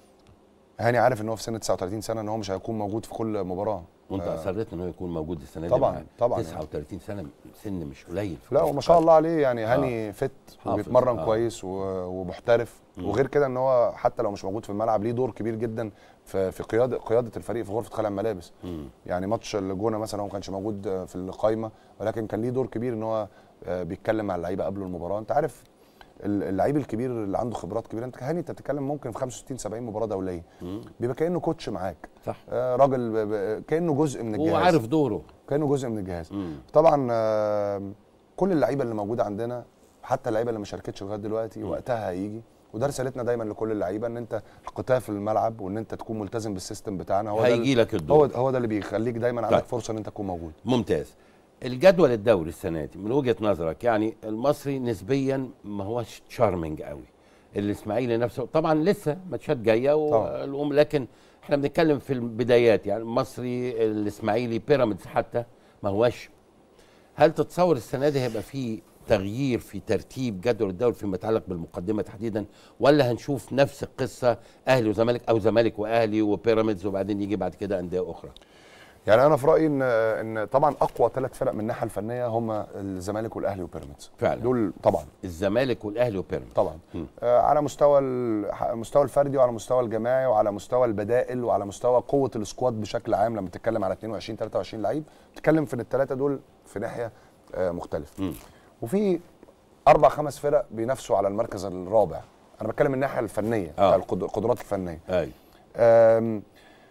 هاني عارف ان هو في سن 39 سنه ان هو مش هيكون موجود في كل مباراه وانت آه، اصريت ان هو يكون موجود السنه دي طبعاً، معاك. طبعاً 39 سنه سن مش قليل في لا كرة وما شاء الله عليه يعني آه. هاني فت حافظ، وبيتمرن آه. كويس و- ومحترف مم. وغير كده ان هو حتى لو مش موجود في الملعب ليه دور كبير جدا في في قياده قياده الفريق في غرفه خلع الملابس مم. يعني ماتش الجونه مثلا هو ما كانش موجود في القايمه ولكن كان ليه دور كبير ان هو آه، بيتكلم مع اللعيبه قبل المباراه انت عارف ال- اللعيب الكبير اللي عنده خبرات كبيره انت هاني انت بتتكلم ممكن في 65 70 مباراه دوليه مم. بيبقى كانه كوتش معاك صح آه، راجل ب- ب- كانه جزء من الجهاز هو عارف دوره كانه جزء من الجهاز مم. طبعا آه، كل اللعيبه اللي موجوده عندنا حتى اللعيبه اللي ما شاركتش لغايه دلوقتي وقتها هيجي وده رسالتنا دايما لكل اللعيبه ان انت قتال في الملعب وان انت تكون ملتزم بالسيستم بتاعنا هو ده هيجي ال- لك الدور. هو هو ده اللي بيخليك دايما عندك طيب. فرصه ان انت تكون موجود ممتاز الجدول الدوري السنه دي من وجهه نظرك يعني المصري نسبيا ما هوش تشارمنج قوي الاسماعيلي نفسه طبعا لسه ماتشات جايه والأم لكن احنا بنتكلم في البدايات يعني المصري الاسماعيلي بيراميدز حتى ما هوش هل تتصور السنه دي هيبقى في تغيير في ترتيب جدول الدوري فيما يتعلق بالمقدمه تحديدا ولا هنشوف نفس القصه اهلي وزمالك او زمالك واهلي وبيراميدز وبعدين يجي بعد كده انديه اخرى يعني انا في رايي ان ان طبعا اقوى ثلاث فرق من الناحيه الفنيه هم الزمالك والاهلي وبيراميدز فعلا دول طبعا الزمالك والاهلي وبيراميدز طبعا مم. آه، على مستوى ال- المستوى الفردي وعلى مستوى الجماعي وعلى مستوى البدائل وعلى مستوى قوه السكواد بشكل عام لما بتتكلم على 22 23 لعيب بتتكلم في ان الثلاثه دول في ناحيه آه، مختلف مم. وفي اربع خمس فرق بينافسوا على المركز الرابع انا بتكلم من الناحيه الفنيه آه. آه. القدرات الفنيه ايوه آم،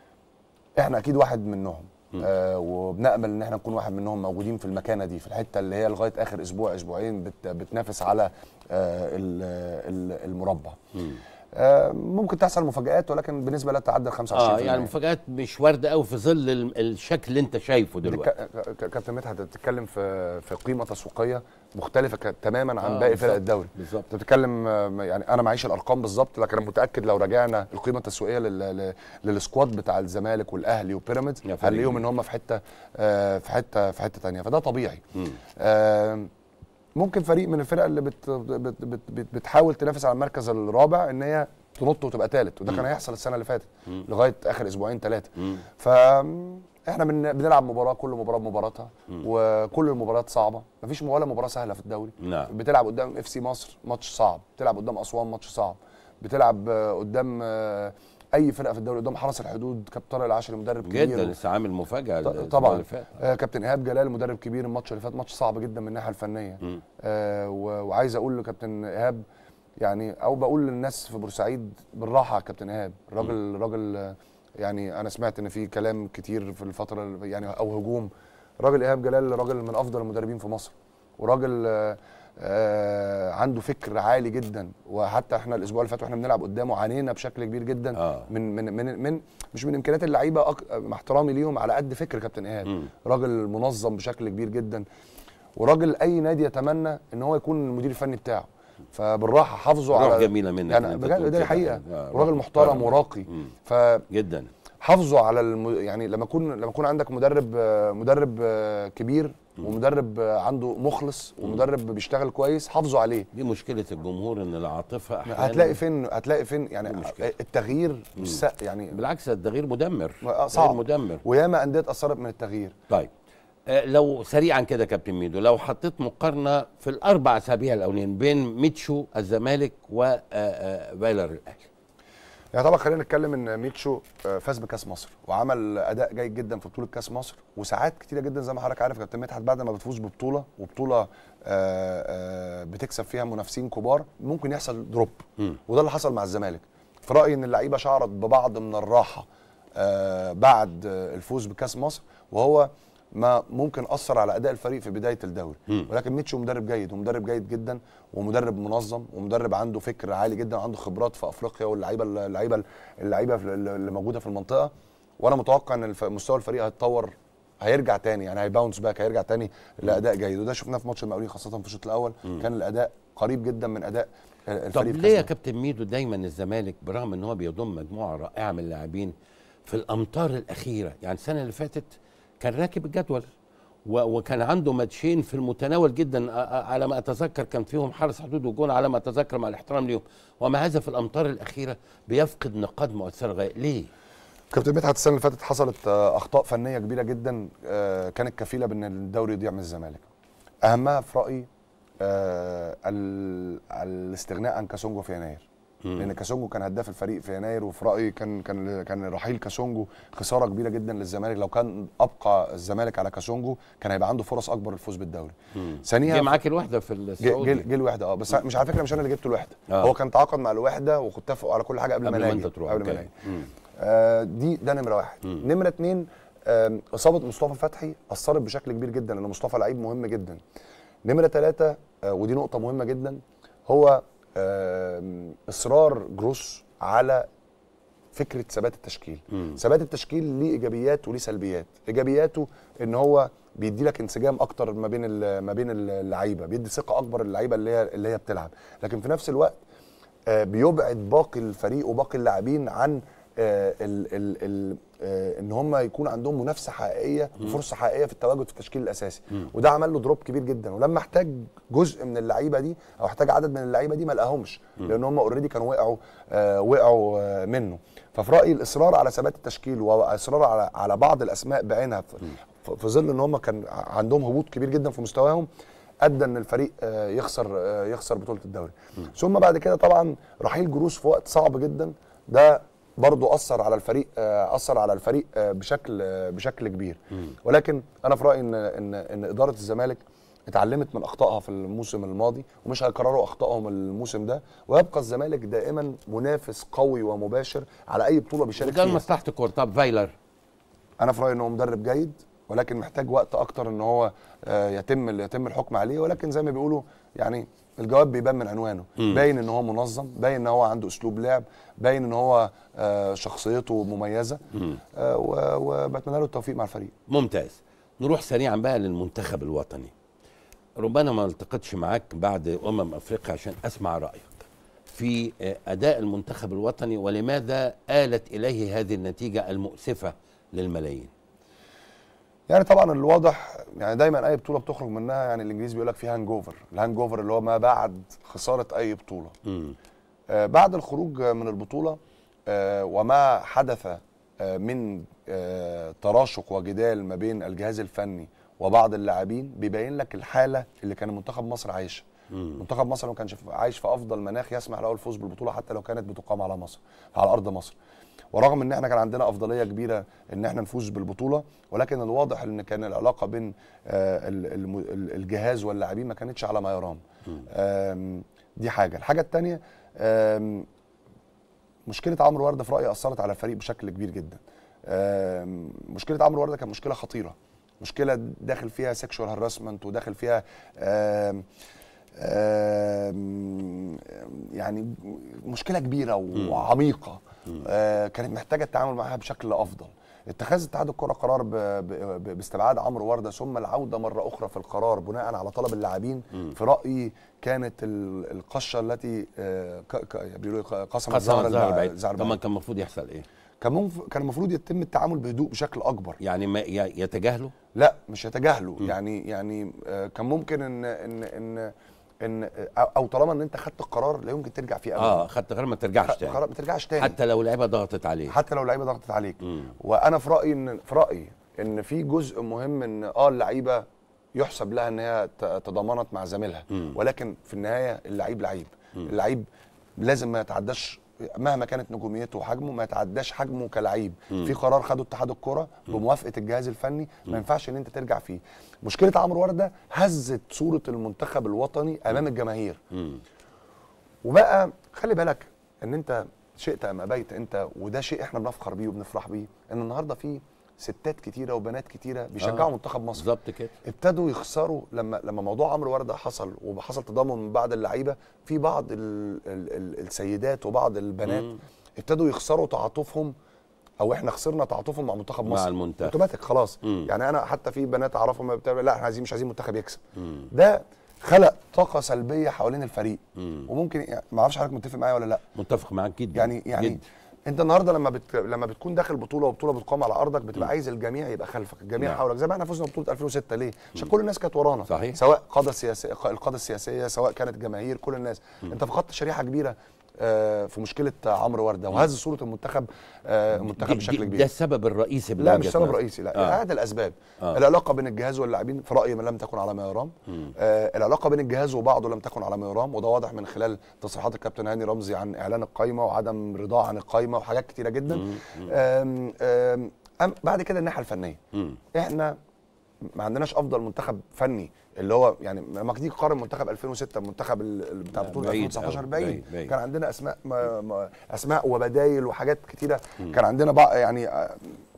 احنا اكيد واحد منهم آه وبنامل ان احنا نكون واحد منهم موجودين في المكانه دي في الحته اللي هي لغايه اخر اسبوع اسبوعين بت بتنافس على آه ال- ال- المربع مم. آه ممكن تحصل مفاجات ولكن بنسبه لا تتعدى 25% اه يعني المفاجآت مش وارده قوي في ظل ال- الشكل اللي انت شايفه دلوقتي بتك- ك- كابتن مدحت بتتكلم في في قيمه تسويقيه مختلفه ك- تماما عن آه، باقي فرق بالظبط، الدوري بالظبط. انت بتتكلم آه، يعني انا معيش الارقام بالظبط لكن انا متاكد لو راجعنا القيمه التسويقيه لل- لل- للسكواد بتاع الزمالك والاهلي وبيراميدز يا فريق. هنلاقيهم ان هم في حته آه، في حته في حته ثانيه فده طبيعي مم. آه، ممكن فريق من الفرق اللي بت بت بت بت بتحاول تنافس على المركز الرابع ان هي تنط وتبقى ثالث وده مم. كان هيحصل السنه اللي فاتت مم. لغايه اخر اسبوعين ثلاثه مم. ف احنا بن- بنلعب مباراه كل مباراه بمباراتها مم. وكل المباريات صعبه مفيش ولا مباراه سهله في الدوري نعم بتلعب قدام اف سي مصر ماتش صعب بتلعب قدام اسوان ماتش صعب بتلعب آه، قدام آه، اي فرقه في الدوري قدام حرس الحدود كابتن طارق العاشري مدرب كبير جدا لسه عامل مفاجاه ط- الأسبوع طبعا اللي فات. آه كابتن ايهاب جلال مدرب كبير الماتش اللي فات ماتش صعب جدا من الناحيه الفنيه مم. آه و- وعايز اقول لكابتن ايهاب يعني او بقول للناس في بورسعيد بالراحه يا كابتن ايهاب راجل راجل آه، يعني انا سمعت ان في كلام كتير في الفتره اللي- يعني او هجوم راجل ايهاب جلال راجل من افضل المدربين في مصر وراجل آه آه عنده فكر عالي جدا وحتى احنا الاسبوع اللي فات واحنا بنلعب قدامه عانينا بشكل كبير جدا آه. من من من من مش من امكانيات اللعيبه أك... مع احترامي ليهم على قد فكر كابتن ايهاب مم. راجل منظم بشكل كبير جدا وراجل اي نادي يتمنى ان هو يكون المدير الفني بتاعه فبالراحه حافظوا روح على جميله منك يعني إن أنت بجد تقول ده كده. حقيقه آه، وراجل روح محترم محترم. وراقي مم. ف جدا حافظوا على الم... يعني لما يكون لما يكون عندك مدرب آه، مدرب آه، كبير ومدرب آه، عنده مخلص ومدرب بيشتغل كويس حافظوا عليه دي مشكله الجمهور ان العاطفه احيانا هتلاقي فين هتلاقي فين يعني مشكلة. التغيير مم. مش سهل يعني بالعكس التغيير مدمر آه، تغيير صعب مدمر وياما انديه اتاثرت من التغيير طيب آه، لو سريعا كده كابتن ميدو لو حطيت مقارنه في الاربع اسابيع الاولين بين ميتشو الزمالك وفايلر الاهلي يعني طبعا خلينا نتكلم ان ميتشو آه، فاز بكاس مصر وعمل اداء جيد جدا في بطوله كاس مصر وساعات كتيره جدا زي ما حضرتك عارف يا كابتن مدحت بعد ما بتفوز ببطوله وبطوله آه، آه، بتكسب فيها منافسين كبار ممكن يحصل دروب مم. وده اللي حصل مع الزمالك في رايي ان اللعيبه شعرت ببعض من الراحه آه، بعد آه، الفوز بكاس مصر وهو ما ممكن اثر على اداء الفريق في بدايه الدوري مم. ولكن ميتشو مدرب جيد ومدرب جيد جدا ومدرب منظم ومدرب عنده فكر عالي جدا وعنده خبرات في افريقيا واللعيبه اللعيبه اللعيبه اللي موجوده في المنطقه وانا متوقع ان الف- مستوى الفريق هيتطور هيرجع تاني يعني هيباونس باك هيرجع تاني لاداء جيد وده شفناه في ماتش المقاولين خاصه في الشوط الاول مم. كان الاداء قريب جدا من اداء الفريق طب ليه الكسبان. يا كابتن ميدو دايما الزمالك برغم ان هو بيضم مجموعه رائعه من اللاعبين في الامتار الاخيره يعني السنه اللي فاتت كان راكب الجدول و- وكان عنده ماتشين في المتناول جدا أ- أ- على ما اتذكر كان فيهم حارس حدود وجون على ما اتذكر مع الاحترام ليهم ومع هذا في الامتار الاخيره بيفقد نقاط مؤثره غايه ليه؟ كابتن مدحت السنه اللي فاتت حصلت آه، اخطاء فنيه كبيره جدا آه، كانت كفيله بان الدوري يضيع من الزمالك اهمها في رايي آه، ال- الاستغناء عن كاسونجو في يناير لان كاسونجو كان هداف الفريق في يناير وفي رايي كان كان كان رحيل كاسونجو خساره كبيره جدا للزمالك لو كان ابقى الزمالك على كاسونجو كان هيبقى عنده فرص اكبر للفوز بالدوري ثانيا جه معاك الوحده في جه السعودي جه- جه الوحده اه بس مش على فكره مش انا اللي جبت الوحده آه. هو كان تعاقد مع الوحده واتفقوا على كل حاجه قبل, قبل ما ما ناجي انت تروح قبل ما أوكي. ناجي مم. آه دي ده نمره واحد نمره اتنين آم، اصابه مصطفى فتحي اثرت بشكل كبير جدا لان مصطفى لعيب مهم جدا نمره ثلاثه آه ودي نقطه مهمه جدا هو آم، اصرار جروس على فكره ثبات التشكيل مم. ثبات التشكيل ليه ايجابيات وليه سلبيات ايجابياته ان هو بيدي لك انسجام اكتر ما بين ال- ما بين اللعيبه بيدي ثقه اكبر للعيبه اللي هي اللي هي بتلعب لكن في نفس الوقت آه، بيبعد باقي الفريق وباقي اللاعبين عن آه، ال ال ال آه، ان هم يكون عندهم منافسه حقيقيه وفرصه حقيقيه في التواجد في التشكيل الاساسي وده عمل له دروب كبير جدا ولما احتاج جزء من اللعيبه دي او احتاج عدد من اللعيبه دي ما لقاهمش لان هم اوريدي كانوا وقعوا آه وقعوا آه منه ففي رايي الاصرار على ثبات التشكيل واصرار على على بعض الاسماء بعينها في, في- في ظل ان هم كان عندهم هبوط كبير جدا في مستواهم ادى ان الفريق آه، يخسر آه، يخسر بطوله الدوري ثم بعد كده طبعا رحيل جروس في وقت صعب جدا ده برضه اثر على الفريق آه، اثر على الفريق آه، بشكل آه، بشكل كبير ولكن انا في رايي ان ان ان اداره الزمالك اتعلمت من اخطائها في الموسم الماضي ومش هيكرروا اخطائهم الموسم ده ويبقى الزمالك دائما منافس قوي ومباشر على اي بطوله بيشارك وده فيها لمصلحه الكوره طب فايلر انا في رايي ان هو مدرب جيد ولكن محتاج وقت اكتر ان هو آه، يتم يتم الحكم عليه ولكن زي ما بيقولوا يعني الجواب بيبان من عنوانه مم. باين ان هو منظم باين ان هو عنده اسلوب لعب باين ان هو آه، شخصيته مميزه آه، و- وبتمنى له التوفيق مع الفريق ممتاز نروح سريعا بقى للمنتخب الوطني ربما ما التقطش معاك بعد امم افريقيا عشان اسمع رايك في آه، اداء المنتخب الوطني ولماذا آلت اليه هذه النتيجه المؤسفه للملايين يعني طبعا الواضح يعني دايما اي بطوله بتخرج منها يعني الانجليزي بيقول لك فيها هانج اوفر الهانج اوفر اللي هو ما بعد خساره اي بطوله آه بعد الخروج من البطوله آه وما حدث آه من آه تراشق وجدال ما بين الجهاز الفني وبعض اللاعبين بيبين لك الحاله اللي كان منتخب مصر عايشها منتخب مصر ما كانش في- عايش في افضل مناخ يسمح له الفوز بالبطوله حتى لو كانت بتقام على مصر على ارض مصر ورغم ان احنا كان عندنا افضليه كبيره ان احنا نفوز بالبطوله ولكن الواضح ان كان العلاقه بين آه، ال- الم- ال- الجهاز واللاعبين ما كانتش على ما يرام آم، دي حاجه الحاجه الثانيه مشكله عمرو ورده في رايي اثرت على الفريق بشكل كبير جدا آم، مشكله عمرو ورده كانت مشكله خطيره مشكله داخل فيها سيكشوال هاراسمنت وداخل فيها آم، آم، يعني مشكله كبيره وعميقه آه، كانت محتاجه التعامل معها بشكل افضل اتخاذ اتحاد الكره قرار ب- ب- ب- باستبعاد عمرو ورده ثم العوده مره اخرى في القرار بناء على طلب اللاعبين في رايي كانت ال- القشه التي آه، ك- ك- بيقولوا إيه، قسمت قسم ظهر الظهر الب- بعيد زهر طب ما بعيد. كان المفروض يحصل ايه كان منف- كان المفروض يتم التعامل بهدوء بشكل اكبر يعني ما ي- يتجاهلوا لا مش يتجاهلوا يعني يعني آه، كان ممكن ان ان ان ان أو- او طالما ان انت خدت القرار لا يمكن ترجع فيه ابدا اه خدت قرار ما ترجعش خدت تاني قرار ما ترجعش تاني حتى لو اللعيبه ضغطت عليه حتى لو اللعيبه ضغطت عليك وانا في رايي ان في رايي ان في جزء مهم ان اه اللعيبه يحسب لها ان هي ت- تضامنت مع زميلها مم. ولكن في النهايه اللعيب لعيب اللعيب لازم ما يتعداش مهما كانت نجوميته وحجمه ما يتعداش حجمه كلعيب مم. في قرار خده اتحاد الكره بموافقه الجهاز الفني ما ينفعش ان انت ترجع فيه مشكله عمرو ورده هزت صوره المنتخب الوطني امام الجماهير مم. وبقى خلي بالك ان انت شئت ام ابيت انت وده شيء احنا بنفخر بيه وبنفرح بيه ان النهارده في ستات كتيره وبنات كتيره بيشجعوا آه. منتخب مصر بالظبط كده ابتدوا يخسروا لما لما موضوع عمرو ورده حصل وحصل تضامن من بعض اللعيبه في بعض ال ال ال السيدات وبعض البنات مم. ابتدوا يخسروا تعاطفهم او احنا خسرنا تعاطفهم مع منتخب مع مصر المنتخب. اوتوماتيك خلاص مم. يعني انا حتى في بنات اعرفهم بتاع لا احنا عايزين مش عايزين منتخب يكسب مم. ده خلق طاقه سلبيه حوالين الفريق مم. وممكن يعني ما اعرفش حضرتك متفق معايا ولا لا متفق معاك جدا يعني يعني جدا. انت النهارده لما بت... لما بتكون داخل بطوله وبطوله بتقام على ارضك بتبقى عايز الجميع يبقى خلفك الجميع نعم. حولك زي ما احنا فزنا ببطوله 2006 ليه عشان كل الناس كانت ورانا صحيح. سواء قاده سياسيه القاده السياسيه سواء كانت جماهير كل الناس انت فقدت شريحه كبيره آه، في مشكله عمرو ورده وهز صوره المنتخب آه، المنتخب دي- بشكل دي- كبير ده السبب الرئيسي لا مش بوجهة سبب نظرك. رئيسي لا آه. هذا الاسباب آه. العلاقه بين الجهاز واللاعبين في رايي ما لم تكن على ما يرام مم. آه العلاقه بين الجهاز وبعضه لم تكن على ما يرام وده واضح من خلال تصريحات الكابتن هاني رمزي عن اعلان القايمه وعدم رضاه عن القايمه وحاجات كتيره جدا مم. آم آم أم بعد كده الناحيه الفنيه مم. احنا ما عندناش افضل منتخب فني اللي هو يعني لما تيجي تقارن منتخب 2006 بمنتخب ال- ال- بتاع لا، بطوله بعيد 2019 أوي، بعيد. بعيد، بعيد. كان عندنا اسماء ما ما اسماء وبدايل وحاجات كتيره كان عندنا بقى يعني آه،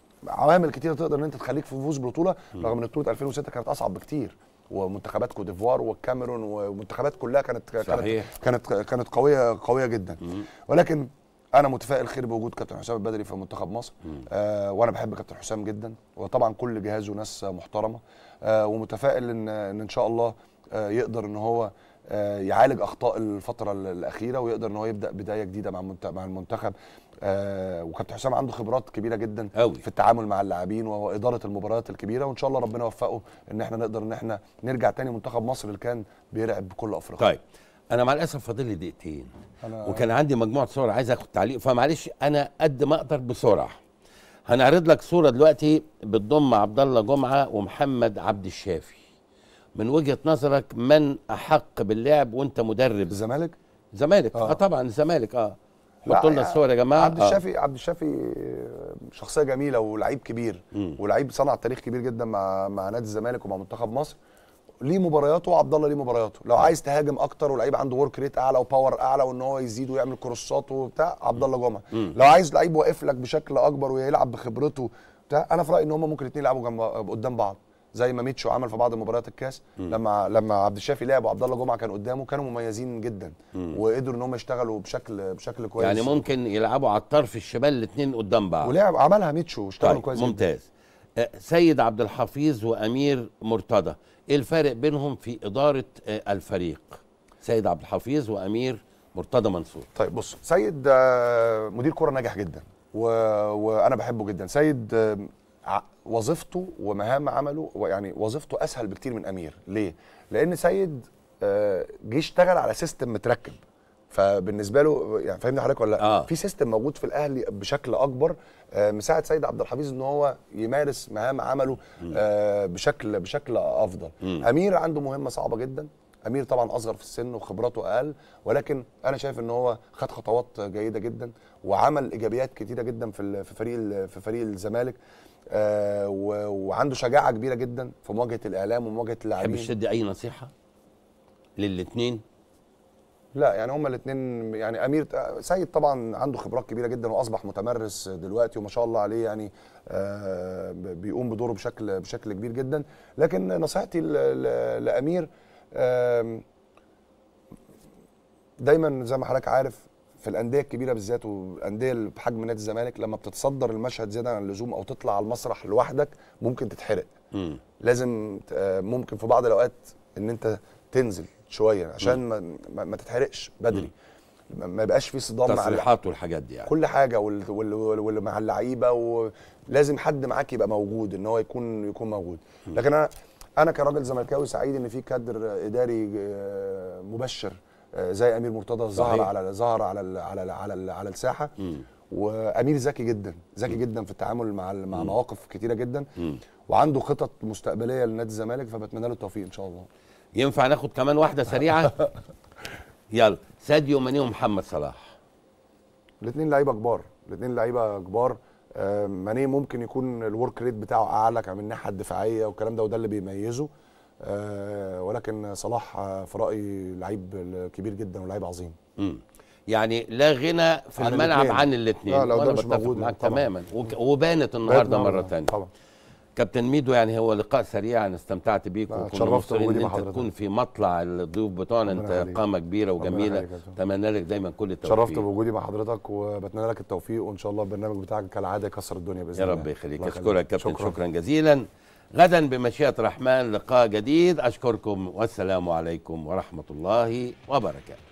عوامل كتيره تقدر ان انت تخليك في فوز بطوله رغم ان بطوله 2006 كانت اصعب بكتير ومنتخبات كوت ديفوار والكاميرون ومنتخبات كلها كانت صحيح. كانت كانت كانت قويه قويه جدا مم. ولكن انا متفائل خير بوجود كابتن حسام البدري في منتخب مصر مم. آه وانا بحب كابتن حسام جدا وطبعا كل جهازه ناس محترمه آه ومتفائل ان ان ان شاء الله آه يقدر ان هو آه يعالج اخطاء الفتره ال- الاخيره ويقدر ان هو يبدا بدايه جديده مع المنت- مع المنتخب آه وكابتن حسام عنده خبرات كبيره جدا أوي. في التعامل مع اللاعبين واداره المباريات الكبيره وان شاء الله ربنا يوفقه ان احنا نقدر ان احنا نرجع تاني منتخب مصر اللي كان بيرعب بكل افريقيا طيب انا مع الاسف فاضل لي دقيقتين أنا- وكان عندي مجموعه صور عايز اخد تعليق فمعلش انا قد ما اقدر بسرعه هنعرض لك صوره دلوقتي بتضم عبد الله جمعه ومحمد عبد الشافي من وجهه نظرك من احق باللعب وانت مدرب الزمالك الزمالك اه, آه. آه طبعا الزمالك اه لا، حطوا لنا يعني الصور يا جماعه عبد آه. الشافي عبد الشافي شخصيه جميله ولعيب كبير مم. ولعيب صنع تاريخ كبير جدا مع مع نادي الزمالك ومع منتخب مصر ليه مبارياته وعبد الله ليه مبارياته لو عايز تهاجم اكتر ولعيب عنده ورك ريت اعلى وباور اعلى وان هو يزيد ويعمل كروسات وبتاع عبد الله جمعه مم. لو عايز لعيب واقف لك بشكل اكبر ويلعب بخبرته بتاع انا في رايي ان هم ممكن الاثنين يلعبوا جنب قدام بعض زي ما ميتشو عمل في بعض مباريات الكاس لما لما عبد الشافي لعب وعبد الله جمعه كان قدامه كانوا مميزين جدا مم. وقدروا ان هم يشتغلوا بشكل بشكل كويس يعني ممكن يلعبوا على الطرف الشمال الاثنين قدام بعض ولعب عملها ميتشو واشتغلوا طيب كويس جدا. ممتاز آه، سيد عبد الحفيظ وامير مرتضى ايه الفارق بينهم في اداره آه، الفريق سيد عبد الحفيظ وامير مرتضى منصور طيب بص سيد آه، مدير كرة ناجح جدا و... وانا بحبه جدا سيد آه، ع- وظيفته ومهام عمله يعني وظيفته اسهل بكتير من امير ليه لان سيد آه، جه اشتغل على سيستم متركب فبالنسبه له يعني فاهمني حضرتك ولا لا آه. في سيستم موجود في الاهلي بشكل اكبر آه، مساعد سيد عبد الحفيظ ان هو يمارس مهام عمله آه، بشكل بشكل افضل مم. امير عنده مهمه صعبه جدا امير طبعا اصغر في السن وخبراته اقل ولكن انا شايف ان هو خد خطوات جيده جدا وعمل ايجابيات كتيره جدا في ال- في فريق ال- في فريق الزمالك آه و- وعنده شجاعه كبيره جدا في مواجهه الاعلام ومواجهه تحبش اللاعبين تدي اي نصيحه للاثنين لا يعني هما الاثنين يعني امير سيد طبعا عنده خبرات كبيره جدا واصبح متمرس دلوقتي وما شاء الله عليه يعني آه، بيقوم بدوره بشكل بشكل كبير جدا لكن نصيحتي ل- ل- لامير آم، دايما زي ما حضرتك عارف في الانديه الكبيره بالذات والانديه اللي بحجم نادي الزمالك لما بتتصدر المشهد زياده عن اللزوم او تطلع على المسرح لوحدك ممكن تتحرق مم. لازم ت- آه، ممكن في بعض الاوقات ان انت تنزل شويه عشان ما, ما, ما تتحرقش بدري ما ما يبقاش في صدام مع اللعيبة. تصريحات والحاجات دي يعني كل حاجه وال- وال- وال- واللي مع اللعيبه ولازم حد معاك يبقى موجود ان هو يكون يكون موجود لكن انا انا كراجل زملكاوي سعيد ان في كادر اداري آه، مبشر آه، زي امير مرتضى ظهر صحيح. على ظهر على ال- على ال- على ال- على الساحه مم. وامير ذكي جدا ذكي جدا في التعامل مع ال- مع مواقف كتيره جدا مم. وعنده خطط مستقبليه لنادي الزمالك فبتمنى له التوفيق ان شاء الله ينفع ناخد كمان واحده سريعه يلا ساديو ماني ومحمد صلاح الاثنين لعيبه كبار الاثنين لعيبه كبار آه، ماني ممكن يكون الورك ريت بتاعه اعلى كمان من الناحيه الدفاعيه والكلام ده وده اللي بيميزه آه، ولكن صلاح آه، في رايي لعيب كبير جدا ولعيب عظيم مم. يعني لا غنى في عن الملعب الاتنين. عن الاثنين لا، لو ده وانا مش متفق موجود، معاك طبعاً. تماما وك- وبانت النهارده النهاردة، مره ثانيه طبعا كابتن ميدو يعني هو لقاء سريع انا استمتعت بيك لا، وكنا اتشرفت مبسوطين بوجودي ان مع انت حضرتك. تكون في مطلع الضيوف بتوعنا ربنا انت يخليك. قامه كبيره ربنا وجميله يخليك يا كابتن. اتمنى لك دايما كل التوفيق اتشرفت بوجودي مع حضرتك وبتمنى لك التوفيق وان شاء الله البرنامج بتاعك كالعاده يكسر الدنيا باذن يا الله رب يخليك الله اشكرك كابتن شكرا. شكرا شكرا جزيلا غدا بمشيئه الرحمن لقاء جديد اشكركم والسلام عليكم ورحمه الله وبركاته